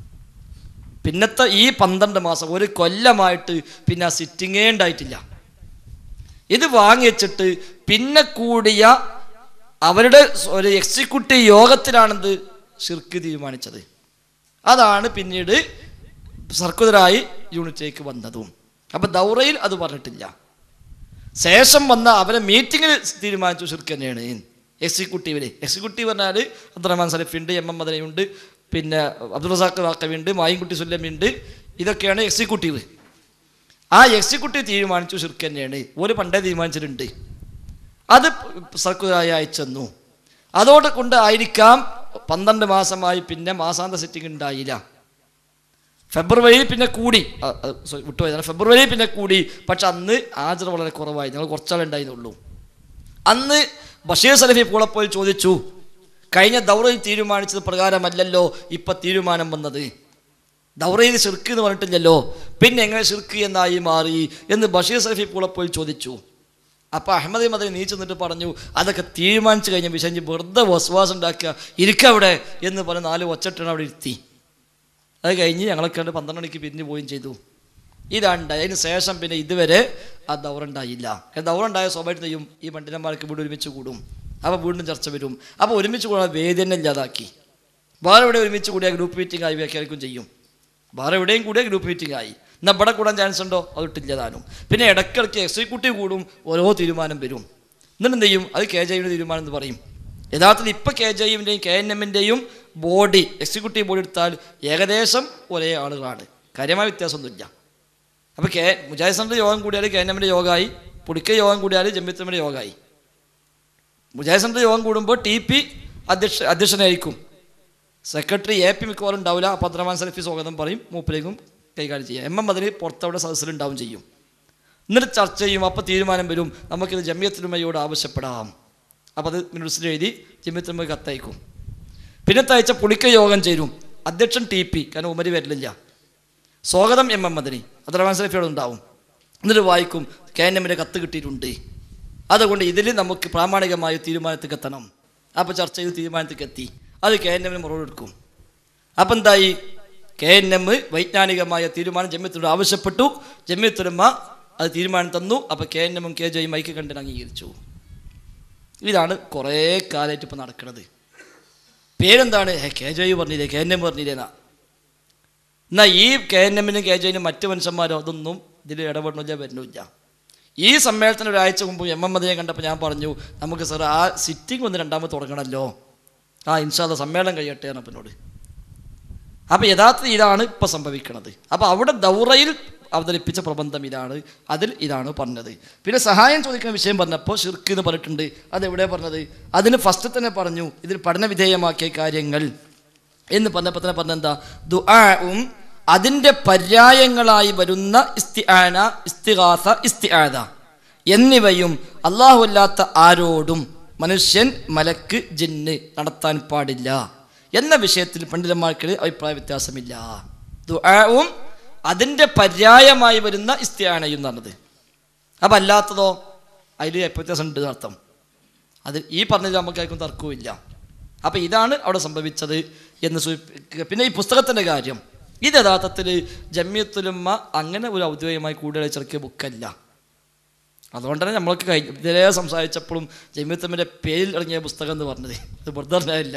പിന്നത്തെ ഈ പന്ത്രണ്ട് മാസം ഒരു കൊല്ലമായിട്ട് പിന്നെ ആ സിറ്റിങ്ങേ ഉണ്ടായിട്ടില്ല ഇത് വാങ്ങി വെച്ചിട്ട് പിന്നെ കൂടിയ അവരുടെ ഒരു എക്സിക്യൂട്ടീവ് യോഗത്തിലാണിത് ഷിർക്ക് തീരുമാനിച്ചത് അതാണ് പിന്നീട് സർക്കുലറായി യൂണിറ്റിലേക്ക് വന്നതും അപ്പം ദൗറയിൽ അത് പറഞ്ഞിട്ടില്ല ശേഷം വന്ന അവരെ മീറ്റിങ്ങിൽ തീരുമാനിച്ചു ഷിർക്ക് തന്നെയാണ് എക്സിക്യൂട്ടീവിൽ എക്സിക്യൂട്ടീവ് പറഞ്ഞാൽ അബ്ദുറഹ്മാൻ സലഫിയുണ്ട് എം എം മദനയുണ്ട് പിന്നെ അബ്ദുൾ റസാഖ് വാക്കവിയുണ്ട് മായിൻകുട്ടി സുല്ലമിയുണ്ട് ഇതൊക്കെയാണ് എക്സിക്യൂട്ടീവ് ആ എക്സിക്യൂട്ടീവ് തീരുമാനിച്ചു ഷിർക്ക് തന്നെയാണ് ഒരു പണ്ടേ തീരുമാനിച്ചിട്ടുണ്ട് അത് സർക്കുലറായി അയച്ചെന്നു അതോട് കൊണ്ട് ആയിരിക്കാം പന്ത്രണ്ട് മാസമായി പിന്നെ മാസാന്ത സെറ്റിംഗ് ഉണ്ടായില്ല ഫെബ്രുവരിയിൽ പിന്നെ കൂടി ആ, ആ, sorry, വിട്ടുപോയതാണ് ഫെബ്രുവരിയിൽ പിന്നെ കൂടി പക്ഷെ അന്ന് ഹാജർ വളരെ കുറവായി ഞങ്ങൾ കുറച്ചാളെ ഉണ്ടായിരുന്നുള്ളൂ അന്ന് ബഷീർ സലഫി പൂളപ്പോൾ ചോദിച്ചു കഴിഞ്ഞ ദൗറയിൽ തീരുമാനിച്ചത് പ്രകാരമല്ലല്ലോ ഇപ്പം തീരുമാനം വന്നത് ദൗറയിൽ ഷിർക്ക് എന്ന് പറഞ്ഞിട്ടില്ലല്ലോ പിന്നെ എങ്ങനെ ഷിർക്ക് എന്നായി മാറി എന്ന് ബഷീർ സലഫി പൂളപ്പോൾ ചോദിച്ചു അപ്പോൾ അഹമ്മദ് മദനി നീ ചെന്നിട്ട് പറഞ്ഞു അതൊക്കെ തീരുമാനിച്ചു കഴിഞ്ഞ വിഷയം വെറുതെ വസ്വാസം ഉണ്ടാക്കുക ഇരിക്കവിടെ എന്ന് പറഞ്ഞ് നാല് ഒച്ചട്ടാണ് അവിടെ ഇരുത്തി അത് കഴിഞ്ഞ് ഞങ്ങളൊക്കെ കണ്ട് പന്ത്രണ്ട് മണിക്ക് പിരിഞ്ഞു പോവുകയും ചെയ്തു ഇതാണ്ടായി അതിന് ശേഷം പിന്നെ ഇതുവരെ ആ ദൗറുണ്ടായില്ല ദൗറുണ്ടായ സ്വാഭാവികം ചെയ്യും ഈ പണ്ഡിതന്മാർക്ക് വീട് ഒരുമിച്ച് കൂടും അപ്പോൾ വീണ്ടും ചർച്ച വരും അപ്പോൾ ഒരുമിച്ച് കൂടാൻ വേദി തന്നെ ഇല്ലാതാക്കി വേറെ എവിടെ ഒരുമിച്ച് കൂടിയ ഗ്രൂപ്പ് മീറ്റിംഗ് ആയി വ്യാഖ്യാനിക്കും ചെയ്യും വേറെ എവിടെയും കൂടിയ ഗ്രൂപ്പ് മീറ്റിംഗ് ആയി എന്നാൽ ഇവിടെ കൂടാൻ ചാൻസ് ഉണ്ടോ അതിട്ടില്ല താനും പിന്നെ ഇടയ്ക്കിടയ്ക്ക് എക്സിക്യൂട്ടീവ് കൂടും ഓരോ തീരുമാനം വരും എന്നിട്ട് എന്ത് ചെയ്യും അത് കെ ജെയുടെ തീരുമാനം എന്ന് പറയും യഥാർത്ഥത്തിൽ ഇപ്പോൾ കെ ജെ യുവിൻ്റെയും കെ എൻ എമ്മിൻ്റെയും ബോഡി എക്സിക്യൂട്ടീവ് ബോഡി എടുത്താൽ ഏകദേശം ഒരേ ആളുകളാണ് കാര്യമായ വ്യത്യാസമൊന്നുമില്ല അപ്പോൾ കെ മുജാഹിദ് സെൻ്റർ യോഗം കൂടിയാൽ കെ എൻ എമ്മിൻ്റെ യോഗമായി പുടിക്ക യോഗം കൂടിയാൽ ജമ്മിത്തമ്മിൻ്റെ യോഗമായി മുജാഹിദ് സെൻ്റർ യോഗം കൂടുമ്പോൾ ടി പി അധ്യക്ഷ അധ്യക്ഷനായിരിക്കും സെക്രട്ടറി എ പി മിക്കവാറും ഉണ്ടാവില്ല അപ്പോൾ അബ്ദുറഹ്മാൻ സലഫി സ്വാഗതം പറയും മൂപ്പിലേക്കും കൈകാര്യം ചെയ്യാം എം എം അതിന് പുറത്തവിടെ സദസ്സിലുണ്ടാവും ചെയ്യും എന്നിട്ട് ചർച്ച ചെയ്യും അപ്പോൾ തീരുമാനം വരും നമുക്കിത് ജമിയത്തിലുമയോട് ആവശ്യപ്പെടാം അപ്പോൾ അത് മിനിറ്റ്സിൽ എഴുതി ജമിയത്തിലുമ കത്തയക്കും പിന്നത്തെ ആഴ്ച പുളിക്ക യോഗം ചേരും അധ്യക്ഷൻ ടി പി കാരണം ഉമരി വരില്ല സ്വാഗതം എം എം മദനി അബ്ദുറഹ്മാൻ സലഫിയോട് ഉണ്ടാവും എന്നിട്ട് വായിക്കും കെ എൻ എമ്മിൻ്റെ കത്ത് കിട്ടിയിട്ടുണ്ട് അതുകൊണ്ട് ഇതിൽ നമുക്ക് പ്രാമാണികമായ തീരുമാനത്തിൽ എത്തണം അപ്പോൾ ചർച്ച ചെയ്ത് തീരുമാനത്തിൽ എത്തി അത് കെ എൻ എമ്മിന് മറുപടി എടുക്കും അപ്പം എന്തായി കെ എൻ എം വൈജ്ഞാനികമായ തീരുമാനം ജമ്യത്തോട് ആവശ്യപ്പെട്ടു ജമ്യത്തുലമ്മ അത് തീരുമാനം തന്നു അപ്പോൾ കെ എൻ എമ്മും കെ ജെയും ഐക്യ കണ്ടിന് അംഗീകരിച്ചു ഇതാണ് കുറേ കാലമായിട്ട് ഇപ്പോൾ നടക്കുന്നത് പേരെന്താണ് ഹേ കെ ജെ പറഞ്ഞില്ലേ കെ എൻ എം പറഞ്ഞില്ലേ എന്നാ എന്നാൽ ഈ കെ എൻ എമ്മിനും കെ ജെനും മറ്റ് മനുഷ്യന്മാരോ അതൊന്നും ഇതിൽ ഇടപെടണില്ല വരുന്നില്ല ഈ സമ്മേളനത്തിന് ഒരാഴ്ച മുമ്പ് എം എം മതിയെ കണ്ടപ്പോൾ ഞാൻ പറഞ്ഞു നമുക്ക് സാർ ആ സിറ്റിംഗ് ഒന്ന് രണ്ടാമത് തുടങ്ങണമല്ലോ ആ ഇൻഷാല്ല സമ്മേളനം കഴിയട്ടെ എന്നപ്പനോട് അപ്പോൾ യഥാർത്ഥത്തിൽ ഇതാണ് ഇപ്പോൾ സംഭവിക്കുന്നത് അപ്പോൾ അവിടെ ദൗറയിൽ അവതരിപ്പിച്ച പ്രബന്ധം ഇതാണ് അതിൽ ഇതാണ് പറഞ്ഞത് പിന്നെ സഹായം ചോദിക്കുന്ന വിഷയം പറഞ്ഞപ്പോൾ ഷിർക്ക് എന്ന് പറഞ്ഞിട്ടുണ്ട് അതെവിടെ പറഞ്ഞത് അതിന് ഫസ്റ്റ് തന്നെ പറഞ്ഞു ഇതിൽ പഠന വിധേയമാക്കിയ കാര്യങ്ങൾ എന്ന് പറഞ്ഞപ്പോൾ തന്നെ പറഞ്ഞെന്താ ദുആവും അതിൻ്റെ പര്യായങ്ങളായി വരുന്ന ഇസ്തിആന ഇസ്തിഗാസ ഇസ്തിആദ എന്നിവയും അല്ലാഹു അല്ലാത്ത ആരോടും മനുഷ്യൻ മലക്ക് ജിന്ന് നടത്താൻ പാടില്ല എന്ന വിഷയത്തിൽ പണ്ഡിതന്മാർക്കിടയിൽ അഭിപ്രായ വ്യത്യാസമില്ല ദുആവും അതിൻ്റെ പര്യായമായി വരുന്ന ഇസ്തിആനയും എന്നാണത് അപ്പം അല്ലാത്തതോ അതിൽ വ്യത്യാസം ഉണ്ട് അർത്ഥം അത് ഈ പറഞ്ഞത് നമുക്കാർക്കും തർക്കവുമില്ല അപ്പം ഇതാണ് അവിടെ സംഭവിച്ചത് എന്ന് സൂചിപ്പിക്കുക പിന്നെ ഈ പുസ്തകത്തിൻ്റെ കാര്യം ഇത് യഥാർത്ഥത്തിൽ ജമ്യത്തുലുമ്മ അങ്ങനെ ഒരു ഔദ്യോഗികമായി കൂടുതൽ ചെറുക്കിയ ബുക്കല്ല അതുകൊണ്ട് തന്നെ നമ്മൾക്ക് കഴിഞ്ഞ ഇതിലേ സംസാരിച്ചപ്പോഴും ജമ്യത്തുമ്മിൻ്റെ പേരിൽ ഇറങ്ങിയ പുസ്തകം എന്ന് പറഞ്ഞത് ഇത് വെറുതെ ഇല്ല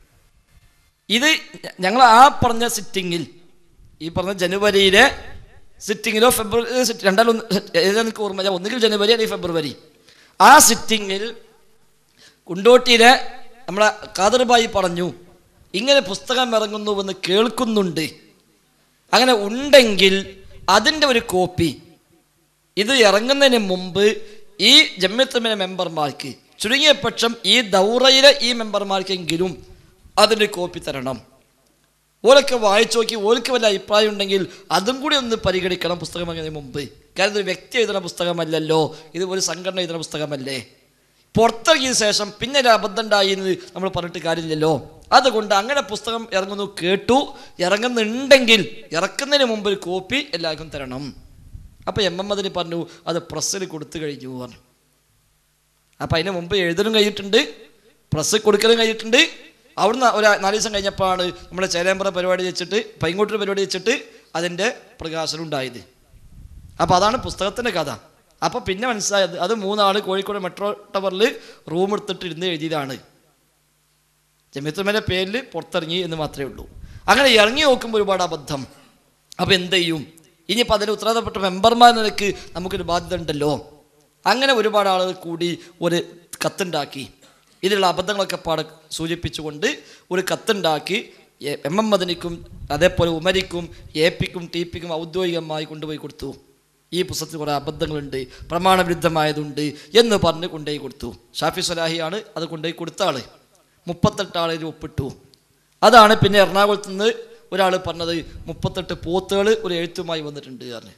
ഇത് ഞങ്ങൾ ആ പറഞ്ഞ സിറ്റിങ്ങിൽ ഈ പറഞ്ഞ ജനുവരിയിലെ സിറ്റിങ്ങിലോ ഫെബ്രുവരി സിറ്റ് രണ്ടാലും ഏതാ എനിക്ക് ഓർമ്മ ഒന്നുകിൽ ജനുവരി അല്ലെങ്കിൽ ഫെബ്രുവരി ആ സിറ്റിങ്ങിൽ കുണ്ടോട്ടിയിലെ നമ്മളെ കാദർബായി പറഞ്ഞു ഇങ്ങനെ പുസ്തകം ഇറങ്ങുന്നുവെന്ന് കേൾക്കുന്നുണ്ട് അങ്ങനെ ഉണ്ടെങ്കിൽ അതിൻ്റെ ഒരു കോപ്പി ഇത് ഇറങ്ങുന്നതിന് മുമ്പ് ഈ ജമ്യത്തമ്മിലെ മെമ്പർമാർക്ക് ചുരുങ്ങിയ പക്ഷം ഈ ദൗറയിലെ ഈ മെമ്പർമാർക്കെങ്കിലും അതിൻ്റെ കോപ്പി തരണം ഓരൊക്കെ വായിച്ചു നോക്കി ഓർക്ക് വല്ല അഭിപ്രായം ഉണ്ടെങ്കിൽ അതും കൂടി ഒന്ന് പരിഗണിക്കണം പുസ്തകം ഇറങ്ങുന്നതിന് മുമ്പ് കാരണം ഒരു വ്യക്തി എഴുതുന്ന പുസ്തകമല്ലല്ലോ ഇത് ഒരു സംഘടന എഴുതുന്ന പുസ്തകമല്ലേ പുറത്തിറങ്ങിയ ശേഷം പിന്നെ ഒരു അബദ്ധം ഉണ്ടായി എന്ന് നമ്മൾ പറഞ്ഞിട്ട് കാര്യമില്ലല്ലോ അതുകൊണ്ട് അങ്ങനെ പുസ്തകം ഇറങ്ങുന്നു കേട്ടു ഇറങ്ങുന്നുണ്ടെങ്കിൽ ഇറക്കുന്നതിന് മുമ്പ് ഒരു കോപ്പി എല്ലാവർക്കും തരണം അപ്പോൾ എം എം അതിന് പറഞ്ഞു അത് പ്രസ്സിൽ കൊടുത്തു കഴിഞ്ഞു പറഞ്ഞു അപ്പം അതിന് മുമ്പ് എഴുതലും കഴിഞ്ഞിട്ടുണ്ട് പ്രസ് കൊടുക്കലും കഴിഞ്ഞിട്ടുണ്ട് അവിടുന്ന് ഒരു നാല് ദിവസം കഴിഞ്ഞപ്പോഴാണ് നമ്മുടെ ചേലേമ്പറ പരിപാടി വെച്ചിട്ട് പൈങ്ങോട്ടൂർ പരിപാടി വെച്ചിട്ട് അതിൻ്റെ പ്രകാശനം ഉണ്ടായത് അപ്പോൾ അതാണ് പുസ്തകത്തിൻ്റെ കഥ അപ്പോൾ പിന്നെ മനസ്സിലായത് അത് മൂന്നാൾ കോഴിക്കോട് മെട്രോ ടവറിൽ റൂം എടുത്തിട്ട് ഇരുന്ന് എഴുതിയതാണ് ജമിത്തുമേൻ്റെ പേരിൽ പുറത്തിറങ്ങി എന്ന് മാത്രമേ ഉള്ളൂ അങ്ങനെ ഇറങ്ങി നോക്കുമ്പോൾ ഒരുപാട് അബദ്ധം അപ്പോൾ എന്ത് ചെയ്യും ഇനിയിപ്പോൾ അതിന് ഉത്തരവാദപ്പെട്ട മെമ്പർമാർ എന്ന നിലയ്ക്ക് നമുക്കൊരു ബാധ്യത ഉണ്ടല്ലോ അങ്ങനെ ഒരുപാട് ആളുകൾ കൂടി ഒരു കത്തുണ്ടാക്കി ഇതിലുള്ള അബദ്ധങ്ങളൊക്കെ പാടെ സൂചിപ്പിച്ചുകൊണ്ട് ഒരു കത്തുണ്ടാക്കി എ- എം എം മദനിക്കും അതേപോലെ ഉമരിക്കും എ പിക്കും ടി പിക്കും ഔദ്യോഗികമായി കൊണ്ടുപോയി കൊടുത്തു ഈ പുസ്തകത്തിൽ കുറേ അബദ്ധങ്ങളുണ്ട് പ്രമാണവിരുദ്ധമായതുണ്ട് എന്ന് പറഞ്ഞ് കൊണ്ടുപോയി കൊടുത്തു ഷാഫി സ്വലാഹിയാണ് അത് കൊണ്ടുപോയി കൊടുത്ത ആള് മുപ്പത്തെട്ട് ആളിൽ ഒപ്പിട്ടു അതാണ് പിന്നെ എറണാകുളത്ത് നിന്ന് ഒരാൾ പറഞ്ഞത് മുപ്പത്തെട്ട് പോത്തുകൾ ഒരു എഴുത്തുമായി വന്നിട്ടുണ്ട് പറഞ്ഞു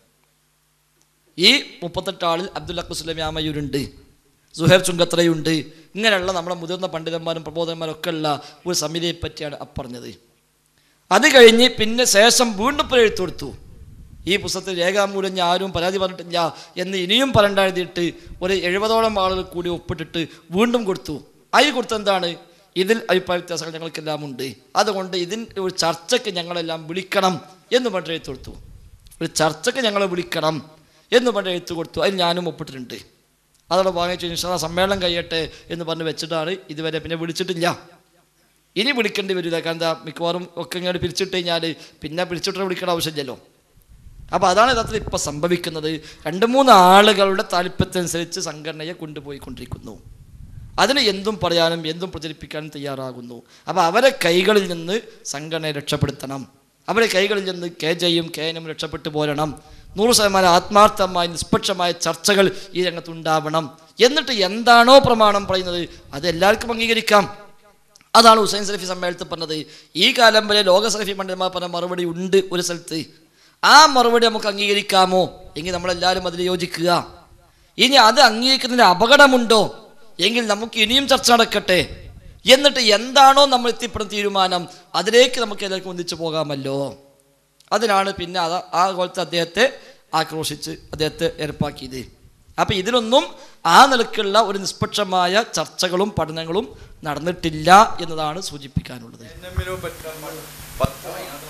ഈ മുപ്പത്തെട്ട് ആളിൽ അബ്ദുൽ അക്കുസ്ലമി ആമയൂരുണ്ട് സുഹേർ ചുങ്കത്രയുണ്ട് ഇങ്ങനെയുള്ള നമ്മുടെ മുതിർന്ന പണ്ഡിതന്മാരും പ്രബോധന്മാരും ഒക്കെ ഉള്ള ഒരു സമിതിയെ പറ്റിയാണ് അപ്പറഞ്ഞത് അത് കഴിഞ്ഞ് പിന്നെ ശേഷം വീണ്ടും ഇപ്പോൾ എഴുത്തു കൊടുത്തു ഈ പുസ്തകത്തിൽ രേഖാമൂലം ഞാൻ ആരും പരാതി പറഞ്ഞിട്ടില്ല എന്ന് ഇനിയും പറയണ്ടെഴുതിയിട്ട് ഒരു എഴുപതോളം ആളുകൾ കൂടി ഒപ്പിട്ടിട്ട് വീണ്ടും കൊടുത്തു അതിൽ കൊടുത്ത എന്താണ് ഇതിൽ അഭിപ്രായ വ്യത്യാസങ്ങൾ ഞങ്ങൾക്കെല്ലാം ഉണ്ട് അതുകൊണ്ട് ഇതിൻ്റെ ഒരു ചർച്ചയ്ക്ക് ഞങ്ങളെല്ലാം വിളിക്കണം എന്ന് പറഞ്ഞ് എഴുത്ത് കൊടുത്തു ഒരു ചർച്ചയ്ക്ക് ഞങ്ങളെ വിളിക്കണം എന്ന് പറഞ്ഞ് എഴുത്ത് കൊടുത്തു അതിൽ ഞാനും ഒപ്പിട്ടിട്ടുണ്ട് അതോടെ വാങ്ങിച്ചു ഇൻഷാ സമ്മേളനം കഴിയട്ടെ എന്ന് പറഞ്ഞ് വെച്ചിട്ടാണ് ഇതുവരെ പിന്നെ വിളിച്ചിട്ടില്ല ഇനി വിളിക്കേണ്ടി വരില്ല കാരണം എന്താ മിക്കവാറും ഒക്കെ ഇങ്ങോട്ട് പിരിച്ചിട്ട് കഴിഞ്ഞാൽ പിന്നെ പിരിച്ചിട്ട് വിളിക്കേണ്ട ആവശ്യമില്ലല്ലോ അപ്പോൾ അതാണ് യഥാർത്ഥത്തിൽ ഇപ്പോൾ സംഭവിക്കുന്നത് രണ്ട് മൂന്ന് ആളുകളുടെ താല്പര്യത്തിനനുസരിച്ച് സംഘടനയെ കൊണ്ടുപോയിക്കൊണ്ടിരിക്കുന്നു അതിന് എന്തും പറയാനും എന്തും പ്രചരിപ്പിക്കാനും തയ്യാറാകുന്നു അപ്പോൾ അവരെ കൈകളിൽ നിന്ന് സംഘടനയെ രക്ഷപ്പെടുത്തണം അവരെ കൈകളിൽ നിന്ന് കെ ജെയും കെ എനും രക്ഷപ്പെട്ടു പോരണം നൂറ് ശതമാനം ആത്മാർത്ഥമായ നിഷ്പക്ഷമായ ചർച്ചകൾ ഈ രംഗത്തുണ്ടാവണം എന്നിട്ട് എന്താണോ പ്രമാണം പറയുന്നത് അത് എല്ലാവർക്കും അംഗീകരിക്കാം അതാണ് ഹുസൈൻ സലഫി സമ്മേളനത്തിൽ പറഞ്ഞത് ഈ കാലം വരെ ലോക സലഫി പണ്ഡിതന്മാർ പറഞ്ഞ മറുപടി ഉണ്ട് ഒരു സ്ഥലത്ത് ആ മറുപടി നമുക്ക് അംഗീകരിക്കാമോ എങ്കിൽ നമ്മളെല്ലാവരും അതിൽ യോജിക്കുക ഇനി അത് അംഗീകരിക്കുന്നതിന് അപകടമുണ്ടോ എങ്കിൽ നമുക്ക് ഇനിയും ചർച്ച നടക്കട്ടെ എന്നിട്ട് എന്താണോ നമ്മൾ എത്തിപ്പെടുന്ന തീരുമാനം അതിലേക്ക് നമുക്ക് എല്ലാവർക്കും ഒന്നിച്ചു പോകാമല്ലോ അതിനാണ് പിന്നെ അത് ആ കോലത്തെ അദ്ദേഹത്തെ ആക്രോശിച്ച് അദ്ദേഹത്തെ ഏർപ്പാക്കിയത് അപ്പം ഇതിലൊന്നും ആ നിലക്കുള്ള ഒരു നിഷ്പക്ഷമായ ചർച്ചകളും പഠനങ്ങളും നടന്നിട്ടില്ല എന്നതാണ് സൂചിപ്പിക്കാനുള്ളത് എന്നെമ്മിലോ പറ്റന്മാർ പത്ത്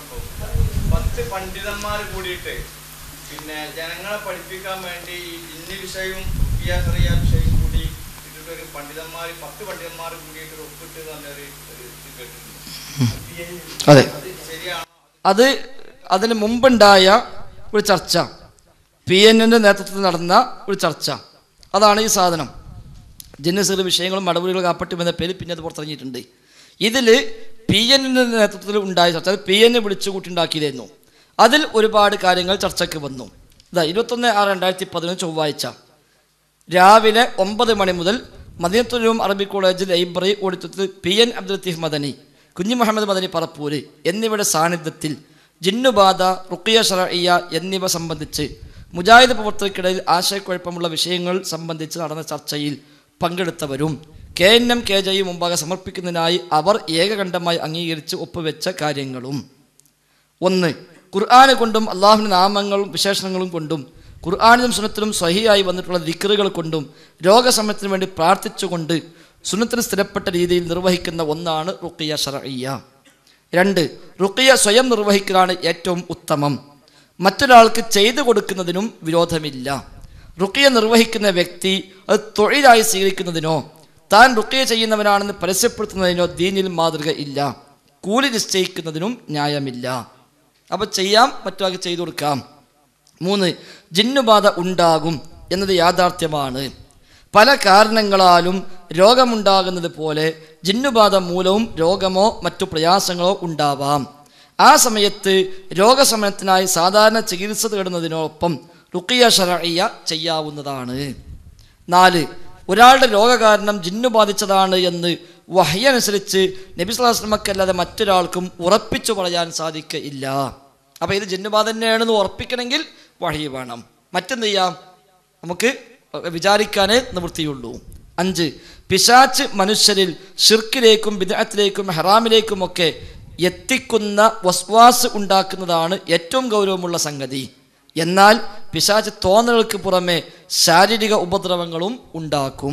പത്ത് പണ്ഡിതന്മാർ കൂടിയിട്ട് പിന്നെ ജനങ്ങളെ പഠിപ്പിക്കാൻ വേണ്ടി ഈ ഇന്ന വിഷയവും റുക്കിയ വിഷയം കൂടി ഇട്ടിട്ട് ഒരു പണ്ഡിതന്മാർ പത്ത് പണ്ഡിതന്മാർ കൂടിയിട്ട് ഒരു ഒപ്പിട്ട് നല്ലൊരു ഒരു ഇത് കേട്ടിട്ടുണ്ട് അതെ അത് ശരിയാണോ അത് അതിന് മുമ്പുണ്ടായ ഒരു ചർച്ച പി എന്നിൻ്റെ നേതൃത്വത്തിൽ നടന്ന ഒരു ചർച്ച അതാണ് ഈ സാധനം ജനസിറ് വിഷയങ്ങളും മടവുകളും കാപ്പട്ടും എന്ന പേര് പിന്നെ അത് പുറത്തിറങ്ങിയിട്ടുണ്ട് ഇതിൽ പി എന്നിൻ്റെ നേതൃത്വത്തിൽ ഉണ്ടായ ചർച്ച അത് പി എന്നെ വിളിച്ചു കൂട്ടിണ്ടാക്കിയതായിരുന്നു അതിൽ ഒരുപാട് കാര്യങ്ങൾ ചർച്ചയ്ക്ക് വന്നു ഇതാ ഇരുപത്തൊന്ന് ആറ് രണ്ടായിരത്തി പതിനൊന്ന് ചൊവ്വാഴ്ച രാവിലെ ഒമ്പത് മണി മുതൽ മദീനത്തുലും അറബി കോളേജ് ലൈബ്രറി ഓഡിറ്റോറിയത്തിൽ പി എൻ അബ്ദുൽ ലത്തീഫ് മദനി കുഞ്ഞു മുഹമ്മദ് മദനി പറപ്പൂര് എന്നിവയുടെ സാന്നിധ്യത്തിൽ ജിന്നുബാധ റുക്കിയ ഷറയ്യ എന്നിവ സംബന്ധിച്ച് മുജാഹിദ് പ്രവർത്തകർക്കിടയിൽ ആശയക്കുഴപ്പമുള്ള വിഷയങ്ങൾ സംബന്ധിച്ച് നടന്ന ചർച്ചയിൽ പങ്കെടുത്തവരും K N M K J മുമ്പാകെ സമർപ്പിക്കുന്നതിനായി അവർ ഏകകണ്ഠമായി അംഗീകരിച്ച് ഒപ്പുവെച്ച കാര്യങ്ങളും ഒന്ന് ഖുർആാന് കൊണ്ടും അള്ളാഹുവിൻ്റെ നാമങ്ങളും വിശേഷണങ്ങളും കൊണ്ടും ഖുർആാനിലും സുന്നത്തിലും സ്വഹിയായി വന്നിട്ടുള്ള ദിക്കറുകൾ കൊണ്ടും രോഗസമയത്തിന് വേണ്ടി പ്രാർത്ഥിച്ചുകൊണ്ട് സുന്നത്തിന് സ്ഥിരപ്പെട്ട രീതിയിൽ നിർവഹിക്കുന്ന ഒന്നാണ് റുക്കിയ ഷറയ്യ രണ്ട് റുക്കിയ സ്വയം നിർവഹിക്കലാണ് ഏറ്റവും ഉത്തമം മറ്റൊരാൾക്ക് ചെയ്തു കൊടുക്കുന്നതിനും വിരോധമില്ല റുക്കിയ നിർവഹിക്കുന്ന വ്യക്തി അത് തൊഴിലായി സ്വീകരിക്കുന്നതിനോ താൻ റുക്കിയ ചെയ്യുന്നവനാണെന്ന് പരസ്യപ്പെടുത്തുന്നതിനോ ദീനിൽ മാതൃക ഇല്ല കൂലി നിശ്ചയിക്കുന്നതിനും ന്യായമില്ല അപ്പോൾ ചെയ്യാം മറ്റൊരാൾക്ക് ചെയ്തു കൊടുക്കാം മൂന്ന് ജിന്നുബാധ ഉണ്ടാകും എന്നത് യാഥാർത്ഥ്യമാണ് പല കാരണങ്ങളാലും രോഗമുണ്ടാകുന്നത് പോലെ ജിന്നുബാധ മൂലവും രോഗമോ മറ്റു പ്രയാസങ്ങളോ ഉണ്ടാവാം ആ സമയത്ത് രോഗശമനത്തിനായി സാധാരണ ചികിത്സ തേടുന്നതിനോടൊപ്പം റുക്കിയ ഷറയ്യ ചെയ്യാവുന്നതാണ് നാല് ഒരാളുടെ രോഗകാരണം ജിന്നു ബാധിച്ചതാണ് എന്ന് വഹ്യനുസരിച്ച് നബി സ്വലാസ്ലമക്കല്ലാതെ മറ്റൊരാൾക്കും ഉറപ്പിച്ചു പറയാൻ സാധിക്കയില്ല അപ്പോൾ ഇത് ജിന്നുബാധ തന്നെയാണെന്ന് ഉറപ്പിക്കണമെങ്കിൽ വഹി വേണം മറ്റെന്ത് ചെയ്യാം നമുക്ക് വിചാരിക്കാനേ നിവൃത്തിയുള്ളൂ അഞ്ച് പിശാച്ച് മനുഷ്യരിൽ ഷിർക്കിലേക്കും വിദഗ്ധത്തിലേക്കും ഹറാമിലേക്കുമൊക്കെ എത്തിക്കുന്ന വസ്വാസ് ഉണ്ടാക്കുന്നതാണ് ഏറ്റവും ഗൗരവമുള്ള സംഗതി എന്നാൽ പിശാച്ച് തോന്നലുകൾക്ക് പുറമെ ശാരീരിക ഉപദ്രവങ്ങളും ഉണ്ടാക്കും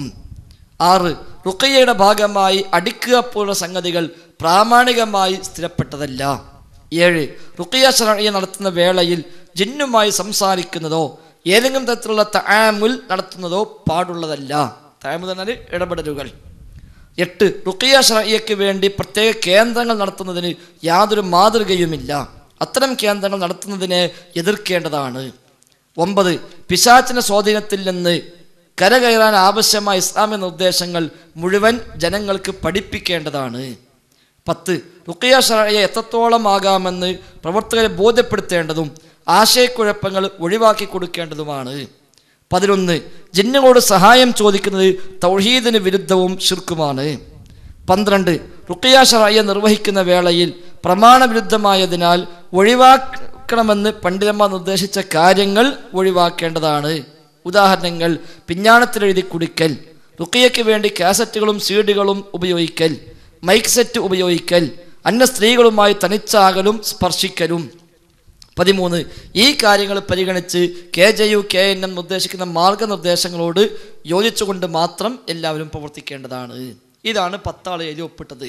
ആറ് റുക്കയ്യയുടെ ഭാഗമായി അടിക്കുക പോലുള്ള സംഗതികൾ പ്രാമാണികമായി സ്ഥിരപ്പെട്ടതല്ല ഏഴ് റുക്കിയ ശരണീയ നടത്തുന്ന വേളയിൽ ജിന്നുമായി സംസാരിക്കുന്നതോ ഏതെങ്കിലും തരത്തിലുള്ള തആമുൽ നടത്തുന്നതോ പാടുള്ളതല്ല തആമുൽ എന്ന് പറഞ്ഞാൽ ഇടപെടലുകൾ എട്ട് റുക്കിയ ഷറയ്യയ്ക്ക് വേണ്ടി പ്രത്യേക കേന്ദ്രങ്ങൾ നടത്തുന്നതിന് യാതൊരു മാതൃകയുമില്ല അത്തരം കേന്ദ്രങ്ങൾ നടത്തുന്നതിനെ എതിർക്കേണ്ടതാണ് ഒമ്പത് പിശാച്ചിന്റെ സ്വാധീനത്തിൽ നിന്ന് കരകയറാൻ ആവശ്യമായ ഇസ്ലാമിക നിർദ്ദേശങ്ങൾ മുഴുവൻ ജനങ്ങൾക്ക് പഠിപ്പിക്കേണ്ടതാണ് പത്ത് റുക്കിയ ഷറയ്യ എത്രത്തോളം ആകാമെന്ന് പ്രവർത്തകരെ ബോധ്യപ്പെടുത്തേണ്ടതും ആശയക്കുഴപ്പങ്ങൾ ഒഴിവാക്കി കൊടുക്കേണ്ടതുമാണ് പതിനൊന്ന് ജിന്നുകളോട് സഹായം ചോദിക്കുന്നത് തൗഹീദിന് വിരുദ്ധവും ശിർക്കുമാണ് പന്ത്രണ്ട് റുക്കിയ ഷറയ്യ നിർവഹിക്കുന്ന വേളയിൽ പ്രമാണവിരുദ്ധമായതിനാൽ ഒഴിവാക്കണമെന്ന് പണ്ഡിതന്മാർ നിർദ്ദേശിച്ച കാര്യങ്ങൾ ഒഴിവാക്കേണ്ടതാണ് ഉദാഹരണങ്ങൾ പിഞ്ഞാണത്തിലെഴുതി കുടിക്കൽ റുക്കിയയ്ക്ക് വേണ്ടി കാസറ്റുകളും സീഡുകളും ഉപയോഗിക്കൽ മൈക്ക് സെറ്റ് ഉപയോഗിക്കൽ അന്യ സ്ത്രീകളുമായി തനിച്ചാകലും സ്പർശിക്കലും പതിമൂന്ന് ഈ കാര്യങ്ങൾ പരിഗണിച്ച് K J U K N M നിർദ്ദേശിക്കുന്ന മാർഗനിർദ്ദേശങ്ങളോട് യോജിച്ചുകൊണ്ട് മാത്രം എല്ലാവരും പ്രവർത്തിക്കേണ്ടതാണ് ഇതാണ് പത്താൾ എഴുതി ഒപ്പിട്ടത്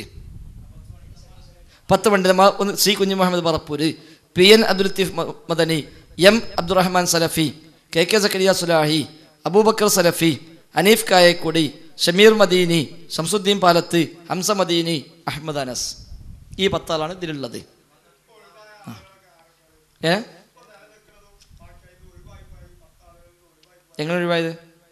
പത്ത് പണ്ഡിതന്മാർ ഒന്ന് C Kunju Muhammad Parappur P N Abdul Latheef മ- Madani M Abdurahman Salafi K K Zakariya Sulahi Abubakar Salafi Aneef Kayakkodi Shameer Madeeni Shamsuddin Palath Hamza Madeeni Ahmed Anas ഈ പത്താളാണ് ഇതിലുള്ളത് ആ. ഏ എങ്ങനെ ഒഴിവായത്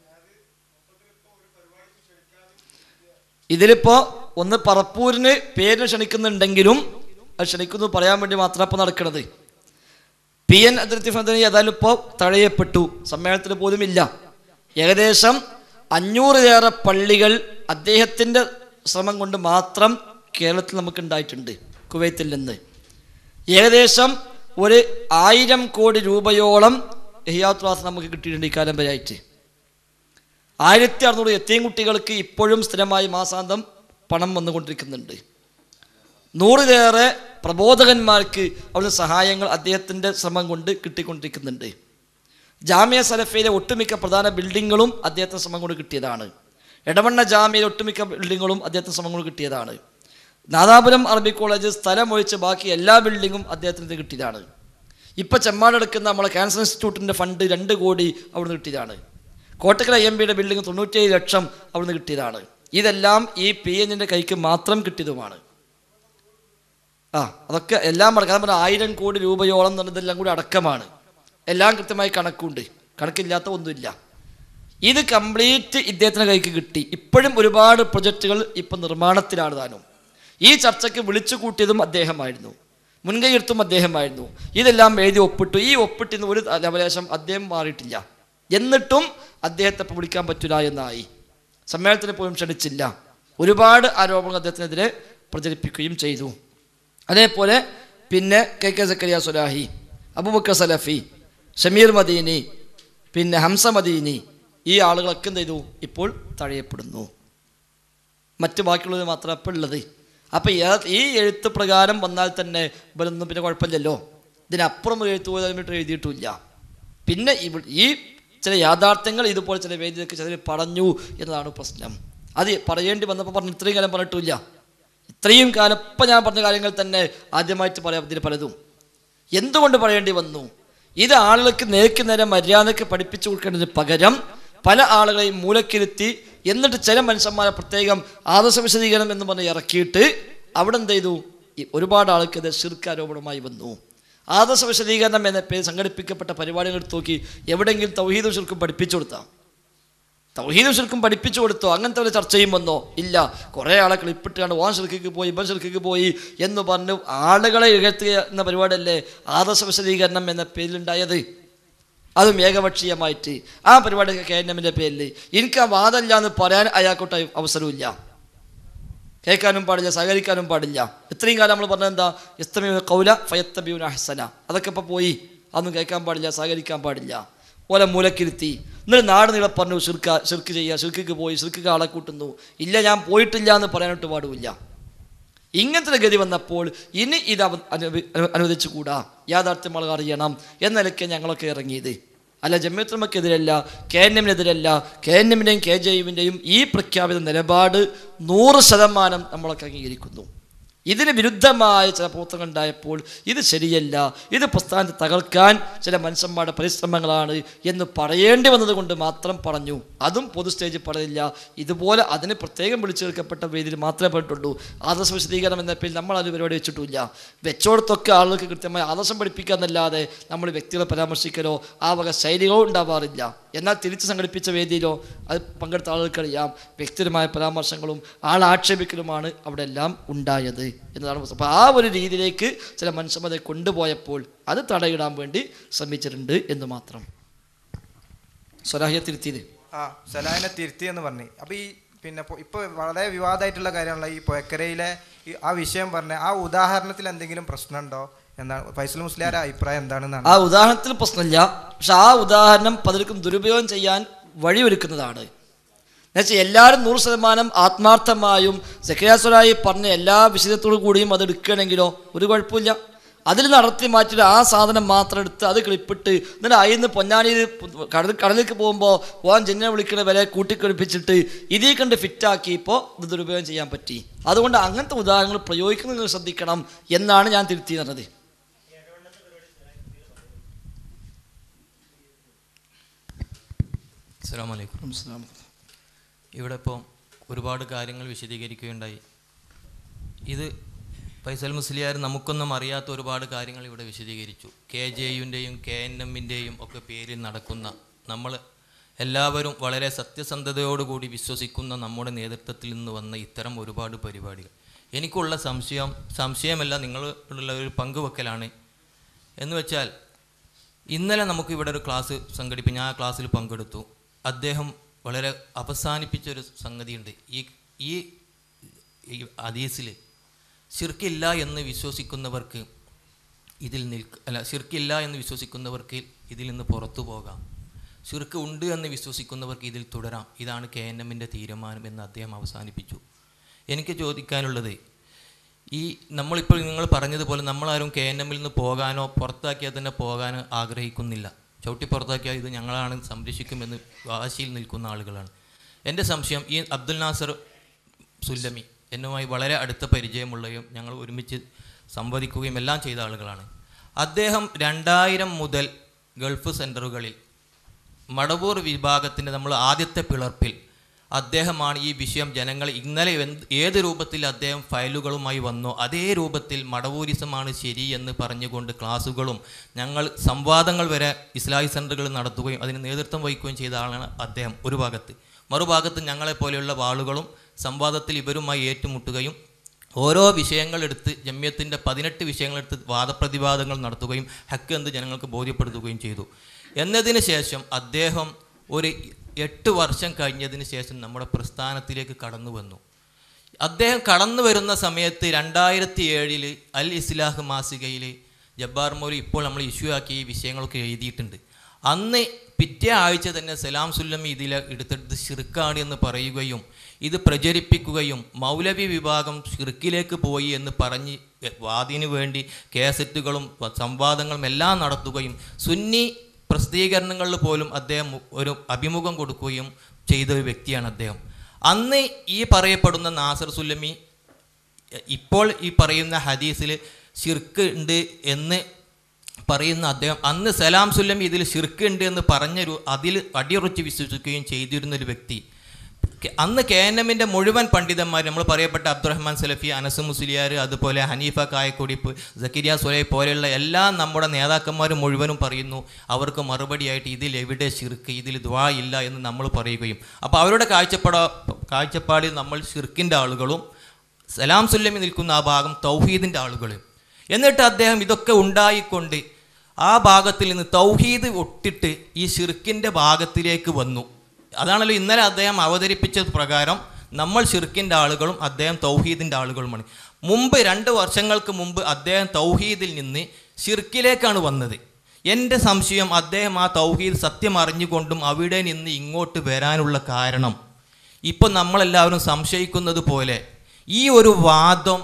ഇതിലിപ്പോ ഒന്ന് പറപ്പൂരിന് പേരിന് ക്ഷണിക്കുന്നുണ്ടെങ്കിലും അത് ക്ഷണിക്കുന്നു പറയാൻ വേണ്ടി മാത്രം ഇപ്പോൾ നടക്കുന്നത് പി എൻ അതിർത്തി ഫണ്ടനി ഏതായാലും ഇപ്പോൾ തഴയപ്പെട്ടു സമ്മേളനത്തിൽ പോലും ഇല്ല ഏകദേശം അഞ്ഞൂറിലേറെ പള്ളികൾ അദ്ദേഹത്തിൻ്റെ ശ്രമം കൊണ്ട് മാത്രം കേരളത്തിൽ നമുക്ക് ഉണ്ടായിട്ടുണ്ട് കുവൈത്തിൽ നിന്ന് ഏകദേശം ഒരു ആയിരം കോടി രൂപയോളം ഹിയാത്വാസ് നമുക്ക് കിട്ടിയിട്ടുണ്ട് ഈ കാലം വരെയായിട്ട് ആയിരത്തി അറുന്നൂറ് എത്തിയും കുട്ടികൾക്ക് ഇപ്പോഴും സ്ഥിരമായി മാസാന്തം പണം വന്നുകൊണ്ടിരിക്കുന്നുണ്ട് നൂറിലേറെ പ്രബോധകന്മാർക്ക് അവിടുത്തെ സഹായങ്ങൾ അദ്ദേഹത്തിൻ്റെ ശ്രമം കൊണ്ട് കിട്ടിക്കൊണ്ടിരിക്കുന്നുണ്ട് ജാമ്യ സലഫയിലെ ഒട്ടുമിക്ക പ്രധാന ബിൽഡിങ്ങുകളും അദ്ദേഹത്തിന് ശ്രമം കൊണ്ട് കിട്ടിയതാണ് എടവണ്ണ ജാമ്യയിലെ ഒട്ടുമിക്ക ബിൽഡിങ്ങുകളും അദ്ദേഹത്തിന് ശ്രമം കൊണ്ട് കിട്ടിയതാണ് നാദാപുരം അറബി കോളേജ് സ്ഥലം ഒഴിച്ച് ബാക്കി എല്ലാ ബിൽഡിങ്ങും അദ്ദേഹത്തിന് ഇത് കിട്ടിയതാണ് ഇപ്പം ചെമ്മാടെടുക്കുന്ന നമ്മളെ ക്യാൻസർ ഇൻസ്റ്റിറ്റ്യൂട്ടിൻ്റെ ഫണ്ട് രണ്ട് കോടി അവിടുന്ന് കിട്ടിയതാണ് കോട്ടക്കല എം പിയുടെ ബിൽഡിംഗ് തൊണ്ണൂറ്റേഴ് ലക്ഷം അവിടുന്ന് കിട്ടിയതാണ് ഇതെല്ലാം ഈ പി എന്നിൻ്റെ കൈക്ക് മാത്രം കിട്ടിയതുമാണ് ആ അതൊക്കെ എല്ലാം അടക്കം പറഞ്ഞാൽ ആയിരം കോടി രൂപയോളം എന്ന് പറഞ്ഞാൽ ഇതെല്ലാം കൂടി അടക്കമാണ് എല്ലാം കൃത്യമായി കണക്കുണ്ട് കണക്കില്ലാത്ത ഒന്നുമില്ല ഇത് കംപ്ലീറ്റ് ഇദ്ദേഹത്തിന് കൈക്ക് കിട്ടി ഇപ്പോഴും ഒരുപാട് പ്രൊജക്റ്റുകൾ ഇപ്പം നിർമ്മാണത്തിലാണ് താനും ഈ ചർച്ചയ്ക്ക് വിളിച്ചു കൂട്ടിയതും അദ്ദേഹമായിരുന്നു മുൻകൈയെടുത്തും അദ്ദേഹമായിരുന്നു ഇതെല്ലാം എഴുതി ഒപ്പിട്ടു ഈ ഒപ്പിട്ടിന്ന് ഒരു ലവലേശം അദ്ദേഹം മാറിയിട്ടില്ല എന്നിട്ടും അദ്ദേഹത്തെ ഇപ്പോൾ വിളിക്കാൻ പറ്റില്ല എന്നായി സമ്മേളനത്തിന് പോലും ക്ഷണിച്ചില്ല ഒരുപാട് ആരോപണങ്ങൾ അദ്ദേഹത്തിനെതിരെ പ്രചരിപ്പിക്കുകയും ചെയ്തു അതേപോലെ പിന്നെ കെ കെ സക്കരിയ സുലാഹി അബുബക്കർ സലഫി ഷമീർ മദീനി പിന്നെ ഹംസ മദീനി ഈ ആളുകളൊക്കെ എന്ത് ചെയ്തു ഇപ്പോൾ തഴയപ്പെടുന്നു മറ്റ് ബാക്കിയുള്ളത് മാത്രമേ ഇപ്പോൾ ഉള്ളത് അപ്പം ഈ എഴുത്ത് പ്രകാരം വന്നാൽ തന്നെ ഇവരൊന്നും പിന്നെ കുഴപ്പമില്ലല്ലോ ഇതിനപ്പുറം ഒരു എഴുത്ത് പോലും അതിൽ എഴുതിയിട്ടില്ല പിന്നെ ഇവ ഈ ചില യാഥാർത്ഥ്യങ്ങൾ ഇതുപോലെ ചില വേദിയൊക്കെ ചിലർ പറഞ്ഞു എന്നതാണ് പ്രശ്നം അത് പറയേണ്ടി വന്നപ്പോൾ പറഞ്ഞു ഇത്രയും കാലം പറഞ്ഞിട്ടില്ല ഇത്രയും കാലം ഇപ്പം ഞാൻ പറഞ്ഞ കാര്യങ്ങൾ തന്നെ ആദ്യമായിട്ട് പറയാം ഇതിന് പലതും എന്തുകൊണ്ട് പറയേണ്ടി വന്നു ഇത് ആളുകൾക്ക് നേർക്ക് നേരെ മര്യാദക്ക് പഠിപ്പിച്ചു കൊടുക്കേണ്ടതിന് പകരം പല ആളുകളെയും മൂലക്കിരുത്തി എന്നിട്ട് ചില മനുഷ്യന്മാരെ പ്രത്യേകം ആദർശ വിശദീകരണം എന്ന് പറഞ്ഞ് ഇറക്കിയിട്ട് അവിടെ എന്ത് ചെയ്തു ഈ ഒരുപാട് ആൾക്ക് ഇത് ശിർക്ക് ആരോപണമായി വന്നു ആദർശ വിശദീകരണം എന്ന പേര് സംഘടിപ്പിക്കപ്പെട്ട പരിപാടികൾ എടുത്ത് നോക്കി എവിടെയെങ്കിലും തൗഹീദ് ശിർക്കും പഠിപ്പിച്ചു കൊടുത്താം തൗഹീദ് ശിർക്കും പഠിപ്പിച്ചു കൊടുത്തോ അങ്ങനത്തെ ഒരു ചർച്ചയും വന്നോ ഇല്ല കുറേ ആളെ ക്ലിപ്പിട്ടാണ് ഓൻ ശിർക്കിക്ക് പോയി ഇവൻ ശിർക്കിക്ക് പോയി എന്ന് പറഞ്ഞ് ആളുകളെ ഇഴത്തുക എന്ന പരിപാടിയല്ലേ ആദർശ വിശദീകരണം എന്ന പേരിലുണ്ടായത് അതും ഏകപക്ഷീയമായിട്ട് ആ പരിപാടിയൊക്കെ കെ എൻ എമ്മിൻ്റെ പേരിൽ എനിക്ക് ആ വാദമില്ല എന്ന് പറയാൻ അയാൾക്കോട്ട് അവസരമില്ല കേൾക്കാനും പാടില്ല സഹകരിക്കാനും പാടില്ല ഇത്രയും കാലം നമ്മൾ പറഞ്ഞത് എന്താ ഇസ്തമീ കൗല ഫയത്തബീൻ അഹസന അതൊക്കെ ഇപ്പോൾ പോയി അതൊന്നും കേൾക്കാൻ പാടില്ല സഹകരിക്കാൻ പാടില്ല ഓലെ മൂലക്കിരുത്തി എന്നിട്ട് നാട് നീളെ പറഞ്ഞു ശിർക്ക ശിർക്ക് ചെയ്യുക ശിർക്കിക്ക് പോയി ശിർക്കിക്ക് ആളെ കൂട്ടുന്നു ഇല്ല ഞാൻ പോയിട്ടില്ല എന്ന് പറയാനായിട്ട് പാടുമില്ല ഇങ്ങനത്തെ ഒരു ഗതി വന്നപ്പോൾ ഇനി ഇത് അവ അനുവ- അനുവദിച്ചുകൂടാ യാഥാർത്ഥ്യം ആളുകൾ അറിയണം എന്ന നിലയ്ക്ക് ഞങ്ങളൊക്കെ ഇറങ്ങിയത് അല്ല ജമ്മിയത്തുമക്കെതിരല്ല കെ എൻ എമ്മിനെതിരല്ല കെ എൻ എമ്മിൻ്റെയും കെ ജെ യുവിൻ്റെയും ഈ പ്രഖ്യാപിത നിലപാട് നൂറ് ശതമാനം നമ്മളൊക്കെ അംഗീകരിക്കുന്നു ഇതിന് വിരുദ്ധമായ ചില പ്രവർത്തനങ്ങൾ ഉണ്ടായപ്പോൾ ഇത് ശരിയല്ല ഇത് പ്രസ്ഥാനത്തെ തകർക്കാൻ ചില മനുഷ്യന്മാരുടെ പരിശ്രമങ്ങളാണ് എന്ന് പറയേണ്ടി വന്നത് കൊണ്ട് മാത്രം പറഞ്ഞു അതും പൊതു സ്റ്റേജിൽ പറയില്ല ഇതുപോലെ അതിന് പ്രത്യേകം വിളിച്ചു ചേർക്കപ്പെട്ട വേദിയിൽ മാത്രമേ പറഞ്ഞിട്ടുള്ളൂ ആദർശ വിശദീകരണം എന്ന പേരിൽ നമ്മൾ അത് പരിപാടി വെച്ചിട്ടില്ല വെച്ചോടത്തൊക്കെ ആളുകൾക്ക് കൃത്യമായി ആദർശം പഠിപ്പിക്കുക എന്നല്ലാതെ നമ്മൾ വ്യക്തികളെ പരാമർശിക്കലോ ആ വക ശൈലികളോ ഉണ്ടാവാറില്ല എന്നാൽ തിരിച്ച് സംഘടിപ്പിച്ച വേദിയിലോ അത് പങ്കെടുത്ത ആളുകൾക്കറിയാം വ്യക്തിപരമായ പരാമർശങ്ങളും ആളാക്ഷേപിക്കലുമാണ് അവിടെ എല്ലാം ഉണ്ടായത് എന്നതാണ് പ്രശ്നം. അപ്പോൾ ആ ഒരു രീതിയിലേക്ക് ചില മനുഷ്യന്മാരെ കൊണ്ടുപോയപ്പോൾ അത് തടയിടാൻ വേണ്ടി ശ്രമിച്ചിട്ടുണ്ട് എന്ന് മാത്രം സ്വലാഹിയെ തിരുത്തിയത് ആ സലാഹിനെ തിരുത്തി എന്ന് പറഞ്ഞു അപ്പോൾ ഈ പിന്നെ പൊ- ഇപ്പൊ വളരെ വിവാദമായിട്ടുള്ള കാര്യമുള്ള ഈ പൊയക്കരയിലെ ഈ ആ വിഷയം പറഞ്ഞ ആ ഉദാഹരണത്തിൽ എന്തെങ്കിലും പ്രശ്നമുണ്ടോ എന്താണ് ഫൈസൽ മുസ്ലിയാരുടെ അഭിപ്രായം എന്താണെന്നാണ് ആ ഉദാഹരണത്തിൽ പ്രശ്നമില്ല പക്ഷെ ആ ഉദാഹരണം പലർക്കും ദുരുപയോഗം ചെയ്യാൻ വഴിയൊരുക്കുന്നതാണ് എന്നുവെച്ചാൽ എല്ലാവരും നൂറ് ശതമാനം ആത്മാർത്ഥമായും സക്രിയാസുരായി പറഞ്ഞ എല്ലാ വിശദത്തോടു കൂടിയും അത് എടുക്കുകയാണെങ്കിലോ ഒരു കുഴപ്പമില്ല അതിൽ നടത്തി മാറ്റിയിട്ട് ആ സാധനം മാത്രം എടുത്ത് അത് ക്ലിപ്പിട്ട് എന്നിട്ട് അതിൽ നിന്ന് പൊന്നാനിയിൽ കടൽ കടലിലേക്ക് പോകുമ്പോൾ പോകാൻ ജന്നെ വിളിക്കുന്ന വില കൂട്ടിക്കളിപ്പിച്ചിട്ട് ഇതിൽ കണ്ട് ഫിറ്റാക്കിയപ്പോൾ ഇത് ദുരുപയോഗം ചെയ്യാൻ പറ്റി അതുകൊണ്ട് അങ്ങനത്തെ ഉദാഹരണങ്ങൾ പ്രയോഗിക്കുന്നത് നിങ്ങൾ ശ്രദ്ധിക്കണം എന്നാണ് ഞാൻ തിരുത്തി പറഞ്ഞത് അസ്സാം വലൈക്കും ഇവിടെ ഇപ്പോൾ ഒരുപാട് കാര്യങ്ങൾ വിശദീകരിക്കുകയുണ്ടായി ഇത് ഫൈസൽ മുസ്ലിയാർ നമുക്കൊന്നും അറിയാത്ത ഒരുപാട് കാര്യങ്ങൾ ഇവിടെ വിശദീകരിച്ചു കെ ജെ യുവിൻ്റെയും കെ എൻ എമ്മിൻ്റെയും ഒക്കെ പേരിൽ നടക്കുന്ന നമ്മൾ എല്ലാവരും വളരെ സത്യസന്ധതയോടുകൂടി വിശ്വസിക്കുന്ന നമ്മുടെ നേതൃത്വത്തിൽ നിന്ന് വന്ന ഇത്തരം ഒരുപാട് പരിപാടികൾ എനിക്കുള്ള സംശയം സംശയമല്ല നിങ്ങളുള്ള ഒരു പങ്കുവെക്കലാണ് എന്ന് വെച്ചാൽ ഇന്നലെ നമുക്ക് ഇവിടെ ഒരു ക്ലാസ് സംഘടിപ്പിച്ച് ഞാൻ ആ ക്ലാസ്സിൽ പങ്കെടുത്തു അദ്ദേഹം വളരെ അവസാനിപ്പിച്ചൊരു സംഗതിയുണ്ട് ഈ ഈ ഈ ഹദീസിൽ ശിർക്കില്ല എന്ന് വിശ്വസിക്കുന്നവർക്ക് ഇതിൽ നിൽക്ക അല്ല ശിർക്കില്ല എന്ന് വിശ്വസിക്കുന്നവർക്ക് ഇതിൽ നിന്ന് പുറത്തു പോകാം ശിർക്ക് ഉണ്ട് എന്ന് വിശ്വസിക്കുന്നവർക്ക് ഇതിൽ തുടരാം ഇതാണ് കെ എൻ എമ്മിൻ്റെ തീരുമാനം എന്ന് അദ്ദേഹം അവസാനിപ്പിച്ചു എനിക്ക് ചോദിക്കാനുള്ളത് ഈ നമ്മളിപ്പോൾ നിങ്ങൾ പറഞ്ഞതുപോലെ നമ്മളാരും കെ എൻ എമ്മിൽ നിന്ന് പോകാനോ പുറത്താക്കിയാൽ തന്നെ പോകാനോ ആഗ്രഹിക്കുന്നില്ല ചവിട്ടി പുറത്താക്കിയാൽ ഇത് ഞങ്ങളാണ് സംരക്ഷിക്കുമെന്ന് വാശിയിൽ നിൽക്കുന്ന ആളുകളാണ് എൻ്റെ സംശയം ഈ അബ്ദുൽ നാസർ സുല്ലമി എന്നുമായി വളരെ അടുത്ത പരിചയമുള്ളയും ഞങ്ങൾ ഒരുമിച്ച് സംവദിക്കുകയും എല്ലാം ചെയ്ത ആളുകളാണ് അദ്ദേഹം രണ്ടായിരം മുതൽ ഗൾഫ് സെൻറ്ററുകളിൽ മടവൂർ വിഭാഗത്തിൻ്റെ നമ്മൾ ആദ്യത്തെ പിളർപ്പിൽ അദ്ദേഹമാണ് ഈ വിഷയം ജനങ്ങൾ ഇന്നലെ എന്ത് ഏത് രൂപത്തിൽ അദ്ദേഹം ഫയലുകളുമായി വന്നോ അതേ രൂപത്തിൽ മടവൂരിസമാണ് ശരി എന്ന് പറഞ്ഞുകൊണ്ട് ക്ലാസ്സുകളും ഞങ്ങൾ സംവാദങ്ങൾ വരെ ഇസ്ലാഹി സെൻ്ററുകൾ നടത്തുകയും അതിന് നേതൃത്വം വഹിക്കുകയും ചെയ്ത ആളാണ് അദ്ദേഹം ഒരു ഭാഗത്ത് മറുഭാഗത്ത് ഞങ്ങളെപ്പോലെയുള്ള ആളുകളും സംവാദത്തിൽ ഇവരുമായി ഏറ്റുമുട്ടുകയും ഓരോ വിഷയങ്ങളെടുത്ത് ജമ്യത്തിൻ്റെ പതിനെട്ട് വിഷയങ്ങളെടുത്ത് വാദപ്രതിവാദങ്ങൾ നടത്തുകയും ഹക്ക് എന്ത് ജനങ്ങൾക്ക് ബോധ്യപ്പെടുത്തുകയും ചെയ്തു എന്നതിന് ശേഷം അദ്ദേഹം ഒരു എട്ട് വർഷം കഴിഞ്ഞതിന് ശേഷം നമ്മുടെ പ്രസ്ഥാനത്തിലേക്ക് കടന്നു വന്നു അദ്ദേഹം കടന്നു വരുന്ന സമയത്ത് രണ്ടായിരത്തി ഏഴിൽ അൽ ഇസ്ലാഹ് മാസികയിൽ ജബ്ബാർ മോലി ഇപ്പോൾ നമ്മൾ ഇഷ്യൂ ആക്കിയ ഈ വിഷയങ്ങളൊക്കെ എഴുതിയിട്ടുണ്ട് അന്ന് പിറ്റേ ആഴ്ച തന്നെ സലാം സുല്ലമി ഇതിൽ എടുത്തെടുത്ത് ഷിർക്കാണ് എന്ന് പറയുകയും ഇത് പ്രചരിപ്പിക്കുകയും മൗലവി വിഭാഗം ഷിർക്കിലേക്ക് പോയി എന്ന് പറഞ്ഞ് വാദിനു വേണ്ടി കേസറ്റുകളും സംവാദങ്ങളും എല്ലാം നടത്തുകയും സുന്നി പ്രസിദ്ധീകരണങ്ങളിൽ പോലും അദ്ദേഹം ഒരു അഭിമുഖം കൊടുക്കുകയും ചെയ്ത ഒരു വ്യക്തിയാണ് അദ്ദേഹം അന്ന് ഈ പറയപ്പെടുന്ന നാസർ സുല്ലമി ഇപ്പോൾ ഈ പറയുന്ന ഹദീസിൽ ഷിർക്ക് ഉണ്ട് എന്ന് പറയുന്ന അദ്ദേഹം അന്ന് സലാം സുല്ലമി ഇതിൽ ഷിർക്ക് ഉണ്ട് എന്ന് പറഞ്ഞൊരു അതിൽ അടിയുറച്ച് വിശ്വസിക്കുകയും ചെയ്തിരുന്ന ഒരു വ്യക്തി കെ- അന്ന് കെ എൻ എമ്മിൻ്റെ മുഴുവൻ പണ്ഡിതന്മാർ നമ്മൾ പറയപ്പെട്ട അബ്ദുറഹ്മാൻ സലഫി അനസ് മുസ്ലിയാർ അതുപോലെ ഹനീഫ കായക്കൊടിപ്പ് സക്കിരിയ സുലൈ പോലെയുള്ള എല്ലാ നമ്മുടെ നേതാക്കന്മാരും മുഴുവനും പറയുന്നു അവർക്ക് മറുപടിയായിട്ട് ഇതിൽ എവിടെ ഷിർക്ക് ഇതിൽ ദ്വാ ഇല്ല എന്ന് നമ്മൾ പറയുകയും അപ്പോൾ അവരുടെ കാഴ്ചപ്പാട കാഴ്ചപ്പാടിൽ നമ്മൾ ഷിർക്കിൻ്റെ ആളുകളും സലാം സുല്ലമി നിൽക്കുന്ന ആ ഭാഗം തൗഹീദിൻ്റെ ആളുകളും എന്നിട്ട് അദ്ദേഹം ഇതൊക്കെ ഉണ്ടായിക്കൊണ്ട് ആ ഭാഗത്തിൽ നിന്ന് തൗഹീദ് ഒട്ടിട്ട് ഈ ഷിർക്കിൻ്റെ ഭാഗത്തിലേക്ക് വന്നു അതാണല്ലോ ഇന്നലെ അദ്ദേഹം അവതരിപ്പിച്ചത് പ്രകാരം നമ്മൾ ഷിർക്കിൻ്റെ ആളുകളും അദ്ദേഹം തൗഹീദിൻ്റെ ആളുകളുമാണ് മുമ്പ് രണ്ട് വർഷങ്ങൾക്ക് മുമ്പ് അദ്ദേഹം തൗഹീദിൽ നിന്ന് ഷിർക്കിലേക്കാണ് വന്നത് എൻ്റെ സംശയം അദ്ദേഹം ആ തൗഹീദ് സത്യം അറിഞ്ഞുകൊണ്ടും അവിടെ നിന്ന് ഇങ്ങോട്ട് വരാനുള്ള കാരണം ഇപ്പം നമ്മളെല്ലാവരും സംശയിക്കുന്നത് പോലെ ഈ ഒരു വാദം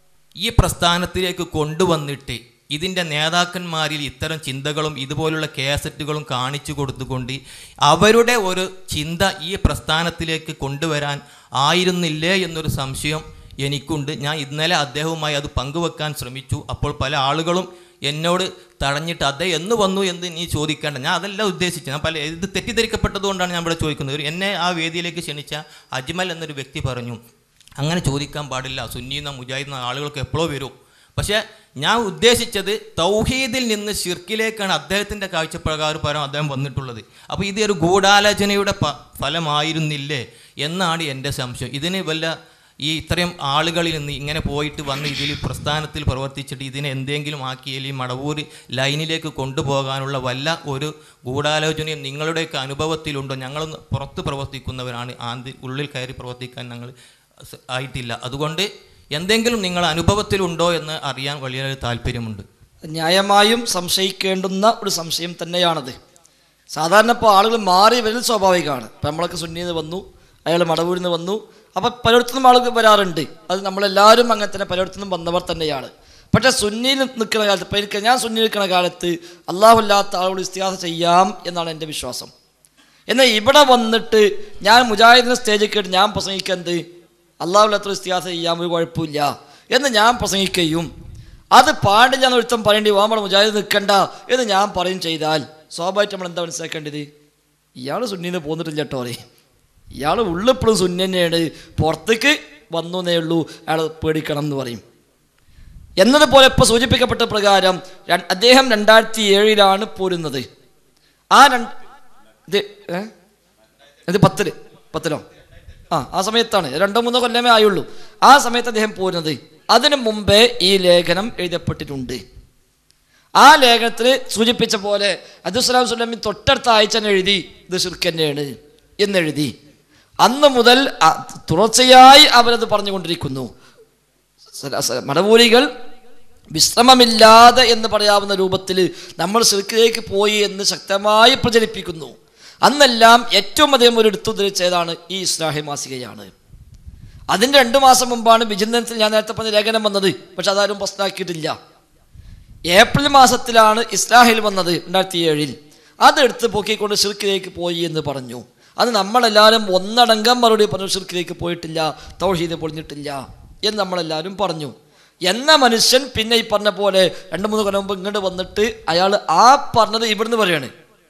ഈ പ്രസ്ഥാനത്തിലേക്ക് കൊണ്ടുവന്നിട്ട് ഇതിൻ്റെ നേതാക്കന്മാരിൽ ഇത്തരം ചിന്തകളും ഇതുപോലുള്ള കേസറ്റുകളും കാണിച്ചു കൊടുത്തുകൊണ്ട് അവരുടെ ഒരു ചിന്ത ഈ പ്രസ്ഥാനത്തിലേക്ക് കൊണ്ടുവരാൻ ആയിരുന്നില്ലേ എന്നൊരു സംശയം എനിക്കുണ്ട് ഞാൻ ഇന്നലെ അദ്ദേഹവുമായി അത് പങ്കുവെക്കാൻ ശ്രമിച്ചു അപ്പോൾ പല ആളുകളും എന്നോട് തടഞ്ഞിട്ട് അതേ എന്ന് വന്നു എന്ന് നീ ചോദിക്കേണ്ട ഞാൻ അതല്ല ഉദ്ദേശിച്ചത് ഞാൻ പല ഇത് തെറ്റിദ്ധരിക്കപ്പെട്ടതുകൊണ്ടാണ് ഞാൻ ഇവിടെ ചോദിക്കുന്നത് ഒരു എന്നെ ആ വേദിയിലേക്ക് ക്ഷണിച്ച അജ്മൽ എന്നൊരു വ്യക്തി പറഞ്ഞു അങ്ങനെ ചോദിക്കാൻ പാടില്ല സുന്നീന്ന മുജാഹിദ് ആളുകൾക്ക് എപ്പോഴോ വരും പക്ഷേ ഞാൻ ഉദ്ദേശിച്ചത് തൗഹീദിൽ നിന്ന് ഷിർക്കിലേക്കാണ് അദ്ദേഹത്തിൻ്റെ കാഴ്ചപ്രകാരം അദ്ദേഹം വന്നിട്ടുള്ളത് അപ്പോൾ ഇത് ഒരു ഗൂഢാലോചനയുടെ പ- ഫലമായിരുന്നില്ലേ എന്നാണ് എൻ്റെ സംശയം ഇതിന് വല്ല ഈ ഇത്രയും ആളുകളിൽ നിന്ന് ഇങ്ങനെ പോയിട്ട് വന്ന് ഇതിൽ പ്രസ്ഥാനത്തിൽ പ്രവർത്തിച്ചിട്ട് ഇതിനെ എന്തെങ്കിലും ആക്കിയാൽ ഈ മടവൂർ ലൈനിലേക്ക് കൊണ്ടുപോകാനുള്ള വല്ല ഒരു ഗൂഢാലോചനയും നിങ്ങളുടെയൊക്കെ അനുഭവത്തിലുണ്ടോ ഞങ്ങൾ പുറത്ത് പ്രവർത്തിക്കുന്നവരാണ് ആന്തി ഉള്ളിൽ കയറി പ്രവർത്തിക്കാൻ ഞങ്ങൾ സ- ആയിട്ടില്ല അതുകൊണ്ട് എന്തെങ്കിലും നിങ്ങൾ അനുഭവത്തിലുണ്ടോ എന്ന് അറിയാൻ വലിയ താല്പര്യമുണ്ട് ന്യായമായും സംശയിക്കേണ്ടുന്ന ഒരു സംശയം തന്നെയാണത് സാധാരണ ഇപ്പോൾ ആളുകൾ മാറി വരൽ സ്വാഭാവികമാണ് ഇപ്പം നമ്മളൊക്കെ സുന്നിയിൽ നിന്ന് വന്നു അയാൾ മടവൂരിൽ നിന്ന് വന്നു അപ്പം പലയിടത്തുനിന്നും ആളുകൾ വരാറുണ്ട് അത് നമ്മളെല്ലാവരും അങ്ങനെ തന്നെ പലയിടത്തുനിന്നും വന്നവർ തന്നെയാണ് പക്ഷേ സുന്നിയിൽ നിൽക്കുന്ന കാലത്ത് ഇപ്പം എനിക്ക് ഞാൻ സുന്നിയിൽ നിൽക്കുന്ന കാലത്ത് അള്ളാഹുല്ലാത്ത ആളുകൾ ഇസ്തിഹാസ ചെയ്യാം എന്നാണ് എൻ്റെ വിശ്വാസം എന്നാൽ ഇവിടെ വന്നിട്ട് ഞാൻ മുജാഹിദിനെ സ്റ്റേജിൽ കേട്ട് ഞാൻ പ്രസംഗിക്കുന്നത് അള്ളാഹുല്ലാത്ത ഇസ്തിഹാസ ചെയ്യാൻ ഒരു കുഴപ്പമില്ല എന്ന് ഞാൻ പ്രസംഗിക്കുകയും അത് പാടില്ല എന്ന് ഒരുത്തം പറയേണ്ടി വാ നമ്മുടെ മുജാഹിദ് നിൽക്കണ്ട എന്ന് ഞാൻ പറയും ചെയ്താൽ സ്വാഭാവികമായിട്ട് നമ്മൾ എന്താ മനസ്സിലാക്കേണ്ടത് ഇയാൾ സുന്നീന്ന് പോന്നിട്ടില്ല കേട്ടോ പറയും ഇയാൾ ഉള്ളിപ്പോഴും സുന്നി തന്നെയാണ് പുറത്തേക്ക് വന്നു എന്നേ ഉള്ളൂ അയാൾ പേടിക്കണം എന്ന് പറയും എന്നതുപോലെ ഇപ്പോൾ സൂചിപ്പിക്കപ്പെട്ട പ്രകാരം ര- അദ്ദേഹം രണ്ടായിരത്തി ഏഴിലാണ് പോരുന്നത് ആ രണ്ട് ഇത് ഏ? ഇത് പത്തില് പത്തിലോ ആ ആ സമയത്താണ് രണ്ടോ മൂന്നോ കൊല്ലമേ ആയുള്ളൂ ആ സമയത്ത് അദ്ദേഹം പോരുന്നത് അതിനു മുമ്പേ ഈ ലേഖനം എഴുതപ്പെട്ടിട്ടുണ്ട് ആ ലേഖനത്തിൽ സൂചിപ്പിച്ച പോലെ അബ്ദുസ്ലാം സുലമി തൊട്ടടുത്ത ആഴ്ച തന്നെ എഴുതി ഇത് ഷിർക്ക് തന്നെയാണ് എന്നെഴുതി അന്ന് മുതൽ അ- തുടർച്ചയായി അവരത് പറഞ്ഞുകൊണ്ടിരിക്കുന്നു സല- സ- മടവൂരികൾ വിശ്രമമില്ലാതെ എന്ന് പറയാവുന്ന രൂപത്തിൽ നമ്മൾ ശിർക്കിലേക്ക് പോയി എന്ന് ശക്തമായി പ്രചരിപ്പിക്കുന്നു അന്നെല്ലാം ഏറ്റവും അധികം ഒരു എടുത്തുദ്ധരിച്ചതാണ് ഈ ഇസ്ലാഹി മാസികയാണ് അതിൻ്റെ രണ്ട് മാസം മുമ്പാണ് വിചിന്തനത്തിൽ ഞാൻ നേരത്തെ പറഞ്ഞ ലേഖനം വന്നത് പക്ഷെ അതാരും പ്രശ്നമാക്കിയിട്ടില്ല ഏപ്രിൽ മാസത്തിലാണ് ഇസ്ലാഹിൽ വന്നത് രണ്ടായിരത്തി ഏഴിൽ അതെടുത്ത് പൊക്കിക്കൊണ്ട് ഷിർക്കിലേക്ക് പോയി എന്ന് പറഞ്ഞു അത് നമ്മളെല്ലാവരും ഒന്നടങ്കം മറുപടി പറഞ്ഞു ഷിർക്കിലേക്ക് പോയിട്ടില്ല തൗഹീദ് പൊളിഞ്ഞിട്ടില്ല എന്ന് നമ്മളെല്ലാവരും പറഞ്ഞു എന്ന മനുഷ്യൻ പിന്നെ ഈ പറഞ്ഞ പോലെ രണ്ട് മൂന്ന് കൊല്ലം മുമ്പ് ഇങ്ങോട്ട് വന്നിട്ട് അയാൾ ആ പറഞ്ഞത് ഇവിടുന്ന് പറയാണ്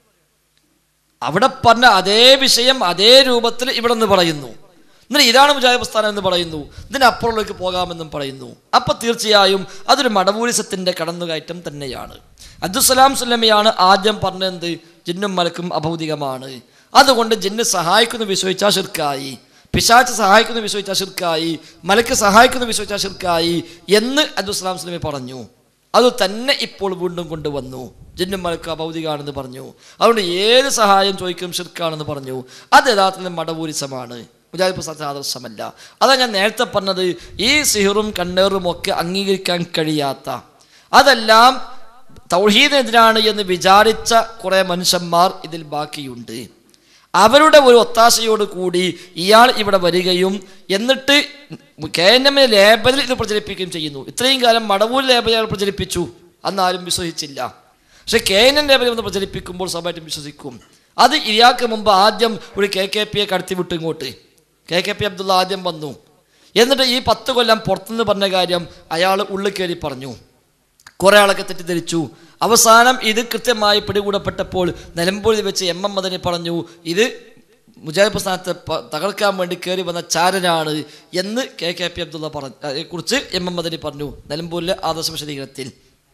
അവിടെ പറഞ്ഞ അതേ വിഷയം അതേ രൂപത്തിൽ ഇവിടെ നിന്ന് പറയുന്നു എന്നിട്ട് ഇതാണ് മുജാഹിദ് പ്രസ്ഥാനം എന്ന് പറയുന്നു ഇതിനപ്പുറത്തേക്ക് പോകാമെന്നും പറയുന്നു അപ്പൊ തീർച്ചയായും അതൊരു മടവൂരിസത്തിന്റെ കടന്നുകയറ്റം തന്നെയാണ് അബ്ദുസലാം സുല്ലമിയാണ് ആദ്യം പറഞ്ഞത് ജിന്നും മലക്കും അഭൗതികമാണ് അതുകൊണ്ട് ജിന്ന് സഹായിക്കുന്നു വിശ്വസിച്ചാൽ ഷിർക്കായി പിശാച്ച് സഹായിക്കുന്നു വിശ്വസിച്ചാൽ ഷിർക്കായി മലക്ക് സഹായിക്കുന്നു വിശ്വസിച്ചാൽ ഷിർക്കായി എന്ന് അബ്ദുസലാം സുല്ലമി പറഞ്ഞു അത് തന്നെ ഇപ്പോൾ വീണ്ടും കൊണ്ടുവന്നു ജിന്നും മലക്ക് അഭൗതികാണെന്ന് പറഞ്ഞു അതുകൊണ്ട് ഏത് സഹായം ചോദിക്കും ഷിർക്കാണെന്ന് പറഞ്ഞു അത് യഥാർത്ഥത്തിൽ മടവൂരിസമാണ് മുജാഹിദ് പ്രസ്ഥാനത്തിന് ആദർശമല്ല അതാ ഞാൻ നേരത്തെ പറഞ്ഞത് ഈ സിഹിറും കണ്ണേറും ഒക്കെ അംഗീകരിക്കാൻ കഴിയാത്ത അതെല്ലാം തൗഹീദിനെതിരാണ് എന്ന് വിചാരിച്ച കുറേ മനുഷ്യന്മാർ ഇതിൽ ബാക്കിയുണ്ട് അവരുടെ ഒരു ഒത്താശയോട് കൂടി ഇയാൾ ഇവിടെ വരികയും എന്നിട്ട് കെ എൻ എമ്മിനെ ലേബലിൽ ഇത് പ്രചരിപ്പിക്കുകയും ചെയ്യുന്നു ഇത്രയും കാലം മടവൂർ ലേബൽ അയാൾ പ്രചരിപ്പിച്ചു അന്ന് ആരും വിശ്വസിച്ചില്ല പക്ഷെ കെ എൻ എൻ ലേബലിൽ ഒന്ന് പ്രചരിപ്പിക്കുമ്പോൾ സ്വാഭാവികമായിട്ടും വിശ്വസിക്കും അത് ഇയാൾക്ക് മുമ്പ് ആദ്യം ഒരു കെ കെ പിയെ കടത്തി വിട്ടു ഇങ്ങോട്ട് കെ കെ പി അബ്ദുള്ള ആദ്യം വന്നു എന്നിട്ട് ഈ പത്ത് കൊല്ലം പുറത്തുനിന്ന് പറഞ്ഞ കാര്യം അയാൾ ഉള്ളിൽ കയറി പറഞ്ഞു കുറേ ആളൊക്കെ തെറ്റിദ്ധരിച്ചു അവസാനം ഇത് കൃത്യമായി പിടികൂടപ്പെട്ടപ്പോൾ നിലമ്പൂരിൽ വെച്ച് എം എം മദനി പറഞ്ഞു ഇത് മുജാഹിദ് പ്രസ്ഥാനത്തെ പ- തകർക്കാൻ വേണ്ടി കയറി വന്ന ചാരനാണ് എന്ന് കെ കെ പി അബ്ദുള്ള പറഞ്ഞു കുറിച്ച് എം എം മദനി പറഞ്ഞു നിലമ്പൂരിലെ ആദർശ വിശദീകരണത്തിൽ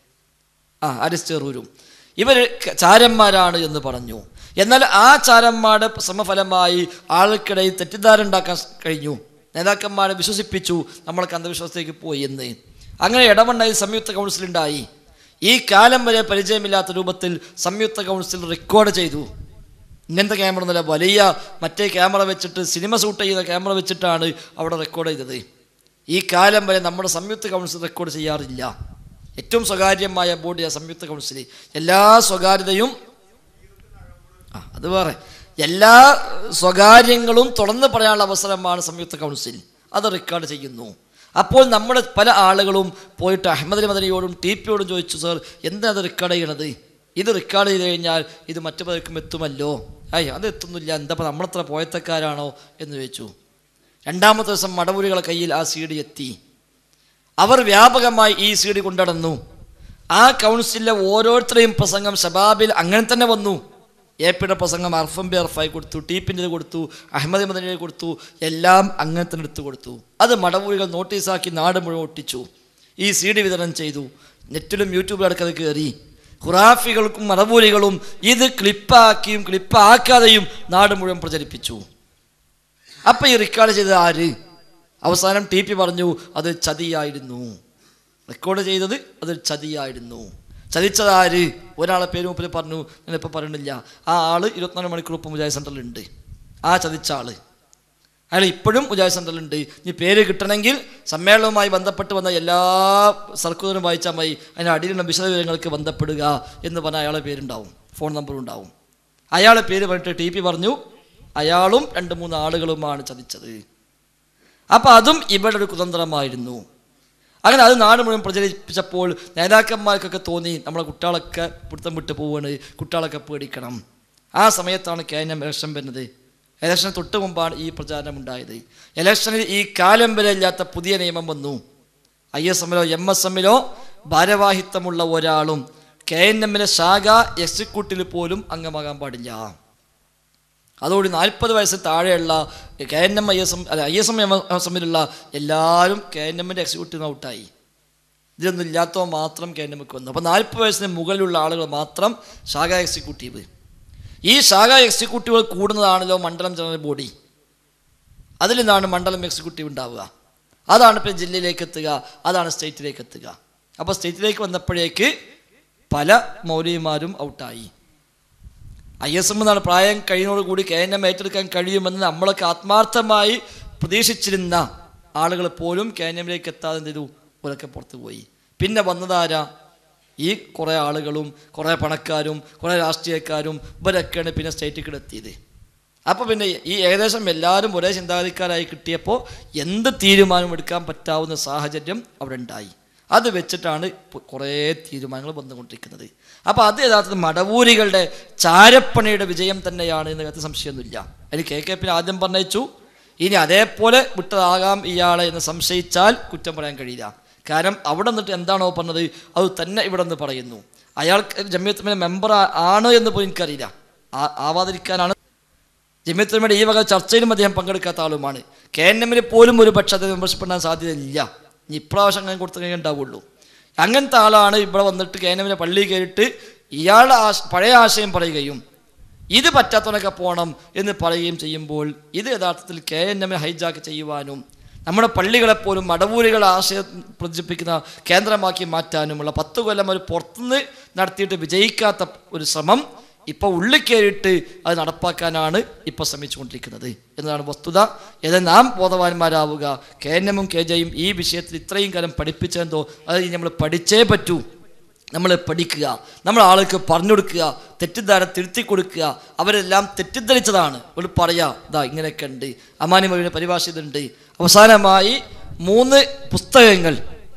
ആ അരിസ്റ്റേറൂരും ഇവർ ചാരന്മാരാണ് എന്ന് പറഞ്ഞു എന്നാൽ ആ ചാരന്മാരുടെ സമഫലമായി ആൾക്കിടയിൽ തെറ്റിദ്ധാരണ ഉണ്ടാക്കാൻ കഴിഞ്ഞു നേതാക്കന്മാരെ വിശ്വസിപ്പിച്ചു നമ്മൾക്ക് അന്ധവിശ്വാസത്തേക്ക് പോയി എന്ന് അങ്ങനെ ഇടമണ്ണയിൽ സംയുക്ത കൗൺസിൽ ഉണ്ടായി ഈ കാലം വരെ പരിചയമില്ലാത്ത രൂപത്തിൽ സംയുക്ത കൗൺസിൽ റെക്കോർഡ് ചെയ്തു ഇങ്ങനത്തെ ക്യാമറ ഒന്നുമില്ല വലിയ മറ്റേ ക്യാമറ വെച്ചിട്ട് സിനിമ ഷൂട്ട് ചെയ്യുന്ന ക്യാമറ വെച്ചിട്ടാണ് അവിടെ റെക്കോർഡ് ചെയ്തത് ഈ കാലം വരെ നമ്മുടെ സംയുക്ത കൗൺസിൽ റെക്കോർഡ് ചെയ്യാറില്ല ഏറ്റവും സ്വകാര്യമായ ബോഡിയാണ് സംയുക്ത കൗൺസിൽ എല്ലാ സ്വകാര്യതയും ആ അത് വേറെ എല്ലാ സ്വകാര്യങ്ങളും തുറന്ന് പറയാനുള്ള അവസരമാണ് സംയുക്ത കൗൺസിൽ അത് റെക്കോർഡ് ചെയ്യുന്നു അപ്പോൾ നമ്മുടെ പല ആളുകളും പോയിട്ട് അഹമ്മദ് മദനിയോടും ടി പിയോടും ചോദിച്ചു സാർ എന്താ അത് റെക്കോർഡ് ചെയ്യണത് ഇത് റെക്കോർഡ് ചെയ്ത് കഴിഞ്ഞാൽ ഇത് മറ്റു പലർക്കും എത്തുമല്ലോ അയ്യ അത് എത്തുന്നില്ല എന്താ ഇപ്പം നമ്മളത്ര പോയത്തക്കാരാണോ എന്ന് ചോദിച്ചു രണ്ടാമത്തെ ദിവസം മടവൂരികളെ കയ്യിൽ ആ സി ഡി എത്തി അവർ വ്യാപകമായി ഈ സി ഡി കൊണ്ടുനടന്നു ആ കൗൺസിലിലെ ഓരോരുത്തരെയും പ്രസംഗം ഷബാബിൽ അങ്ങനെ തന്നെ വന്നു എ പിയുടെ പ്രസംഗം അർഫം ബി അർഫായി കൊടുത്തു ടീപ്പിൻ്റെ കൊടുത്തു അഹമ്മദ് മദനിയെ കൊടുത്തു എല്ലാം അങ്ങനെ തന്നെ എടുത്തു കൊടുത്തു അത് മടവൂരികൾ നോട്ടീസാക്കി നാട് മുഴുവൻ ഒട്ടിച്ചു ഈ സി ഡി വിതരണം ചെയ്തു നെറ്റിലും യൂട്യൂബിലും അടക്കത് കയറി ഖുറാഫികൾക്കും മടവൂരികളും ഇത് ക്ലിപ്പാക്കിയും ക്ലിപ്പാക്കാതെയും നാട് മുഴുവൻ പ്രചരിപ്പിച്ചു അപ്പം ഈ റെക്കോർഡ് ചെയ്തത് ആര് അവസാനം ടി പി പറഞ്ഞു അത് ചതിയായിരുന്നു റെക്കോർഡ് ചെയ്തത് അത് ചതിയായിരുന്നു ചതിച്ചത് ആര് ഒരാളെ പേര് മുമ്പിൽ പറഞ്ഞു ഞാനിപ്പോൾ പറയണില്ല ആ ആള് ഇരുപത്തിനാല് മണിക്കൂർ ഇപ്പം മുജാഹിദ് സെൻറ്ററിലുണ്ട് ആ ചതിച്ച ആള് അയാൾ ഇപ്പോഴും മുജാഹിദ് സെൻറ്ററിലുണ്ട് ഇനി പേര് കിട്ടണമെങ്കിൽ സമ്മേളനവുമായി ബന്ധപ്പെട്ട് വന്ന എല്ലാ സർക്കുലറും വായിച്ചാൽ മതി അതിൻ്റെ അടിയിലുള്ള വിശദവിവരങ്ങൾക്ക് ബന്ധപ്പെടുക എന്ന് പറഞ്ഞാൽ അയാളെ പേരുണ്ടാവും ഫോൺ നമ്പറും ഉണ്ടാവും അയാളെ പേര് പറഞ്ഞിട്ട് ടി പി പറഞ്ഞു അയാളും രണ്ട് മൂന്ന് ആളുകളുമാണ് ചതിച്ചത് അപ്പം അതും ഇവിടെ ഒരു കുതന്ത്രമായിരുന്നു അങ്ങനെ അത് നാട് മുഴുവൻ പ്രചരിപ്പിച്ചപ്പോൾ നേതാക്കന്മാർക്കൊക്കെ തോന്നി നമ്മളെ കുട്ടികളൊക്കെ പിടുത്തം വിട്ട് പോവാണ് കുട്ടികളൊക്കെ പേടിക്കണം ആ സമയത്താണ് കെ എൻ എം ഇലക്ഷൻ വരുന്നത് ഇലക്ഷന് തൊട്ട് മുമ്പാണ് ഈ പ്രചാരണം ഉണ്ടായത് ഇലക്ഷനിൽ ഈ കാലം വരെ ഇല്ലാത്ത പുതിയ നിയമം വന്നു ഐ എസ് എമ്മിലോ എം എസ് എമ്മിലോ ഭാരവാഹിത്വമുള്ള ഒരാളും കെ എൻ എമ്മിലെ ശാഖ എക്സിക്യൂട്ടീവിൽ പോലും അംഗമാകാൻ പാടില്ല അതോടെ നാൽപ്പത് വയസ്സിൽ താഴെയുള്ള K N M I S M അല്ല I S M M S എമ്മിലുള്ള എല്ലാവരും കെ എൻ എമ്മിൻ്റെ എക്സിക്യൂട്ടീവ് ഔട്ടായി ഇതിലൊന്നും ഇല്ലാത്തവ മാത്രം കെ എൻ എമ്മക്ക് വന്നു അപ്പോൾ നാൽപ്പത് വയസ്സിന് മുകളിലുള്ള ആളുകൾ മാത്രം ശാഖ എക്സിക്യൂട്ടീവ് ഈ ശാഖ എക്സിക്യൂട്ടീവുകൾ കൂടുന്നതാണല്ലോ മണ്ഡലം ജനറൽ ബോഡി അതിൽ നിന്നാണ് മണ്ഡലം എക്സിക്യൂട്ടീവ് ഉണ്ടാവുക അതാണ് ഇപ്പം ജില്ലയിലേക്ക് എത്തുക അതാണ് സ്റ്റേറ്റിലേക്ക് എത്തുക അപ്പോൾ സ്റ്റേറ്റിലേക്ക് വന്നപ്പോഴേക്ക് പല മൗലികമാരും ഔട്ടായി ഐ എസ് എം എന്നാണ് പ്രായം കഴിയുന്നതോടുകൂടി കെ എൻ എം ഏറ്റെടുക്കാൻ കഴിയുമെന്ന് നമ്മളൊക്കെ ആത്മാർത്ഥമായി പ്രതീക്ഷിച്ചിരുന്ന ആളുകൾ പോലും കെ എൻ എമ്മിലേക്ക് എത്താതെ എന്ത് ചെയ്തു അവരൊക്കെ പുറത്തു പോയി പിന്നെ വന്നതാരാ ഈ കുറേ ആളുകളും കുറേ പണക്കാരും കുറേ രാഷ്ട്രീയക്കാരും ഇവരൊക്കെയാണ് പിന്നെ സ്റ്റേറ്റിൽ എത്തിയത് അപ്പോൾ പിന്നെ ഈ ഏകദേശം എല്ലാവരും ഒരേ ചിന്താഗതിക്കാരായി കിട്ടിയപ്പോൾ എന്ത് തീരുമാനം എടുക്കാൻ പറ്റാവുന്ന സാഹചര്യം അവിടെ ഉണ്ടായി അത് വെച്ചിട്ടാണ് ഇപ്പൊ കുറേ തീരുമാനങ്ങൾ വന്നുകൊണ്ടിരിക്കുന്നത് അപ്പോൾ അത് യഥാർത്ഥത്തിൽ മടവൂരികളുടെ ചാരപ്പണിയുടെ വിജയം തന്നെയാണ് എന്ന് കാര്യത്തിൽ സംശയമൊന്നുമില്ല അതിൽ കെ കെ പിന്നെ ആദ്യം പറഞ്ഞയച്ചു ഇനി അതേപോലെ വിട്ടതാകാം ഇയാളെ എന്ന് സംശയിച്ചാൽ കുറ്റം പറയാൻ കഴിയില്ല കാരണം അവിടെ നിന്നിട്ട് എന്താണോ പറഞ്ഞത് അത് തന്നെ ഇവിടെ നിന്ന് പറയുന്നു അയാൾക്ക് ജമ്മിയത്തുമിലെ മെമ്പർ ആണ് എന്ന് പോലും എനിക്കറിയില്ല ആ- ആവാതിരിക്കാനാണ് ജമ്മിയത്തുമയുടെ ഈ വക ചർച്ചയിലും അദ്ദേഹം പങ്കെടുക്കാത്ത ആളുമാണ് കെ എൻ എമ്മിൽ പോലും ഒരു പക്ഷേ അദ്ദേഹം മെമ്പർഷിപ്പ് ഉണ്ടാകാൻ സാധ്യതയില്ല ഇനി ഇപ്രാവശ്യം അങ്ങനെ കൊടുത്തു കഴിഞ്ഞാൽ ഉണ്ടാവുള്ളൂ അങ്ങനത്തെ ആളാണ് ഇവിടെ വന്നിട്ട് കെ എൻ എമ്മിൻ്റെ പള്ളിയിൽ കയറിയിട്ട് ഇയാളുടെ ആശ പഴയ ആശയം പറയുകയും ഇത് പറ്റാത്തവനൊക്കെ പോകണം എന്ന് പറയുകയും ചെയ്യുമ്പോൾ ഇത് യഥാർത്ഥത്തിൽ കെ എൻ എമ്മിനെ ഹൈജാക്ക് ചെയ്യുവാനും നമ്മുടെ പള്ളികളെപ്പോലും മടവൂരുകളെ ആശയം പ്രചരിപ്പിക്കുന്ന കേന്ദ്രമാക്കി മാറ്റാനുമുള്ള പത്ത് കൊല്ലം ഒരു പുറത്തുനിന്ന് നടത്തിയിട്ട് വിജയിക്കാത്ത ഒരു ശ്രമം ഇപ്പോൾ ഉള്ളിൽ കയറിയിട്ട് അത് നടപ്പാക്കാനാണ് ഇപ്പോൾ ശ്രമിച്ചുകൊണ്ടിരിക്കുന്നത് എന്നതാണ് വസ്തുത ഇത് നാം ബോധവാന്മാരാവുക കെ എൻ എമ്മും കെ ജെയും ഈ വിഷയത്തിൽ ഇത്രയും കാലം പഠിപ്പിച്ചെന്തോ അത് നമ്മൾ പഠിച്ചേ പറ്റൂ നമ്മൾ പഠിക്കുക നമ്മൾ ആൾക്ക് പറഞ്ഞു കൊടുക്കുക തെറ്റിദ്ധാര തിരുത്തി കൊടുക്കുക അവരെല്ലാം തെറ്റിദ്ധരിച്ചതാണ് ഒരു പറയാ ഇതാ ഇങ്ങനെയൊക്കെ ഉണ്ട് അമാനിമൊഴിയുടെ പരിഭാഷ ഇതുണ്ട് അവസാനമായി മൂന്ന് പുസ്തകങ്ങൾ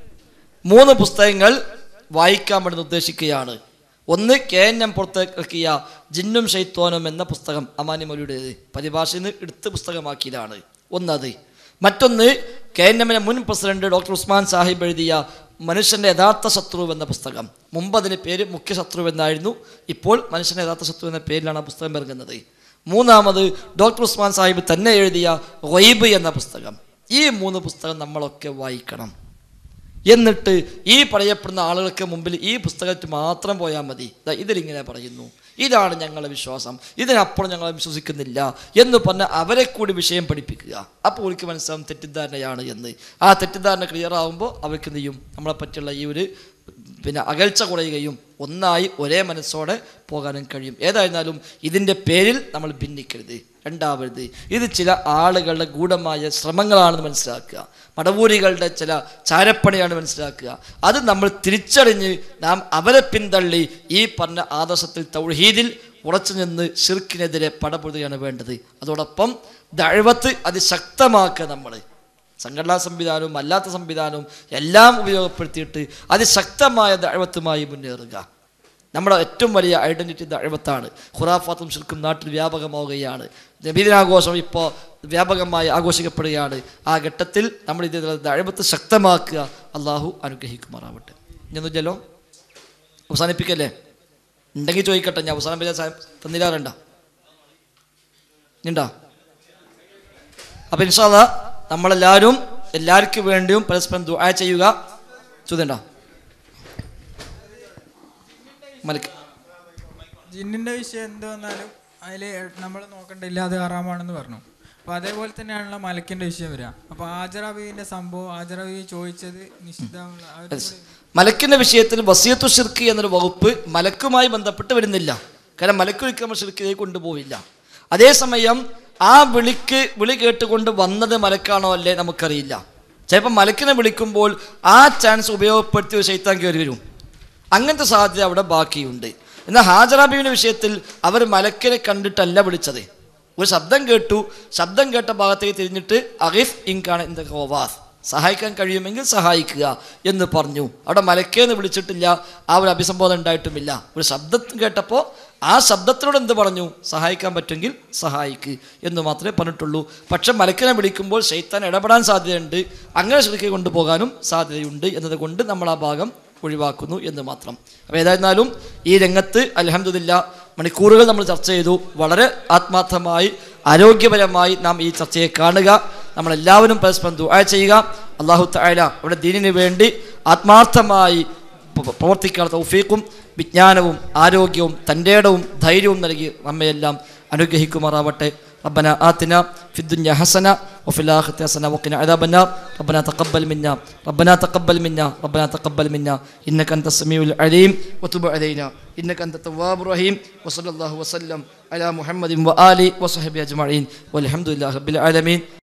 മൂന്ന് പുസ്തകങ്ങൾ വായിക്കാൻ വേണ്ടി നിർദ്ദേശിക്കുകയാണ് ഒന്ന് കെ എൻ എം പുറത്തിറക്കിയ ജിന്നും ഷെയ്ത്തോനും എന്ന പുസ്തകം അമാനിമൊഴിയുടേത് പരിഭാഷയിൽ നിന്ന് എടുത്ത് പുസ്തകമാക്കിയതാണ് ഒന്നത് മറ്റൊന്ന് കെ എൻ എമ്മിൻ്റെ മുൻ പ്രസിഡന്റ് ഡോക്ടർ ഉസ്മാൻ സാഹിബ് എഴുതിയ മനുഷ്യൻ്റെ യഥാർത്ഥ ശത്രു എന്ന പുസ്തകം മുമ്പ് അതിന് പേര് മുഖ്യ ശത്രു എന്നായിരുന്നു ഇപ്പോൾ മനുഷ്യൻ്റെ യഥാർത്ഥ ശത്രു എന്ന പേരിലാണ് ആ പുസ്തകം ഇറങ്ങുന്നത് മൂന്നാമത് ഡോക്ടർ ഉസ്മാൻ സാഹിബ് തന്നെ എഴുതിയ വൈബ് എന്ന പുസ്തകം ഈ മൂന്ന് പുസ്തകം നമ്മളൊക്കെ വായിക്കണം എന്നിട്ട് ഈ പറയപ്പെടുന്ന ആളുകൾക്ക് മുമ്പിൽ ഈ പുസ്തകത്തിൽ മാത്രം പോയാൽ മതി ദാ ഇതിലിങ്ങനെ പറയുന്നു ഇതാണ് ഞങ്ങളുടെ വിശ്വാസം ഇതിനപ്പുറം ഞങ്ങൾ വിശ്വസിക്കുന്നില്ല എന്ന് പറഞ്ഞ് അവരെ കൂടി വിഷയം പഠിപ്പിക്കുക അപ്പോൾ അവർക്ക് മനസ്സിലാവും തെറ്റിദ്ധാരണയാണ് എന്ന് ആ തെറ്റിദ്ധാരണ ക്ലിയർ ആകുമ്പോൾ അവർക്ക് എന്ത് ചെയ്യും നമ്മളെ പറ്റിയുള്ള ഈ ഒരു പിന്നെ അകൽച്ച കുറയുകയും ഒന്നായി ഒരേ മനസ്സോടെ പോകാനും കഴിയും ഏതായിരുന്നാലും ഇതിൻ്റെ പേരിൽ നമ്മൾ ഭിന്നിക്കരുത് രണ്ടാവരുത് ഇത് ചില ആളുകളുടെ ഗൂഢമായ ശ്രമങ്ങളാണെന്ന് മനസ്സിലാക്കുക മടവൂരികളുടെ ചില ചാരപ്പണിയാണ് മനസ്സിലാക്കുക അത് നമ്മൾ തിരിച്ചറിഞ്ഞ് നാം അവരെ പിന്തള്ളി ഈ പറഞ്ഞ ആദർശത്തിൽ തൗഹീദിൽ ഉറച്ചു നിന്ന് ഷിർക്കിനെതിരെ പടപൊഴുതുകയാണ് വേണ്ടത് അതോടൊപ്പം ദഴവത്ത് അതിശക്തമാക്കുക നമ്മൾ സംഘടനാ സംവിധാനവും അല്ലാത്ത സംവിധാനവും എല്ലാം ഉപയോഗപ്പെടുത്തിയിട്ട് അതിശക്തമായ ദഴവത്തുമായി മുന്നേറുക നമ്മുടെ ഏറ്റവും വലിയ ഐഡൻറ്റിറ്റി ദഴവത്താണ് ഖുറാഫാത്തും ശിർക്കും നാട്ടിൽ വ്യാപകമാവുകയാണ് നബീദിനാഘോഷം ഇപ്പോൾ വ്യാപകമായി ആഘോഷിക്കപ്പെടുകയാണ് ആ ഘട്ടത്തിൽ നമ്മൾ ഇത് ദഴവത്ത് ശക്തമാക്കുക അള്ളാഹു അനുഗ്രഹിക്കുമാറാവട്ടെ ഇനിയൊന്നുമില്ലല്ലോ അവസാനിപ്പിക്കല്ലേ ഉണ്ടെങ്കിൽ ചോദിക്കട്ടെ ഞാൻ അവസാനം തന്നിരാറുണ്ട ഉണ്ടോ അപ്പം ഇൻഷാല്ല നമ്മളെല്ലാവരും എല്ലാവർക്കും വേണ്ടിയും പരസ്പരം ദുആ ചെയ്യുക ചോദ്യണ്ടോ മലിക് ജിന്നിന്റെ വിഷയം എന്ത് വന്നാലും അതിൽ നമ്മൾ നോക്കണ്ടില്ല അത് ഹറാമാണെന്ന് പറഞ്ഞു അപ്പോൾ അതേപോലെ തന്നെയാണല്ലോ മലക്കിന്റെ വിഷയം വരിക അപ്പോൾ ആജറബീവിന്റെ സംഭവം ആജറബി ചോദിച്ചത് നിശ്ചിതമുള്ള ആ ഒരു കൂടി- മലക്കിന്റെ വിഷയത്തിൽ വസിയത്തു ഷിർക്ക് എന്നൊരു വകുപ്പ് മലക്കുമായി ബന്ധപ്പെട്ട് വരുന്നില്ല കാരണം മലക്കൊരിക്കൽ നമ്മൾ ഷിർക്കിലേക്ക് കൊണ്ടുപോവില്ല അതേസമയം ആ വിളിക്ക് വിളി കേട്ടുകൊണ്ട് വന്നത് മലക്കാണോ അല്ലേ നമുക്കറിയില്ല ചിലപ്പോൾ മലക്കിനെ വിളിക്കുമ്പോൾ ആ ചാൻസ് ഉപയോഗപ്പെടുത്തി ഒരു ശൈത്താൻ കയറി വരും അങ്ങനത്തെ സാധ്യത അവിടെ ബാക്കിയുണ്ട് എന്നാൽ ഹാജറാബീവിൻ്റെ വിഷയത്തിൽ അവർ മലക്കിനെ കണ്ടിട്ടല്ല വിളിച്ചത് ഒരു ശബ്ദം കേട്ടു ശബ്ദം കേട്ട ഭാഗത്തേക്ക് തിരിഞ്ഞിട്ട് അഹിഫ് ഇൻകാണ് എന്ത കോവാസ് സഹായിക്കാൻ കഴിയുമെങ്കിൽ സഹായിക്കുക എന്ന് പറഞ്ഞു അവിടെ മലക്കേന്ന് വിളിച്ചിട്ടില്ല ആ ഒരു അഭിസംബോധന ഉണ്ടായിട്ടുമില്ല ഒരു ശബ്ദം കേട്ടപ്പോൾ ആ ശബ്ദത്തിനോട് എന്ത് പറഞ്ഞു സഹായിക്കാൻ പറ്റുമെങ്കിൽ സഹായിക്ക് എന്ന് മാത്രമേ പറഞ്ഞിട്ടുള്ളൂ പക്ഷെ മലക്കിനെ വിളിക്കുമ്പോൾ ശൈത്താൻ ഇടപെടാൻ സാധ്യതയുണ്ട് അങ്ങനെ ശരിക്കും കൊണ്ടുപോകാനും സാധ്യതയുണ്ട് എന്നതുകൊണ്ട് നമ്മൾ ആ ഭാഗം ഒഴിവാക്കുന്നു എന്ന് മാത്രം അപ്പോൾ ഏതായിരുന്നാലും ഈ രംഗത്ത് അലഹമില്ല മണിക്കൂറുകൾ നമ്മൾ ചർച്ച ചെയ്തു വളരെ ആത്മാർത്ഥമായി ആരോഗ്യപരമായി നാം ഈ ചർച്ചയെ കാണുക നമ്മളെല്ലാവരും പരസ്പരം ദുആ ചെയ്യുക അള്ളാഹു തായാല അവിടെ ദീനിന് വേണ്ടി ആത്മാർത്ഥമായി പ്ര- പ്രവർത്തിക്കാൻ തൗഫീഖും വിജ്ഞാനവും ആരോഗ്യവും തൻ്റെ ഇടവും ധൈര്യവും നൽകി നമ്മയെല്ലാം അനുഗ്രഹിക്കുമാറാവട്ടെ ربنا آتنا في الدنيا حسنة وفي الآخرة حسنة وقنا عذاب النار ربنا تقبل منا ربنا تقبل منا ربنا تقبل منا إنك أنت السميع العليم وتب علينا إنك أنت التواب الرحيم وصلى الله وسلم على محمد وآله وصحبه أجمعين والحمد لله رب العالمين